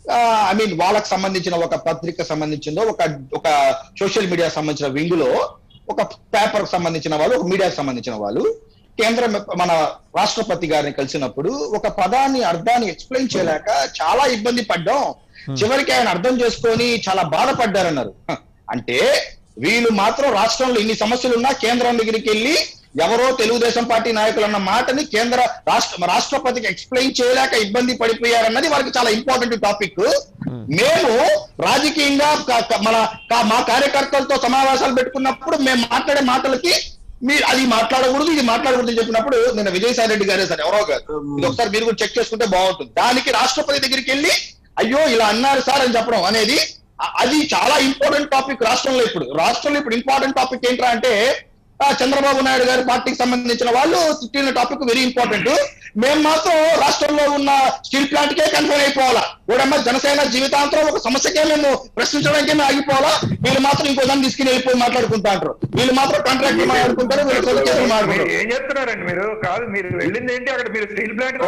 ఐ మీన్ వాళ్ళకి సంబంధించిన ఒక పత్రిక సంబంధించిందో ఒక ఒక సోషల్ మీడియా సంబంధించిన వింగులో ఒక పేపర్ సంబంధించిన వాళ్ళు ఒక మీడియాకి సంబంధించిన వాళ్ళు కేంద్ర మన రాష్ట్రపతి గారిని కలిసినప్పుడు ఒక పదాన్ని అర్థాన్ని ఎక్స్ప్లెయిన్ చేయలేక చాలా ఇబ్బంది పడ్డాం చివరికి ఆయన అర్థం చేసుకొని చాలా బాధపడ్డారన్నారు హ, అంటే వీళ్ళు మాత్రం రాష్ట్రంలో ఇన్ని సమస్యలు ఉన్నా కేంద్రం దగ్గరికి వెళ్ళి ఎవరో తెలుగుదేశం పార్టీ నాయకులు అన్న మాటని కేంద్ర రాష్ట్ర రాష్ట్రపతికి ఎక్స్ప్లెయిన్ చేయలేక ఇబ్బంది పడిపోయారన్నది వాళ్ళకి చాలా ఇంపార్టెంట్ టాపిక్ మేము రాజకీయంగా క- క- మన క- మా కార్యకర్తలతో సమావేశాలు పెట్టుకున్నప్పుడు మేము మాట్లాడే మాటలకి మీరు అది మాట్లాడకూడదు ఇది మాట్లాడకూడదు అని చెప్పినప్పుడు నేను విజయసాయి రెడ్డి గారే సార్ ఎవరో గారు ఇది ఒకసారి మీరు కూడా చెక్ చేసుకుంటే బాగుంటుంది దానికి రాష్ట్రపతి దగ్గరికి వెళ్ళి అయ్యో ఇలా అన్నారు సార్ అని చెప్పడం అనేది అ- అది చాలా ఇంపార్టెంట్ టాపిక్ రాష్ట్రంలో ఇప్పుడు రాష్ట్రంలో ఇప్పుడు ఇంపార్టెంట్ టాపిక్ ఏంట్రా అంటే ఆ, చంద్రబాబు నాయుడు గారి పార్టీకి సంబంధించిన వాళ్ళు తిట్టిన టాపిక్ వెరీ ఇంపార్టెంట్ మేము మాత్రం రాష్ట్రంలో ఉన్న స్టీల్ ప్లాంట్ కే కన్ఫర్మ్ అయిపోవాలా ఓడమ్మ జనసేన జీవితాంతరం ఒక సమస్యకే మేము ప్రశ్నించడానికే మేము ఆగిపోవాలా వీళ్ళు మాత్రం ఇంకో దాన్ని తీసుకుని వెళ్ళిపోయి మాట్లాడుకుంటా అంటారు వీళ్ళు మాత్రం కాంట్రాక్ట్ మాట్లాడుకుంటారు వీళ్ళు సొంత కేసులు మీరు మాట్లాడుకుంటారు ఏం చెప్తున్నారండి మీరు కాదు మీరు వెళ్ళింది ఏంటి అక్కడ మీరు steel plant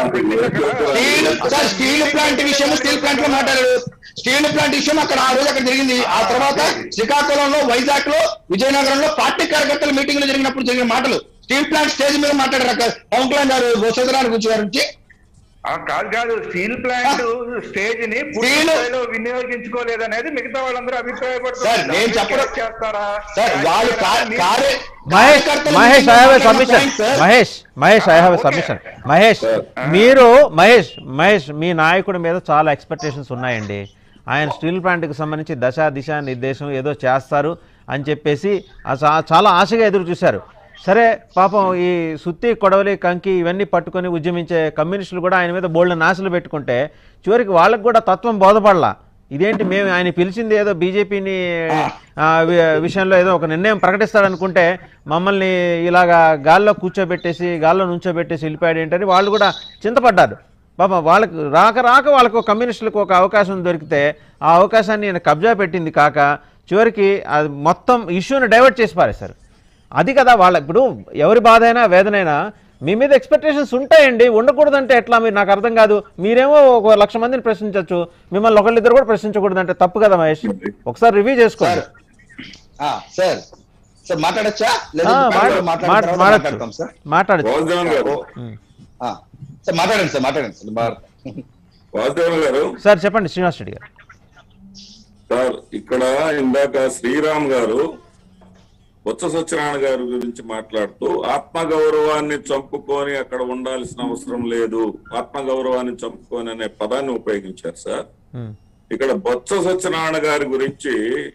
steel sir steel plant విషయం స్టీల్ ప్లాంట్ లో మాట్లాడారు స్టీల్ ప్లాంట్ విషయం అక్కడ ఆ రోజు అక్కడ జరిగింది ఆ తర్వాత శ్రీకాకుళంలో వైజాగ్ లో విజయనగరంలో పార్టీ కార్యకర్తల మీటింగ్ లో జరిగినప్పుడు జరిగిన మాటలు స్టీల్ ప్లాంట్ స్టేజ్ మీద మాట్లాడారు అక్కడ పవన్ కళ్యాణ్ గారు వసుధరాని గురించి గారి నుంచి కాదు కాదు స్టీల్ ప్లాంట్ స్టేజ్ ని పూర్తి స్టీల్- స్థాయిలో వినియోగించుకోలేదనేది మిగతా వాళ్ళందరూ సార్, అభిప్రాయపడుతున్నారు నేను చెప్పడం- చేస్తారా సార్ వాళ్ళు కా- కార్య మహేష్ కార్యకర్తల మహేష్ ఐ హావ్ మీటింగ్లో సబ్మిషన్ మాట్లాడిన point, సార్. Mahesh Mahesh I have submission Mahesh మీరు మహేష్ మహేష్ మీ నాయకుడి మీద చాలా ఎక్స్పెక్టేషన్స్ ఉన్నాయండి ఆయన స్టీల్ ప్లాంట్కి సంబంధించి దశ దిశ నిర్దేశం ఏదో చేస్తారు అని చెప్పేసి ఆ చా- చాలా ఆశగా ఎదురు చూశారు సరే పాపం ఈ సుత్తి కొడవలి కంకి ఇవన్నీ పట్టుకొని ఉద్యమించే కమ్యూనిస్టులు కూడా ఆయన మీద బోల్డ్ నాశలు పెట్టుకుంటే చివరికి వాళ్ళకి కూడా తత్వం బోధపడలా ఇదేంటి మేము ఆయన పిలిచింది ఏదో బీజేపీని విషయంలో ఏదో ఒక నిర్ణయం ప్రకటిస్తాడనుకుంటే మమ్మల్ని ఇలాగా గాల్లో కూర్చోబెట్టేసి గాల్లో నుంచోబెట్టేసి వెళ్ళిపోయాడు ఏంటని వాళ్ళు కూడా చింతపడ్డారు పాపం వాళ్ళకు రాక రాక వాళ్ళకు కమ్యూనిస్టులకు ఒక అవకాశం దొరికితే ఆ అవకాశాన్ని ఈయన కబ్జా పెట్టింది కాక చివరికి అది మొత్తం ఇష్యూని డైవర్ట్ చేసి పారేశారు అది కదా వాళ్ళ ఇప్పుడు ఎవరి బాధ అయినా వేదనైనా మీ మీద ఎక్స్పెక్టేషన్స్ ఉంటాయండి ఉండకూడదంటే ఎట్లా మీరు నాకు అర్థం కాదు మీరేమో ఒక లక్ష మందిని ప్రశ్నించవచ్చు మిమ్మల్ని ఒకళ్ళిద్దరు కూడా ప్రశ్నించకూడదు అంటే తప్పు కదా మహేష్ ఒకసారి రివ్యూ చేసుకోండి ఆ, సార్ సార్ మాట్లాడచ్చా లేదా ఆ, ఈ మాట్లా- panel లో మాట్లాడిన మాట్- తర్వాత మాట్లాడచ్చు. మాట్లాడతాం సార్ మాట్లాడచ్చు వాసుదేవన్ గారు ఆ, సార్ మాట్లాడండి సార్ మాట్లాడండి సార్ భారత్ వాసుదేవన్ గారు సార్ చెప్పండి శ్రీనివాస్ రెడ్డి గారు సార్ ఇక్కడ ఇందాక శ్రీరామ్ గారు బొత్స సత్యనారాయణ గారి గురించి మాట్లాడుతూ ఆత్మగౌరవాన్ని చంపుకొని అక్కడ ఉండాల్సిన అవసరం లేదు ఆత్మగౌరవాన్ని చంపుకొని అనే పదాన్ని ఉపయోగించారు సార్ ఇక్కడ బొత్స సత్యనారాయణ గారి గురించి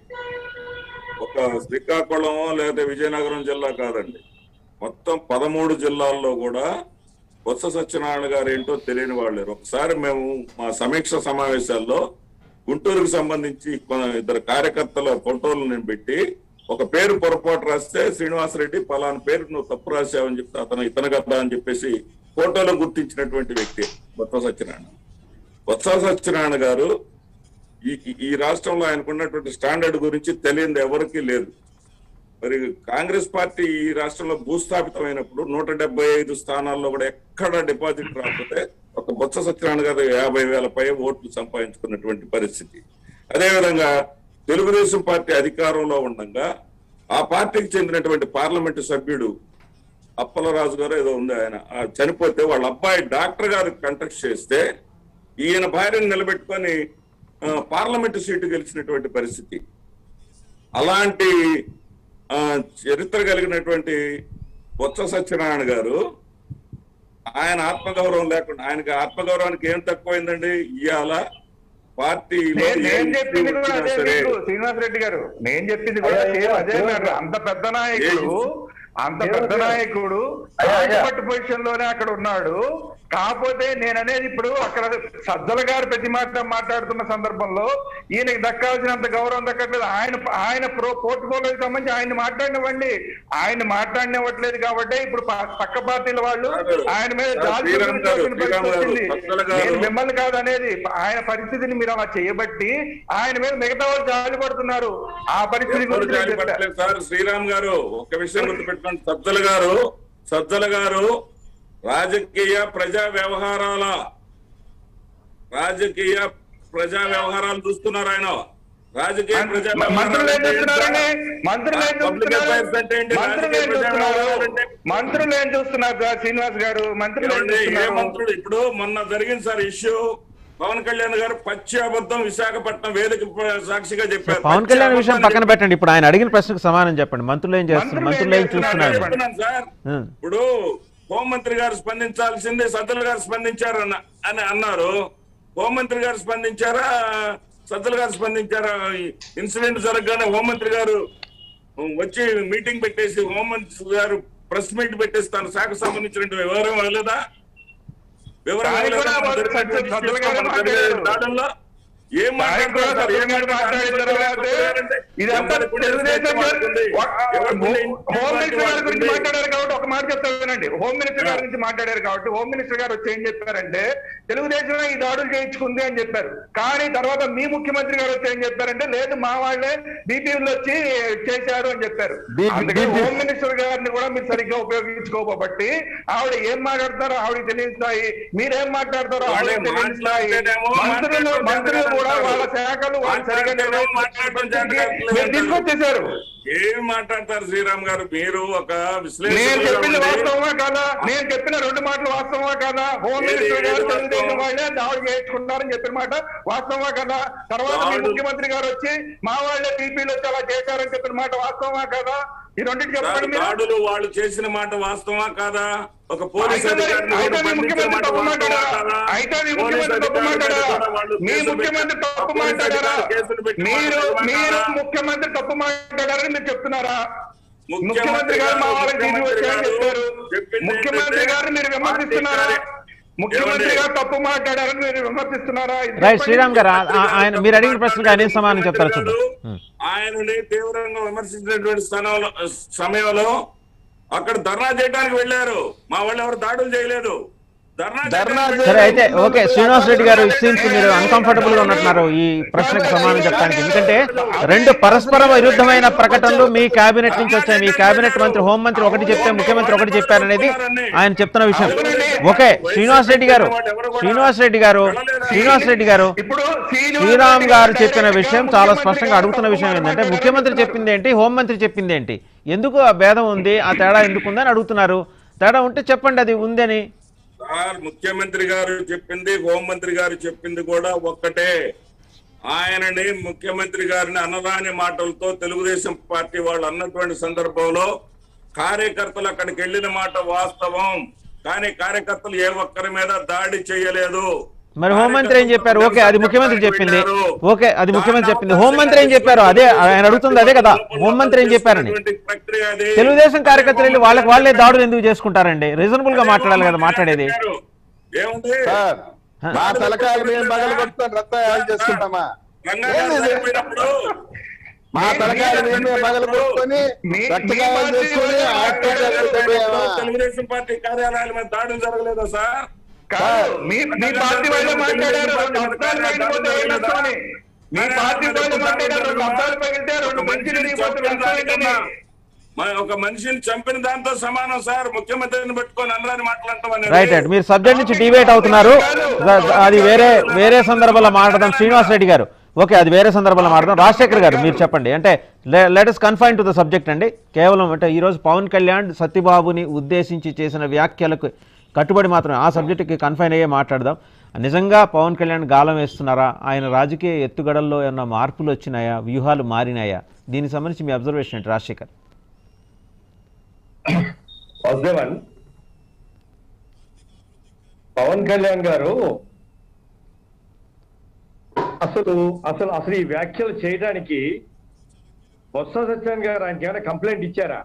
ఒక శ్రీకాకుళం లేదా విజయనగరం జిల్లా కాదండి మొత్తం పదమూడు జిల్లాల్లో కూడా బొత్స సత్యనారాయణ గారు ఏంటో తెలియని వాళ్ళు లేరు. ఒకసారి మేము మా సమీక్ష సమావేశాల్లో గుంటూరుకు సంబంధించి కొన- ఇద్దరు కార్యకర్తల ఫోటోలు నేను పెట్టి ఒక పేరు పొరపాటు రాస్తే శ్రీనివాసరెడ్డి పలానా పేరు నువ్వు తప్పు రాసావని చెప్తే అతను ఇతను కదా అని చెప్పేసి ఫోటోలో గుర్తించినటువంటి వ్యక్తి బొత్స సత్యనారాయణ బొత్స సత్యనారాయణ గారు ఈ ఈ- ఈ రాష్ట్రంలో ఆయనకున్నటువంటి స్టాండర్డ్ గురించి తెలియదు ఎవరికీ లేదు మరి కాంగ్రెస్ పార్టీ ఈ రాష్ట్రంలో భూస్థాపితమైనప్పుడు నూట డెబ్బై ఐదు స్థానాల్లో కూడా ఎక్కడ డిపాజిట్ రాకపోతే ఒక బొత్స సత్యనారాయణ గారు యాభై వేల పై ఓట్లు సంపాదించుకున్నటువంటి పరిస్థితి అదేవిధంగా తెలుగుదేశం పార్టీ అధికారంలో ఉండగా ఆ పార్టీకి చెందినటువంటి పార్లమెంటు సభ్యుడు అప్పలరాజు గారు ఏదో ఉంది ఆయన ఆ చనిపోతే వాళ్ళ అబ్బాయి డాక్టర్ గారు కంటెస్ట్ చేస్తే ఈయన భార్యను నిలబెట్టుకొని ఆ, పార్లమెంటు సీటు గెలిచినటువంటి పరిస్థితి అలాంటి ఆ, చరిత్ర కలిగినటువంటి బొత్స సత్యనారాయణ గారు ఆయన ఆత్మగౌరవం లేకుండా ఆయనకి ఆత్మగౌరవానికి ఏం తక్కువైందండి ఇవాళ పార్టీలో నేను ఏ నేను చెప్పింది issue కూడా వచ్చినా అదే సరే మీకు శ్రీనివాస్ రెడ్డి గారు నేను చెప్పింది కూడా సేమ్ అదే మ్యాటర్ అంత పెద్ద నాయకుడు అంత పెద్ద నాయకుడు పట్టు పొజిషన్ లోనే అక్కడ ఉన్నాడు కాకపోతే నేను అనేది ఇప్పుడు అక్కడ సజ్జల గారు ప్రతి మాట మాట్లాడుతున్న సందర్భంలో ఈయనకి దక్కాల్సినంత గౌరవం దక్కట్లేదు ఆయన ఆయన ప్రో పోర్ట్ఫోలియోకి సంబంధించి ఆయన మాట్లాడినవ్వండి ఆయన మాట్లాడినవ్వట్లేదు కాబట్టి ఇప్పుడు ప- పక్క పార్టీల వాళ్ళు ఆయన మీద జాలి శ్రీరామ్ గారు, చూపించాల్సిన పరిస్థితి శ్రీరామ్ గారు, వచ్చింది సజ్జల గారు. నేను మిమ్మల్ని కాదు అనేది ఆయన పరిస్థితిని మీరు అలా చేయబట్టి ఆయన మీద మిగతా వాళ్ళు జాలి పడుతున్నారు ఆ పరిస్థితి ఎవరు గురించి నేను జాలి చెప్పా. పడట్లేదు సార్ శ్రీరామ్ గారు ఒక విషయం గుర్తుపెట్టుకోండి సజ్జల గారు సజ్జల గారు రాజకీయ ప్రజా వ్యవహారాల రాజకీయ ప్రజా వ్యవహారాలు చూస్తున్నారు ఆయన రాజకీయ ప్రజా మంత్రులు ఏం వ్యవహారాలు అంటే ఏంటి చూస్తున్నారండి సార్? మంత్రులు ఏం పబ్లిక్ అఫైర్స్ అంటే ఏంటి? చూస్తున్నారు మంత్రులు రాజకీయ ఏం ప్రజా చూస్తున్నారు వ్యవహారాలు అంటే మంత్రులు ఏం చూస్తున్నారు సార్ శ్రీనివాస్ గారు మంత్రులు ఏం ఏమండి, ఏ చూస్తున్నారు మంత్రుడు ఇప్పుడు మొన్న జరిగింది సార్ ఇష్యూ పవన్ కళ్యాణ్ గారు పచ్చి అబద్ధం విశాఖపట్నం వేదిక ప- సాక్షిగా చెప్పారు పవన్ పచ్చి కళ్యాణ్ విషయం అబద్ధాన్ని పక్కన పెట్టండి ఇప్పుడు ఆయన అడిగిన ప్రశ్నకు సమాధానం చెప్పండి మంత్రులు ఏం చేస్తున్నారు మంత్రులు ఏం చూస్తున్నారు చెప్తున్నాను సార్ ఉం. ఇప్పుడు హోంమంత్రి గారు స్పందించాల్సింది సజ్జల గారు స్పందించారు అన్న- అని అన్నారు హోంమంత్రి గారు స్పందించారా సజ్జల గారు స్పందించారా ఈ ఇన్సిడెంట్ జరగగానే హోంమంత్రి గారు వచ్చి మీటింగ్ పెట్టేసి హోంమంత్రి గారు ప్రెస్ మీట్ పెట్టేసి తన శాఖకు సంబంధించిన వివరం ఇవ్వలేదా వివరం దానికి ఇవ్వలేదా? కూడా మన సజ్జల- జరిగిన సజ్జల గారే మన జరిగిన మాట్లాడారు. దాడుల్లో ఏం దానికి కూడా మాట్లాడతారు సజ్జల గారు మాట్లాడిన తర్వాత ఇదంతా తెలుగుదేశం హోమ్ మినిస్టర్ గారి గురించి మాట్లాడారు కాబట్టి ఒక మాట చెప్తా వినండి హోమ్ మినిస్టర్ గారి గురించి మాట్లాడారు కాబట్టి హోమ్ మినిస్టర్ గారు వచ్చి ఏం చెప్పారంటే తెలుగుదేశం ఈ దాడులు చేయించుకుంది అని చెప్పారు కానీ తర్వాత మీ ముఖ్యమంత్రి గారు వచ్చి ఏం చెప్పారంటే లేదు మా వాళ్ళే బీపీలు వచ్చి చేశారు అని చెప్పారు బీ- అందుకే బీ- హోమ్ మినిస్టర్ గారిని కూడా మీరు సరిగ్గా ఉపయోగించుకోబట్టి ఆవిడ ఏం మాట్లాడతారో ఆవిడ తెలియని స్థాయి మీరేం మాట్లాడతారో ఆవిడ వాళ్ళే తెలియని స్థాయి మాట్లాడితేనేమో మంత్రులు మంత్రులు కూడా వాళ్ళ శాఖలు వాళ్ళు సరిగ్గా మాట్లాడితేనేమో మాట్లాడటం చేత కాదు. మీరు తీసుకొచ్చేసారు ఏం మాట్లాడతారు శ్రీరామ్ గారు మీరు ఒక నేను విశ్లేషకులుగా చెప్పింది ఉండి- వాస్తవమా కాదా నేను చెప్పిన రెండు మాటలు వాస్తవమా కాదా హోమ్ ఏది- మినిస్టర్ గారు ఏది తెలుగుదేశం వాస్తవం? వాళ్ళే దాడి చేయించుకున్నారని చెప్పిన మాట వాస్తవమా కదా తర్వాత మీ దాడు- ముఖ్యమంత్రి గారు వచ్చి మా వాళ్ళే పీపీలు వచ్చి అలా చేశారని చెప్పిన మాట వాస్తవమా కదా ఈ రెండింటి చెప్పండి మీరు దాడులు వాళ్ళు చేసిన మాట వాస్తవమా కాదా ఒక పోలీస్ అయితే మరి- అధికారిని అయితే కూడా మీ బంధించిన ముఖ్యమంత్రి మాట తప్పు వాస్తవమా మాట్లాడారా కాదా? అయితే మీ పోలీస్ ముఖ్యమంత్రి తప్పు అధికారుల మీద మాట్లాడారా కూడా వాళ్ళు మీ కేసులు ముఖ్యమంత్రి పెట్టి- తప్పు పోలీస్ మాట్లాడారా అధికారులు కేసులు పెట్టి మీరు మాట్లాడమన్నారా? మీరు ముఖ్యమంత్రి తప్పు మాట్లాడారని మీరు చెప్తున్నారా ముఖ్యమంత్రి ముఖ్యమంత్రి గారు మా వాళ్ళకి తీసుకు ముఖ్యమంత్రి వచ్చారని గారు చెప్పారు చెప్పింది ముఖ్యమంత్రి ఏంటంటే గారిని మీరు విమర్శిస్తున్నారా పార్టీ ముఖ్యమంత్రి ఏమండి? గారు తప్పు మాట్లాడారని మీరు విమర్శిస్తున్నారా ఇది రైట్ చెప్పండి. శ్రీరామ్ గారు ఆ- ఆ- ఆయన మీరు అడిగిన ప్రశ్నకు ఆయన ఏం సమాధానం చెప్తారో చూద్దాం ఉం. ఆయనని తీవ్రంగా విమర్శించినటువంటి స్థానంలో సమయంలో అక్కడ ధర్నా చేయడానికి వెళ్ళారు మా వాళ్ళు ఎవరు దాడులు చేయలేదు ధర్నా చేయడానికి సరే అయితే ఓకే శ్రీనివాస్ రెడ్డి గారు సీన్స్ మీరు అన్కంఫర్టబుల్ గా ఉన్నట్టున్నారు ఈ ప్రశ్నకు సమాధానం చెప్పడానికి ఎందుకంటే రెండు పరస్పర విరుద్ధమైన ప్రకటనలు మీ కేబినెట్ నుంచి వచ్చాయి మీ కేబినెట్ మంత్రి హోంమంత్రి ఒకటి చెప్తే ముఖ్యమంత్రి ఒకటి చెప్పారనేది ఆయన చెప్తున్న విషయం ఓకే శ్రీనివాస్ రెడ్డి గారు శ్రీనివాస్ రెడ్డి గారు శ్రీనివాస్ రెడ్డి గారు ఇప్పుడు శ్రీనివాస్ శ్రీరామ్ రెడ్డి గారు గారు చెప్పిన direct గా విషయం చాలా ముఖ్యమంత్రి స్పష్టంగా గారు అడుగుతున్న విషయం తప్పు ఏంటంటే మాట్లాడారు. ముఖ్యమంత్రి చెప్పింది ఏంటి హోంమంత్రి చెప్పింది ఏంటి ఎందుకు ఆ భేదం ఉంది ఆ తేడా ఎందుకు ఉందని అడుగుతున్నారు తేడా ఉంటే చెప్పండి అది ఉందని సార్ ముఖ్యమంత్రి గారు చెప్పింది హోంమంత్రి గారు చెప్పింది కూడా ఒక్కటే ఆయనని ముఖ్యమంత్రి గారిని అనరాని మాటలతో తెలుగుదేశం పార్టీ వాళ్ళు అన్నటువంటి సందర్భంలో కార్యకర్తలు అక్కడికి వెళ్ళిన మాట వాస్తవం కానీ కార్యకర్తలు ఏ ఒక్కరి మీద దాడి చేయలేదు మరి హోంమంత్రి ఏం చెప్పారు ఓకే అది ముఖ్యమంత్రి చెప్పింది ఓకే అది ముఖ్యమంత్రి చెప్పింది హోంమంత్రి ఏం చెప్పారు అదే ఆయన అడుగుతుంది అదే కదా హోంమంత్రి ఏం చెప్పారని ప్రక్రియ అది తెలుగుదేశం కార్యకర్తలు వెళ్ళి వాళ్ళకి వాళ్ళే దాడులు ఎందుకు చేసుకుంటారండి రీజనబుల్ గా మాట్లాడాలి కదా మాట్లాడేది ఏముంది సార్ మా తలకాయలు మేము పగలు కొట్టుకొని రక్తం యాడ్ చేసుకుంటామా ఏంది ఇది? మా తలకాయలు మేమే పగలు కొట్టుకొని రక్తగాయాలు చేసుకొని హాస్పిటల్ పోయామా తెలుగుదేశం పార్టీ కార్యాలయాల మీద దాడులు జరగలేదా సార్ కాదు మీ మీ పార్టీ వాళ్ళే మాట్లాడారు రెండు అర్థాలు పగిలిపోతే ఏం నష్టం అని మీ పార్టీ వాళ్ళు మాట్లాడారు రెండు అర్థాలు పగిలితే రెండు మంచి విరిగిపోతే నష్టం ఏంటని మన ఒక మనిషిని చంపిన దాంతో సమానం సార్ ముఖ్యమంత్రిని పెట్టుకొని అందరని మాట్లాడటం అనేది రైట్ రైట్ మీరు సబ్జెక్ట్ నుంచి డిబేట్ అవుతున్నారు ద- అది వేరే వేరే సందర్భంలో మాట్లాడదాం శ్రీనివాస్ రెడ్డి గారు ఓకే అది వేరే సందర్భంలో మాట్లాడదాం రాజశేఖర్ గారు మీరు చెప్పండి అంటే let's confine to the subject అండి కేవలం అంటే ఈరోజు పవన్ కళ్యాణ్ సత్యబాబుని ఉద్దేశించి చేసిన వ్యాఖ్యలకు కట్టుబడి మాత్రమే ఆ సబ్జెక్టుకి కన్ఫైన్ అయ్యే మాట్లాడదాం నిజంగా పవన్ కళ్యాణ్ గాలం వేస్తున్నారా ఆయన రాజకీయ ఎత్తుగడల్లో ఏమన్నా మార్పులు వచ్చినాయా వ్యూహాలు మారినాయా దీనికి సంబంధించి మీ అబ్జర్వేషన్ ఏంటి రాజశేఖర్ వాసుదేవన్ పవన్ కళ్యాణ్ గారు అసలు అసలు అసలు ఈ వ్యాఖ్యలు చేయడానికి బొత్స సత్యనారాయణ గారు ఆయనకి ఏమైనా కంప్లైంట్ ఇచ్చారా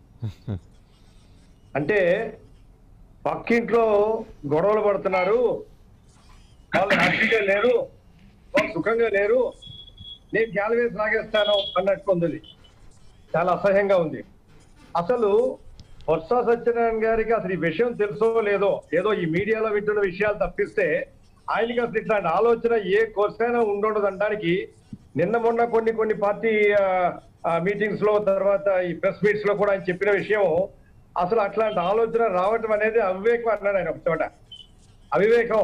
అంటే పక్కింట్లో గొడవలు పడుతున్నారు వాళ్ళు హ్యాపీగా లేరు వాళ్ళు సుఖంగా లేరు నేను గ్యాలవేసి లాగేస్తాను అన్నట్టు ఉంది చాలా అసహ్యంగా ఉంది అసలు బొత్స సత్యనారాయణ గారికి అసలు ఈ విషయం తెలుసో లేదో ఏదో ఈ మీడియాలో వింటున్న విషయాలు తప్పిస్తే ఆయనకి అసలు ఇట్లాంటి ఆలోచన ఏ కోర్సైనా ఉండదు అనడానికి నిన్న మొన్న కొన్ని కొన్ని పార్టీ మీటింగ్స్ లో తర్వాత ఈ ప్రెస్ మీట్స్ లో కూడా ఆయన చెప్పిన విషయం అసలు అట్లాంటి ఆలోచన రావటం అనేది అవివేకం అన్నాడు ఆయన ఒక చోట అవివేకం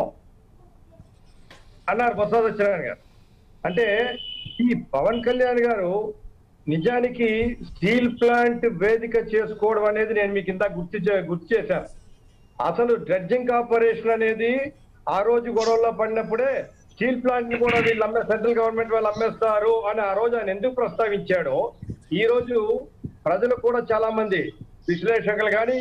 అన్నారు బొత్స సత్యనారాయణ గారు అంటే ఈ పవన్ కళ్యాణ్ గారు నిజానికి స్టీల్ ప్లాంట్ వేదిక చేసుకోవడం అనేది నేను మీకు ఇంత గుర్తు చే- గుర్తు చేశాను అసలు డ్రెడ్జింగ్ కార్పొరేషన్ అనేది ఆ రోజు గొడవల్లో పడినప్పుడే స్టీల్ ప్లాంట్ ని కూడా వీళ్ళు అమ్మే సెంట్రల్ గవర్నమెంట్ వాళ్ళు అమ్మేస్తారు అని ఆ రోజు ఆయన ఎందుకు ప్రస్తావించాడో ఈ రోజు ప్రజలు కూడా చాలా మంది విశ్లేషకులు కానీ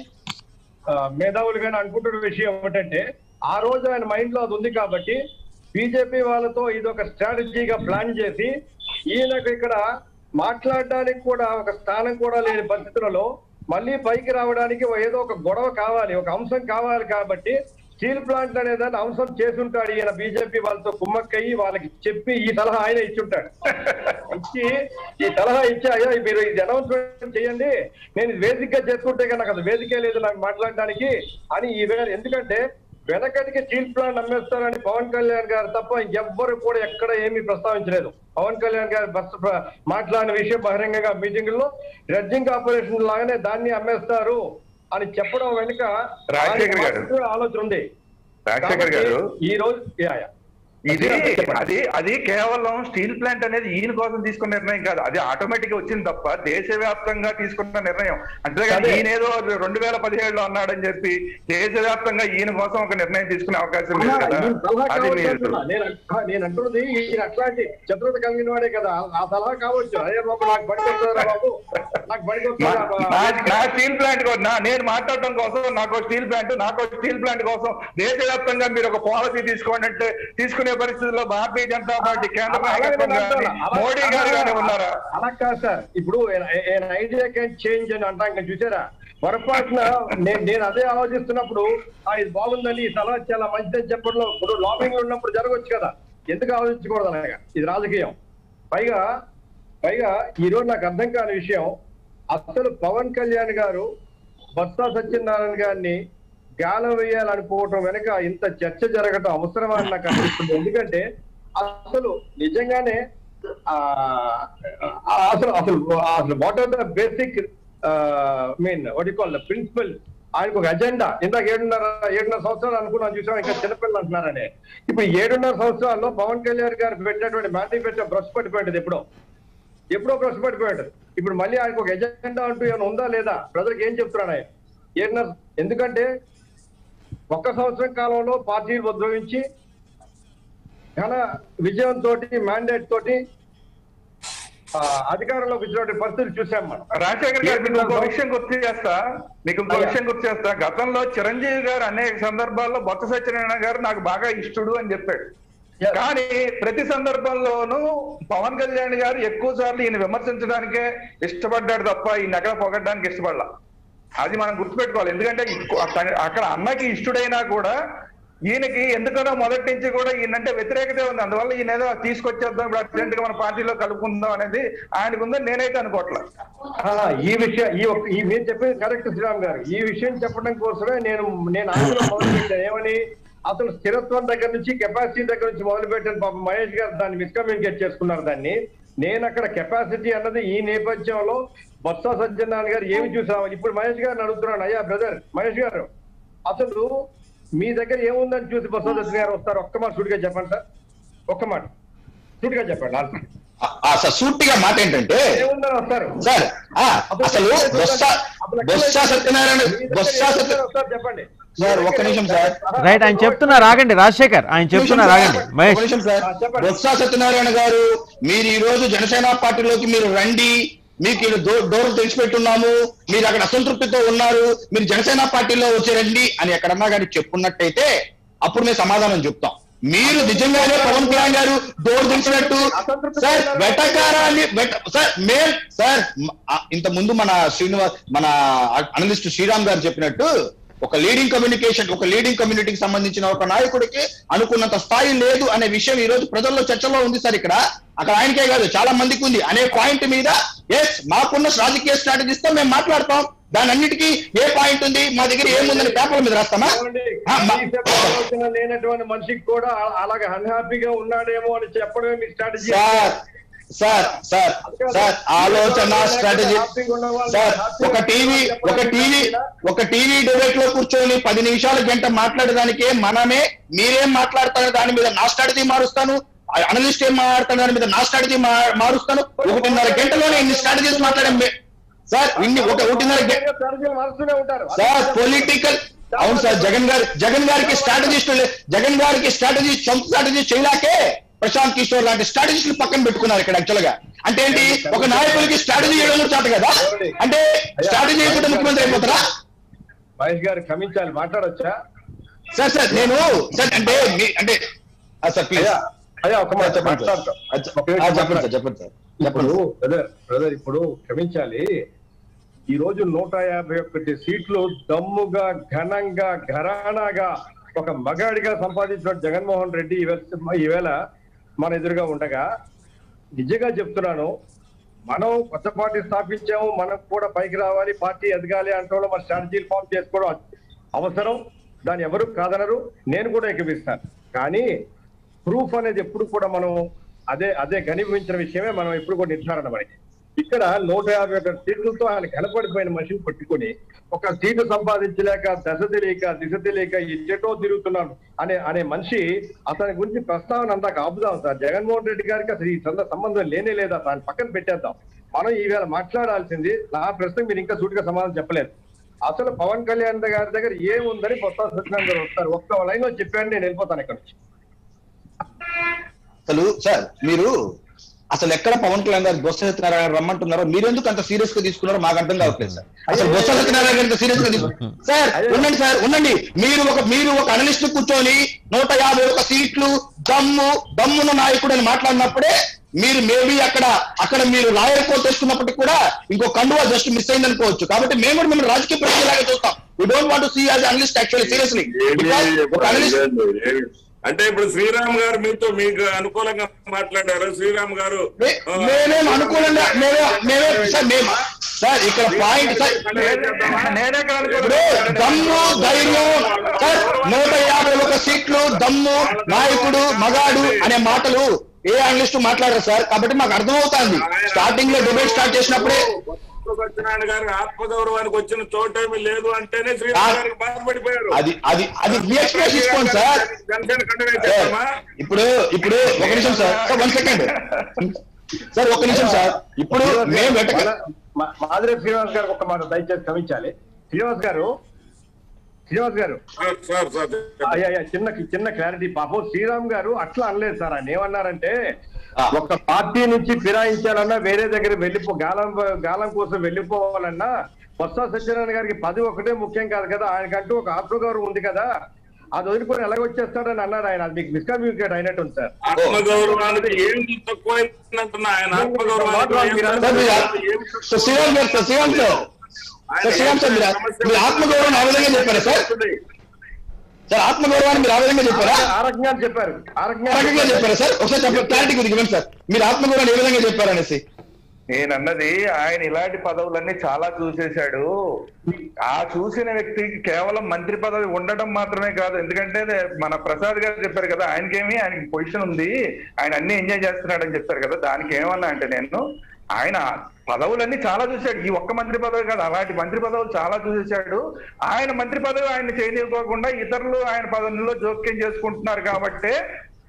మేధావులు కానీ అనుకుంటున్న విషయం ఏమిటంటే ఆ రోజు ఆయన మైండ్ లో అది ఉంది కాబట్టి బీజేపీ వాళ్ళతో ఇది ఒక స్ట్రాటజీగా ప్లాన్ చేసి ఈయనకు ఇక్కడ మాట్లాడడానికి కూడా ఒక స్థానం కూడా లేని పరిస్థితులలో మళ్ళీ పైకి రావడానికి ఏదో ఒక గొడవ కావాలి ఒక అంశం కావాలి కాబట్టి స్టీల్ ప్లాంట్ అనే దాన్ని అంశం చేసుంటాడు ఈయన బీజేపీ వాళ్ళతో కుమ్మక్కయ్యి వాళ్ళకి చెప్పి ఈ సలహా ఆయన ఇచ్చుంటాడు ఇచ్చి ఈ సలహా ఇచ్చి అయ్యా మీరు ఇది అనౌన్స్మెంట్ చేయండి నేను ఇది వేదికగా చేసుకుంటే కనుక అది వేదికే లేదు నాకు మాట్లాడడానికి అని ఈ వేళ ఎందుకంటే వెనకటికి స్టీల్ ప్లాంట్ అమ్మేస్తారని పవన్ కళ్యాణ్ గారు తప్ప ఎవ్వరు కూడా ఎక్కడ ఏమీ ప్రస్తావించలేదు పవన్ కళ్యాణ్ గారు బస్ ప్ర- మాట్లాడిన విషయం బహిరంగంగా మీటింగుల్లో డ్రెడ్జింగ్ ఆపరేషన్ లాగానే దాన్ని అమ్మేస్తారు అని చెప్పడం వెనుక రాజశేఖర్ గారు. ఆయనకు ఆలోచన ఉంది రాజశేఖర్ గారు కాబట్టి ఈ రోజు యా, యా. ఇది అది అది కేవలం స్టీల్ ప్లాంట్ అనేది ఈయన కోసం తీసుకున్న నిర్ణయం కాదు అది ఆటోమేటిక్ గా వచ్చింది తప్ప దేశవ్యాప్తంగా తీసుకున్న నిర్ణయం అంతేగాని అదే. ఈయన ఏదో రెండు వేల పదిహేడులో అన్నాడని చెప్పి దేశవ్యాప్తంగా ఈయన కోసం ఒక నిర్ణయం తీసుకునే అవకాశం లేదు కదా ఈయన సలహా అది కావచ్చు మీరు అంటున్నా. నేను అంట- నేను అంటున్నది ఈయన అట్లాంటి చతురత కలిగిన వాడే కదా ఆ సలహా కావచ్చు అదే బాబు నాకు బడికి వస్తుందా బాబు నాకు బడికి నా- వస్తుందా నా- నా స్టీల్ ప్లాంట్ కోసం నా- నేను మాట్లాడటం కోసం నాకు స్టీల్ ప్లాంట్ నాకు స్టీల్ ప్లాంట్ కోసం దేశవ్యాప్తంగా మీరు ఒక పాలసీ తీసుకోండి అంటే తీసుకునే పరిస్థితుల్లో భారతీయ జనతా పార్టీ కేంద్ర నాయకత్వం కానీ మోడీ గారు కానీ ఉన్నారా అలా కాదు సార్ ఇప్పుడు ఐడియా క్యాన్ చేంజ్ అని అంటాం ఇంకా చూసారా పొరపాటున నేను నేను అదే ఆలోచిస్తున్నప్పుడు ఆ ఇది బాగుందని ఈ సలహా చాలా మంచిదని చెప్పడంలో ఇప్పుడు లాబింగ్ ఉన్నప్పుడు జరగవచ్చు కదా ఎందుకు ఆలోచించకూడదు అనగా ఇది రాజకీయం పైగా పైగా ఈ రోజు నాకు అర్థం కాని విషయం అసలు పవన్ కళ్యాణ్ గారు బొత్స సత్యనారాయణ గారిని గాలం వేయాలనుకోవటం వెనక ఇంత చర్చ జరగటం అవసరమా అని నాకు అనిపిస్తుంది ఎందుకంటే అసలు నిజంగానే ఆ ఆ, అసలు అసలు అసలు what are the basic mean what call the principal ఆయనకు ఒక అజెండా ఇందాక ఏడున్నర ఏడున్నర సంవత్సరాలు అనుకున్నాను చూసాం ఇంకా చిన్నపిల్లలు అంటున్నారని ఇప్పుడు ఏడున్నర సంవత్సరాల్లో పవన్ కళ్యాణ్ గారు పెట్టినటువంటి మేనిఫెస్టో బ్రష్ పట్టిపోయింది ఎప్పుడో ఎప్పుడో బ్రష్ పట్టిపోయాడు ఇప్పుడు మళ్ళీ ఆయనకు ఒక ఎజెండా అంటూ ఏమైనా ఉందా లేదా ప్రజలకు ఏం చెప్తున్నాడు ఆయన ఏడున్నర ఎందుకంటే ఒక్క సంవత్సరం కాలంలో పార్టీలు ఉద్భవించి ఘన విజయంతో మ్యాండేట్ తోటి ఆ, అధికారంలోకి వచ్చినటువంటి పరిస్థితులు చూసాం మనం రాజశేఖర్ గారు మీకు ఇంకో విషయం గుర్తు చేస్తా మీకు ఇంకో అయ్యా. విషయం గుర్తు చేస్తా గతంలో చిరంజీవి గారు అనేక సందర్భాల్లో బొత్స సత్యనారాయణ గారు నాకు బాగా ఇష్టడు అని చెప్పాడు కానీ ప్రతి సందర్భంలోనూ పవన్ కళ్యాణ్ గారు ఎక్కువ సార్లు ఈయన విమర్శించడానికే ఇష్టపడ్డాడు తప్ప ఈయన ఎక్కడ పొగడ్డానికి ఇష్టపడలా అది మనం గుర్తుపెట్టుకోవాలి ఎందుకంటే ఎక్కు- అక్కడ- అక్కడ అన్నకి ఇష్టడైనా కూడా ఈయనకి ఎందుకనో మొదటి నుంచి కూడా ఈయనంటే వ్యతిరేకత ఉంది అందువల్ల ఈయన ఏదో తీసుకొచ్చేద్దాం ఇప్పుడు అర్జెంట్ గా మన పార్టీలో కలుపుకుందాం అనేది ఆయనకు ఉందని నేనైతే అనుకోవట్లా ఆ, ఈ విషయం ఈ ఒక్క- ఈ మీరు చెప్పింది కరెక్ట్ శ్రీరామ్ గారు ఈ విషయం చెప్పడం కోసమే నేను నేను ఆంధ్రలో మొదలు పెట్టాను ఏమని అసలు స్థిరత్వం దగ్గర నుంచి కెపాసిటీ దగ్గర నుంచి మొదలు పెట్టాను పాప మహేష్ గారు దాన్ని మిస్కమ్యూనికేట్ చేసుకున్నారు దాన్ని నేను అక్కడ కెపాసిటీ అన్నది ఈ నేపథ్యంలో బొత్స సత్యనారాయణ గారు ఏమి చూసాము ఇప్పుడు మహేష్ గారిని అడుగుతున్నాను అయ్యా బ్రదర్ మహేష్ గారు అసలు మీ దగ్గర ఏముందని చూసి బొత్స సత్యనారాయణ గారు వస్తారు ఒక్క మాట సూటిగా చెప్పండి సార్ ఒక్క మాట సూటిగా చెప్పండి ఆన్సర్. అసలు సూటిగా మాట ఏంటంటే ఏముందని వస్తారు సార్ ఆ, అసలు బొత్స బొత్స సత్యనారాయణ బొత్స సత్య వస్తారు చెప్పండి సార్ ఒక్క నిమిషం సార్ రైట్ ఆయన చెప్తున్నారు ఆగండి రాజశేఖర్ ఆయన చెప్తున్నారు ఆగండి ఒక మహేష్ నిమిషం సార్ బొత్స సత్యనారాయణ గారు మీరు ఈ రోజు జనసేన పార్టీలోకి మీరు రండి మీకు ఈడ డో- డోర్లు తెరిచిపెట్టున్నాము మీరు అక్కడ అసంతృప్తితో ఉన్నారు మీరు జనసేన పార్టీలో వచ్చి రండి అని ఎక్కడన్నా కానీ చెప్పున్నట్టయితే అప్పుడు మేము సమాధానం చెప్తాం మీరు నిజంగానే పవన్ కళ్యాణ్ గారు డోర్ తెలిసినట్టు సార్ వెటకారాన్ని వెట- సార్ మేం సార్ మ- ఆ, ఇంత ముందు మన శ్రీనివాస్ మన అనలిస్ట్ శ్రీరామ్ గారు చెప్పినట్టు ఒక లీడింగ్ కమ్యూనికేషన్ ఒక లీడింగ్ కమ్యూనిటీకి సంబంధించిన ఒక నాయకుడికి అనుకున్నంత స్థాయి లేదు అనే విషయం ఈ రోజు ప్రజల్లో చర్చలో ఉంది సార్ ఇక్కడ అక్కడ ఆయనకే కాదు చాలా మందికి ఉంది అనే పాయింట్ మీద ఎస్ మాకున్న రాజకీయ స్ట్రాటజీస్ తో మేము మాట్లాడతాం దాని అన్నిటికీ ఏ పాయింట్ ఉంది మా దగ్గర ఏముందని పేపర్ల మీద రాస్తామా ఆ, మా- ఆలోచన లేనటువంటి మనిషికి కూడా అ- అలాగే అన్హ్యాపీగా ఉన్నాడేమో అని చెప్పడమే మీ strategy sir sir sir sir ఆలోచన స్ట్రాటజీ సార్ ఒక టీవీ ఒక టీవీ ఒక టీవీ డిబేట్ లో కూర్చొని పది నిమిషాల గంట మాట్లాడేదానికే మనమే మీరేం మాట్లాడతారు దాని మీద నా స్ట్రాటజీ మారుస్తాను అనలిస్ట్ ఏం మాట్లాడతాను దాని మీద నా స్ట్రాటజీ మారుస్తాను ఒకటిన్నర గంటలోనే ఇన్ని స్ట్రాటజీస్ మాట్లాడాం మే- సార్ ఇన్ని ఒక ఒకటిన్నర గంట స్ట్రాటజీలు మారుస్తూనే ఉంటారు సార్ పొలిటికల్ అవును సార్ జగన్ గారు జగన్ గారికి స్ట్రాటజిస్ట్ జగన్ గారికి స్ట్రాటజీ సొంత స్ట్రాటజీ చేయలేకే ప్రశాంత్ కిషోర్ లాంటి స్ట్రాటజిస్టులు పక్కన పెట్టుకున్నారు ఇక్కడ యాక్చువల్ గా అంటే ఏంటి ఒక నాయకుడికి స్ట్రాటజీ చేయడం కూడా చాట కదా అంటే స్ట్రాటజీ చేయకుండా ముఖ్యమంత్రి అయిపోతారా మహేష్ గారు క్షమించాలి మాట్లాడొచ్చా సార్ సార్ నేను సార్ అంటే మీ- అంటే ఆ, సార్ ప్లీజ్ అయ్యా అయ్యా ఒక మాట చెప్పండి సార్. మాట్లాడతాం. ఆ, చె- ఆ, చెప్పండి సార్ చెప్పండి సార్ ఇప్పుడు చెప్పండి బ్రదర్ బ్రదర్ ఇప్పుడు క్షమించాలి ఈ రోజు నూట యాభై ఒకటి సీట్లు దమ్ముగా ఘనంగా ఘరానాగా ఒక మగాడిగా సంపాదించిన జగన్మోహన్ రెడ్డి ఈవేళ ఈవేళ మన ఎదురుగా ఉండగా నిజంగా చెప్తున్నాను మనం కొత్త పార్టీ స్థాపించాము మనం కూడా పైకి రావాలి పార్టీ ఎదగాలి అంటే మన స్ట్రాటజీలు ఫామ్ చేసుకోవడం అవసరం దాన్ని ఎవరు కాదనరు నేను కూడా ఎక్కిపిస్తాను కానీ ప్రూఫ్ అనేది ఎప్పుడు కూడా మనం అదే అదే గణిపించిన విషయమే మనం ఎప్పుడు కూడా నిర్ధారణ మనకి ఇక్కడ నూట యాభై ఒకటి సీట్లతో ఆయన కనపడిపోయిన మనిషిని పట్టుకొని ఒక సీటు సంపాదించలేక దశ తెలియక దిశ తెలియక ఎటో తిరుగుతున్నాను అనే అనే మనిషి అతని గురించి ప్రస్తావన అందాక ఆపుదాం సార్ జగన్మోహన్ రెడ్డి గారికి అసలు ఈ సంద సంబంధం లేనే లేదా దాన్ని పక్కన పెట్టేద్దాం మనం ఈవేళ మాట్లాడాల్సింది నా ప్రశ్న మీరు ఇంకా సూటిగా సమాధానం చెప్పలేదు అసలు పవన్ కళ్యాణ్ గారి దగ్గర ఏముందని కొత్త సత్యనారాయణ గారు వస్తారు ఒక్క లైన్ లో చెప్పాను నేను వెళ్ళిపోతాను ఇక్కడ నుంచి అసలు సార్ మీరు అసలు ఎక్కడ పవన్ కళ్యాణ్ గారు బొత్స సత్యనారాయణ గారు రమ్మంటున్నారో మీరు ఎందుకు అంత సీరియస్ గా తీసుకున్నారో మాకు అర్థం కావట్లేదు సార్ అసలు బొత్స సత్యనారాయణ గారు సీరియస్ గా తీసుకున్నారు సార్ ఉండండి సార్ ఉండండి మీరు ఒక మీరు ఒక అనలిస్ట్ కూర్చొని నూట యాభై ఒక సీట్లు దమ్ము దమ్మున నాయకుడు అని మాట్లాడినప్పుడే మీరు మేబీ అక్కడ అక్కడ మీరు లాయర్ కోట్ వేసుకున్నప్పటికీ కూడా ఇంకో కండువా జస్ట్ మిస్ అయింది అనుకోవచ్చు కాబట్టి మేము కూడా మిమ్మల్ని రాజకీయ ప్రతిలాగా చూస్తాం we don't want see as analyst actually seriously ఒక అనలిస్ట్ అంటే ఇప్పుడు శ్రీరామ్ గారు మీతో మీకు అనుకూలంగా మాట్లాడారు శ్రీరామ్ గారు ఆ, మేమేం అనుకూలంగా మేమే మేమే సార్ మేము సార్ ఇక్కడ పాయింట్ సార్ ఇప్పుడు దమ్ము ధైర్యం సార్ నూట యాభై ఒక సీట్లు దమ్ము నాయకుడు మగాడు అనే మాటలు ఏ అనలిస్ట్ మాట్లాడారు సార్ కాబట్టి మాకు అర్థమవుతుంది స్టార్టింగ్ లో డిబేట్ స్టార్ట్ చేసినప్పుడే సత్యనారాయణ గారు ఆత్మగౌరవానికి వచ్చిన చోటేమీ లేదు అంటేనే శ్రీరామ్ గారికి బాధపడిపోయారు అది అది అది మీ ఎక్స్ప్రెస్ తీసుకోండి సార్ జనసేన కంటిన్యూ సార్, చేద్దామా ఇప్పుడు ఇప్పుడు ఒక నిమిషం sir sir one second sir ఒక నిమిషం సార్ ఇప్పుడు మేము వెతక మా- మాదిరి శ్రీనివాస్ గారు ఒక మాట దయచేసి క్షమించాలి శ్రీనివాస్ గారు శ్రీనివాస్ గారు సార్ సార్ అయ్యా అయ్యా, చిన్న చిన్న క్లారిటీ పాపం శ్రీరామ్ గారు అట్లా అనలేదు సార్ ఆయన ఏమన్నారంటే ఒక పార్టీ నుంచి ఫిరాయించాలన్నా వేరే దగ్గర వెళ్ళిపో గాలం గాలం కోసం వెళ్ళిపోవాలన్నా బొత్స సత్యనారాయణ గారికి పది ఒకటే ముఖ్యం కాదు కదా ఆయనకంటూ ఒక ఆత్మగౌరవం ఉంది కదా అది వదులుకొని ఎలాగొచ్చేస్తాడని అన్నారు ఆయన అది మీకు మిస్కమ్యూనికేట్ అయినట్టుంది సార్ ఆత్మగౌరవానికి ఏం తక్కువైందంటున్నా ఆయన ఆత్మగౌరవానికి సార్ మీరు సార్ శ్రీరామ్ గారు sir Sriram sir sir Sriram sir మీరు మీరు ఆత్మగౌరవం ఆ విధంగా చెప్పారా సార్ సార్ ఆత్మగౌరవాన్ని మీరు ఆ విధంగా చెప్పారా ఆ రకంగా చెప్పారు ఆ ఆ రకంగా చెప్పారా సార్ ఒకసారి చెప్పండి క్లారిటీ కొద్దిగా ఇవ్వండి సార్ మీరు ఆత్మగౌరవాన్ని ఏ విధంగా చెప్పారనేసి నేనన్నది ఆయన ఇలాంటి పదవులన్నీ చాలా చూసేశాడు ఆ చూసిన వ్యక్తికి కేవలం మంత్రి పదవి ఉండడం మాత్రమే కాదు ఎందుకంటే అదే మన ప్రసాద్ గారు చెప్పారు కదా ఆయనకేమి ఆయనకి పొజిషన్ ఉంది ఆయన అన్ని ఎంజాయ్ చేస్తున్నాడు అని చెప్పారు కదా దానికి ఏమన్నా అంటే నేను ఆయన పదవులన్నీ చాలా చూశాడు ఈ ఒక్క మంత్రి పదవి కాదు అలాంటి మంత్రి పదవులు చాలా చూసేశాడు ఆయన మంత్రి పదవి ఆయన చేయనివ్వకుండా ఇతరులు ఆయన పదవుల్లో జోక్యం చేసుకుంటున్నారు కాబట్టే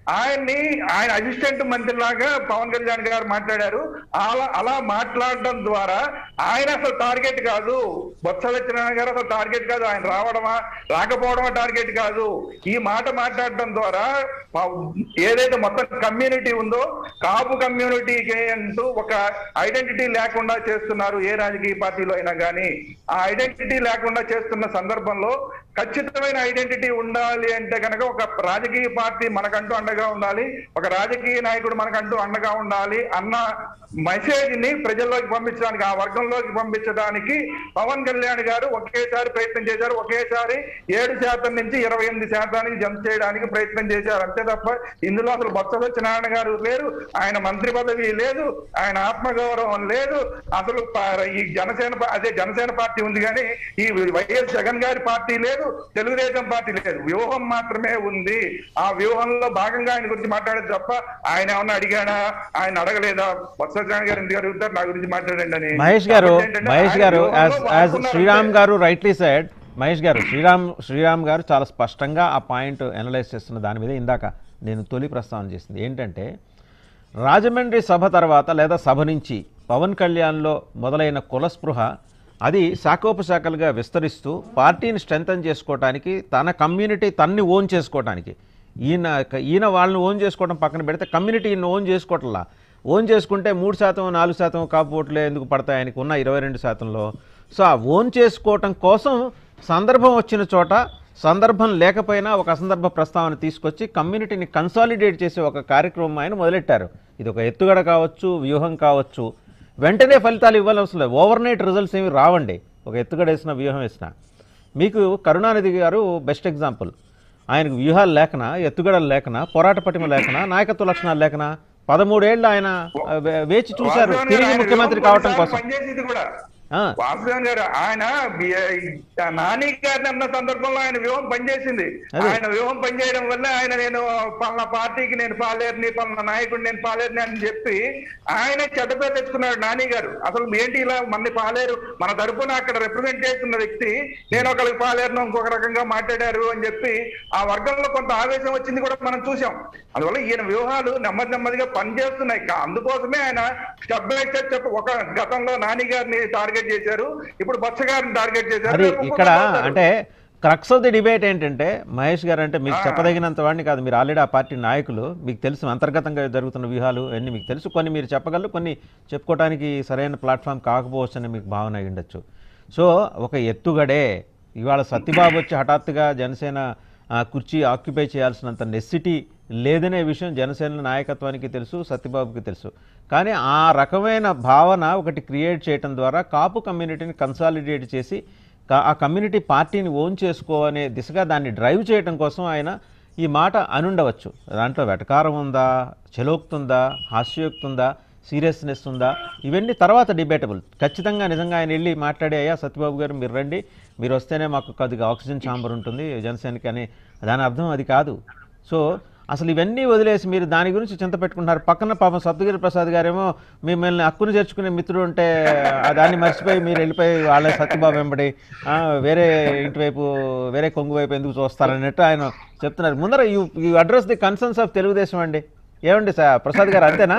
ఆయన్ని ఆయన అసిస్టెంట్ మంత్రి లాగా పవన్ కళ్యాణ్ గారు మాట్లాడారు అలా అలా మాట్లాడడం ద్వారా ఆయన అసలు టార్గెట్ కాదు బొత్స సత్యనారాయణ గారు అసలు టార్గెట్ కాదు ఆయన రావడమా రాకపోవడమా టార్గెట్ కాదు ఈ మాట మాట్లాడడం ద్వారా ప- ఏదైతే మొత్తం కమ్యూనిటీ ఉందో కాపు కమ్యూనిటీకి అంటూ ఒక ఐడెంటిటీ లేకుండా చేస్తున్నారు ఏ రాజకీయ పార్టీలో అయినా కానీ ఆ ఐడెంటిటీ లేకుండా చేస్తున్న సందర్భంలో ఖచ్చితమైన ఐడెంటిటీ ఉండాలి అంటే కనుక ఒక రాజకీయ పార్టీ మనకంటూ అండగా ఉండాలి ఒక రాజకీయ నాయకుడు మనకంటూ అండగా ఉండాలి అన్న మెసేజ్ ని ప్రజల్లోకి పంపించడానికి ఆ వర్గంలోకి పంపించడానికి పవన్ కళ్యాణ్ గారు ఒకేసారి ప్రయత్నం చేశారు ఒకేసారి ఏడు శాతం నుంచి ఇరవై ఎనిమిది శాతానికి జంప్ చేయడానికి ప్రయత్నం చేశారు అంతే తప్ప ఇందులో అసలు బొత్స సత్యనారాయణ గారు లేరు ఆయన మంత్రి పదవి లేదు ఆయన ఆత్మగౌరవం లేదు అసలు ప- ఈ జనసేన పా- అదే జనసేన పార్టీ ఉంది కానీ ఈ వైఎస్ జగన్ గారి పార్టీ లేదు తెలుగుదేశం పార్టీ లేదు వ్యూహం మాత్రమే ఉంది ఆ వ్యూహంలో భాగంగా ఆయన గురించి మాట్లాడేది తప్ప ఆయన ఏమన్నా అడిగాడా ఆయన అడగలేదా బొత్స సత్యనారాయణ గారు ఎందుకు అడుగుతారు నా గురించి మాట్లాడండి అని మహేష్ గారు కాబట్టి ఏంటంటే మహేష్ ఆయన గారు వ్యూహంలో యాజ్ యాజ్ వాడుకున్నారు శ్రీరామ్ అంతే. గారు రైట్లీ సైడ్ మహేష్ గారు శ్రీరామ్ శ్రీరామ్ గారు చాలా స్పష్టంగా ఆ పాయింట్ అనలైజ్ చేస్తున్న దాని మీద ఇందాక నేను తొలి ప్రస్తావన చేసింది ఏంటంటే రాజమండ్రి సభ తర్వాత లేదా సభ నుంచి పవన్ కళ్యాణ్లో మొదలైన కులస్పృహ అది శాఖోపశాఖలుగా విస్తరిస్తూ పార్టీని స్ట్రెంథన్ చేసుకోవటానికి తన కమ్యూనిటీ తన్ని ఓన్ చేసుకోవటానికి ఈయన ఈయన వాళ్ళని ఓన్ చేసుకోవడం పక్కన పెడితే కమ్యూనిటీని ఓన్ చేసుకోవట్లా ఓన్ చేసుకుంటే మూడు శాతం నాలుగు శాతం కాపు ఓట్లే ఎందుకు పడతాయి ఆయనకు ఉన్న ఇరవై రెండు శాతంలో సో ఆ ఓన్ చేసుకోవటం కోసం సందర్భం వచ్చిన చోట సందర్భం లేకపోయినా ఒక అసందర్భ ప్రస్తావన తీసుకొచ్చి కమ్యూనిటీని కన్సాలిడేట్ చేసే ఒక కార్యక్రమం ఆయన మొదలెట్టారు ఇది ఒక ఎత్తుగడ కావచ్చు వ్యూహం కావచ్చు వెంటనే ఫలితాలు ఇవ్వాల్సిన లేదు ఓవర్ నైట్ రిజల్ట్స్ ఏమి రావండి ఒక ఎత్తుగడ వేసిన వ్యూహం వేసిన మీకు కరుణానిధి గారు బెస్ట్ ఎగ్జాంపుల్ ఆయనకు వ్యూహాలు లేకనా ఎత్తుగడలు లేకనా పోరాట పటిమ లేకనా నాయకత్వ లక్షణాలు లేకనా పదమూడేళ్ళు ఆయన ఆ, వే- వేచి చూశారు వాసుదేవన్ గారు తిరిగి ఆయన ముఖ్యమంత్రి వ్యూహం కావటం కొన్నిసార్లు కోసం పనిచేసేది కూడా ఆ. వాసుదేవన్ గారు ఆయన బి- ఆ నాని గారిని అన్న సందర్భంలో ఆయన వ్యూహం పనిచేసింది అదే. ఆయన వ్యూహం పనిచేయడం వల్ల ఆయన నేను పలానా పార్టీకి నేను పాలేరుని పలానా నాయకుడు నేను పాలేరుని అని చెప్పి ఆయన చెడ్డతో తెచ్చుకున్నాడు నాని గారు అసలు ఏంటి ఇలా మన పాలేరు మన తరపున అక్కడ రిప్రజెంట్ చేస్తున్న వ్యక్తి నేను ఒకరికి పాలేరును ఇంకొక రకంగా మాట్లాడారు అని చెప్పి ఆ వర్గంలో కొంత ఆవేశం వచ్చింది కూడా మనం చూసాం అందువల్ల ఈయన వ్యూహాలు నెమ్మది నెమ్మదిగా పనిచేస్తున్నాయి కా- అందుకోసమే ఆయన స్టెప్ బై స్టెప్ చెప్ప ఒక గతంలో నాని గారిని టార్గెట్ చేశారు ఇప్పుడు బొత్స గారిని టార్గెట్ చేశారు అది రేపు ఇక్కడ ఇంకొకరు వస్తారు. అంటే క్రక్స్ ఆఫ్ ది డిబేట్ ఏంటంటే మహేష్ గారు అంటే మీకు చెప్పదగినంత వాడిని కాదు మీరు ఆల్రెడీ ఆ పార్టీ నాయకులు మీకు తెలుసు అంతర్గతంగా జరుగుతున్న వ్యూహాలు అన్నీ మీకు తెలుసు కొన్ని మీరు చెప్పగలరు కొన్ని చెప్పుకోవడానికి సరైన ప్లాట్ఫామ్ కాకపోవచ్చు అని మీకు భావన అయి ఉండొచ్చు సో ఒక ఎత్తుగడే ఇవాళ సత్యబాబు వచ్చి హఠాత్తుగా జనసేన ఆ, కుర్చీ ఆక్యుపై చేయాల్సినంత నెస్సిటీ లేదనే విషయం జనసేన నాయకత్వానికి తెలుసు సత్యబాబుకి తెలుసు కానీ ఆ రకమైన భావన ఒకటి క్రియేట్ చేయటం ద్వారా కాపు కమ్యూనిటీని కన్సాలిడేట్ చేసి కా- ఆ కమ్యూనిటీ పార్టీని ఓన్ చేసుకోవనే దిశగా దాన్ని డ్రైవ్ చేయడం కోసం ఆయన ఈ మాట అనుండవచ్చు దాంట్లో వెటకారం ఉందా చెలోక్తుందా హాస్యోక్తుందా సీరియస్నెస్ ఉందా ఇవన్నీ తర్వాత డిబేటబుల్ ఖచ్చితంగా నిజంగా ఆయన వెళ్ళి మాట్లాడే అయ్యా సత్యబాబు గారు మీరు రండి మీరు వస్తేనే మాకు కొద్దిగా ఆక్సిజన్ ఛాంబర్ ఉంటుంది జనసేనకి అని దాని అర్థం అది కాదు సో అసలు ఇవన్నీ వదిలేసి మీరు దాని గురించి చింత పెట్టుకుంటున్నారు పక్కన పాపం సప్తగిరి ప్రసాద్ గారేమో మిమ్మల్ని హక్కును చేర్చుకునే మిత్రుడు ఉంటే ఆ దాన్ని మర్చిపోయి మీరు వెళ్ళిపోయి వాళ్ళ సత్యబాబు వెంబడి ఆ, వేరే ఇంటి వైపు వేరే కొంగు వైపు ఎందుకు చూస్తారన్నట్టు ఆయన చెప్తున్నారు ముందర you you address the concerns of Telugu Desam అండి ఏమండి సార్ ప్రసాద్ గారు అంతేనా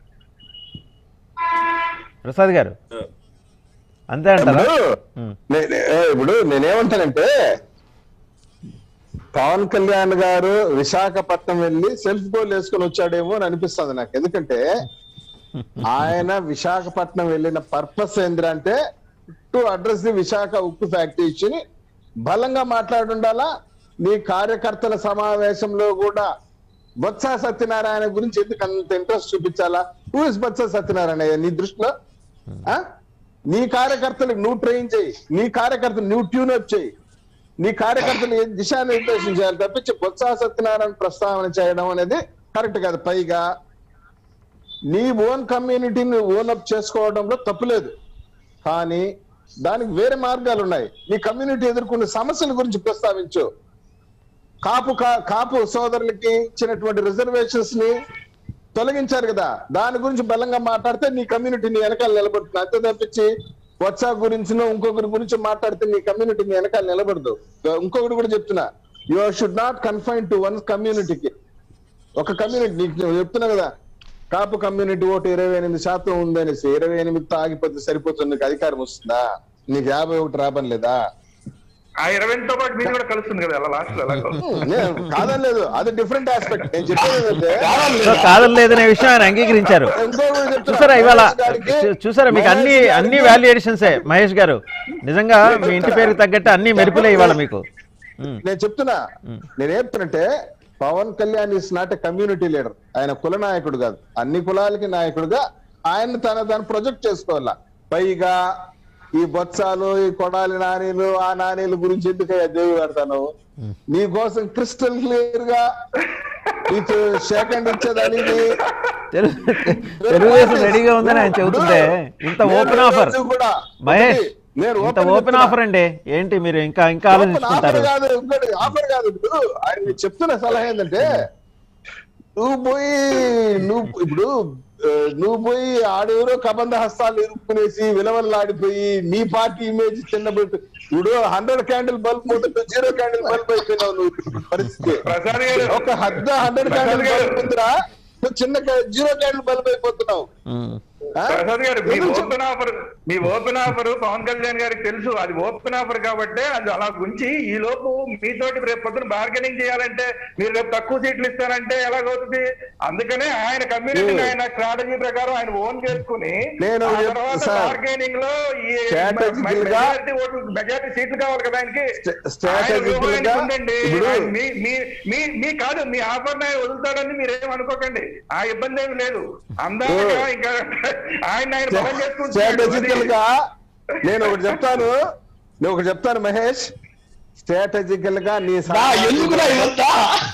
ప్రసాద్ గారు అంతే అంటారా ఇప్పుడు నే- నే- ఏ, ఇప్పుడు నేనేమంటానంటే పవన్ కళ్యాణ్ గారు విశాఖపట్నం వెళ్ళి సెల్ఫ్ గోల్ వేసుకొని వచ్చాడేమో అని అనిపిస్తుంది నాకు ఎందుకంటే ఆయన విశాఖపట్నం వెళ్ళిన పర్పస్ ఏంటంటే టు అడ్రస్ ది విశాఖ ఉక్కు ఫ్యాక్టరీ ఇచ్చి బలంగా మాట్లాడుండాలా నీ కార్యకర్తల సమావేశంలో కూడా బొత్స సత్యనారాయణ గురించి ఎందుకు అంత ఇంట్రెస్ట్ చూపించాలా హూ ఇస్ బొత్స సత్యనారాయణ నీ దృష్టిలో ఆ? నీ కార్యకర్తలకు నువ్వు ట్రైన్ చేయి నీ కార్యకర్తలు నువ్వు ట్యూన్ అప్ చేయి నీ కార్యకర్తలు ఏం దిశానిర్దేశం చేయాలి తప్పించి బొత్స సత్యనారాయణ ప్రస్తావన చేయడం అనేది కరెక్ట్ కాదు పైగా నీ ఓన్ కమ్యూనిటీని ఓన్ అప్ చేసుకోవడంలో తప్పులేదు కానీ దానికి వేరే మార్గాలు ఉన్నాయి నీ కమ్యూనిటీ ఎదుర్కొన్న సమస్యల గురించి ప్రస్తావించు కాపు కా- కాపు సోదరులకి ఇచ్చినటువంటి రిజర్వేషన్స్ ని తొలగించారు కదా దాని గురించి బలంగా మాట్లాడితే నీ కమ్యూనిటీ నీ వెనకాల నిలబడుతుంది అంతే తప్పించి వాట్సాప్ గురించినో ఇంకొకరి గురించి మాట్లాడితే నీ కమ్యూనిటీ నీ వెనకాల నిలబడదు ఇంకొకటి కూడా చెప్తున్నా you should not confine to one కమ్యూనిటీకి ఒక కమ్యూనిటీ నీకు నేను చెప్తున్నా కదా కాపు కమ్యూనిటీ ఓటు ఇరవై ఎనిమిది శాతం ఉందనేసి ఇరవై ఎనిమిదితో ఆగిపోతే సరిపోతుంది నీకు అధికారం వస్తుందా నీకు యాభై ఒకటి రాబని లేదా ఆ ఇరవైతో పాటు మీరు కూడా కలుస్తుంది కదా అలా లాస్ట్ లో ఎలాగో నేను కాదనలేదు అది డిఫరెంట్ ఆస్పెక్ట్ నేను చెప్పేది ఏంటంటే సో కాదని లేదనే విషయం ఆయన అంగీకరించారు చూసారా ఇవాళ చూ- చూసారా మీకు అన్ని అన్ని వాల్యూ ఎడిషన్సే మహేష్ గారు నిజంగా మీ ఇంటి పేరుకి తగ్గట్టు అన్ని మెరుపులే ఇవాళ మీకు ఉమ్. నేను చెప్తున్నా నేను చెప్తున్నట్టే Pawan Kalyan is not a community leader ఆయన కుల నాయకుడు కాదు అన్ని కులాలకి నాయకుడుగా ఆయన తన తను ప్రొజెక్ట్ చేసుకోవాలా పైగా ఈ బొత్సాలు ఈ కొడాలి నానీలు ఆ నానీల గురించి ఎందుకయ్యా దేవి పెడతాను నీ కోసం క్రిస్టల్ క్లియర్ గా నీకు సెకండ్ ఇచ్చేదానికి తెలుగు- తెలుగుదేశం రెడీగా ఉందని ఆయన చెబుతుంటే ఇంత ఓపెన్ ఆఫర్ కూడా మహేష్ నేను ఇంత open ఓపెన్ చెప్తున్నా. ఆఫర్ అండి ఏంటి మీరు ఇంకా ఇంకా ఆఫర్ ఆలోచించుకుంటారు కాదు ఇంకోటి ఆఫర్ కాదు ఇప్పుడు ఆయన మీకు చెప్తున్న సలహా ఏంటంటే నువ్వు పోయి నువ్వు ఇప్పుడు ఆ, నువ్వు పోయి ఆడెవరో కబంధ హస్తాలు ఇరుక్కునేసి విలవల్లాడిపోయి నీ పార్టీ ఇమేజ్ చిన్నబెట్టు ఇప్పుడు హండ్రెడ్ క్యాండిల్ బల్బ్ పోతుంటే జీరో క్యాండిల్ బల్బ్ అయిపోయినావు నువ్వు ఇప్పుడు పరిస్థితి ప్రసాద్ గారు ఒక హద్ద హండ్రెడ్ ప్రసాద్ క్యాండిల్ గారు. బల్బ్ ఉందిరా నువ్వు చిన్న జీరో క్యాండిల్ బల్బ్ అయిపోతున్నావు ఉమ్. ఆ? ప్రసాద్ గారు మీ ఎందుకు చెప్- ఓపెన్ ఆఫర్ మీ ఓపెన్ ఆఫర్ పవన్ కళ్యాణ్ గారికి తెలుసు అది ఓపెన్ ఆఫర్ కాబట్టి అది అలా ఉంచి ఈ లోపు మీతోటి రేపు పొద్దున బార్గెనింగ్ చేయాలంటే మీరు రేపు తక్కువ సీట్లు ఇస్తారంటే ఎలాగవుతుంది అందుకనే ఆయన కమ్యూనిటీ ఏ. ఆయన స్ట్రాటజీ ప్రకారం ఆయన ఓన్ చేసుకుని నేను ఆ చెప్- తర్వాత సార్, బార్గెనింగ్ లో ఈ strategical గా- మెజారిటీ ఓట్లు మెజారిటీ సీట్లు కావాలి కదా ఆయనకి strategical ఆయన వ్యూహానికి గా ఉండండి ఇప్పుడు- ఆయన మీ మీ మీ మీ కాదు మీ ఆఫర్ వదులుతాడని మీరేం అనుకోకండి ఆ ఇబ్బంది ఏమి లేదు అందాక ఇంకా ఆయన ఆయన బలం చేసుకుంటున్నాడు స్ట్రాటజికల్ అది- గా నేను ఒకటి చెప్తాను నేను ఒకటి చెప్తాను మహేష్ స్ట్రాటజికల్ గా నీ ఎందుకురా ఇదంతా?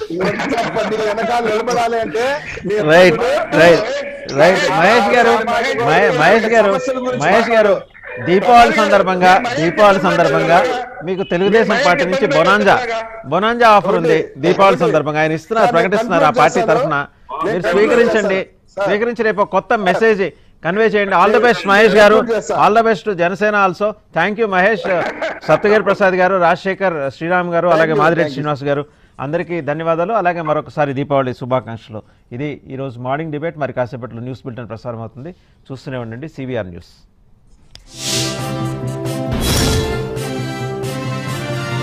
పది వెనకాల నిలబడాలి అంటే నీ రైట్ రైట్ రైట్ మహేష్ గారు మహే- మహేష్ గారు మహేష్ గారు దీపావళి సందర్భంగా దీపావళి సందర్భంగా మీకు తెలుగుదేశం పార్టీ నుంచి బొనాంజా బొనాంజా ఆఫర్ ఉంది దీపావళి సందర్భంగా ఆయన ఇస్తున్నారు ప్రకటిస్తున్నారు ఆ పార్టీ తరఫున మీరు స్వీకరించండి స్వీకరించి రేపు ఒక కొత్త మెసేజ్ కన్వే చేయండి ఆల్ ద బెస్ట్ మహేష్ గారు all the best Janasena also thank you Mahesh Saptagiri Prasad గారు రాజశేఖర్ శ్రీరామ్ గారు అలాగే మాదిరెడ్డి శ్రీనివాస్ గారు అందరికీ ధన్యవాదాలు అలాగే మరొకసారి దీపావళి శుభాకాంక్షలు ఇది ఈరోజు మార్నింగ్ డిబేట్ మరి కాసేపట్లో న్యూస్ బులెటిన్ ప్రసారం అవుతుంది చూస్తూనే ఉండండి సివిఆర్ న్యూస్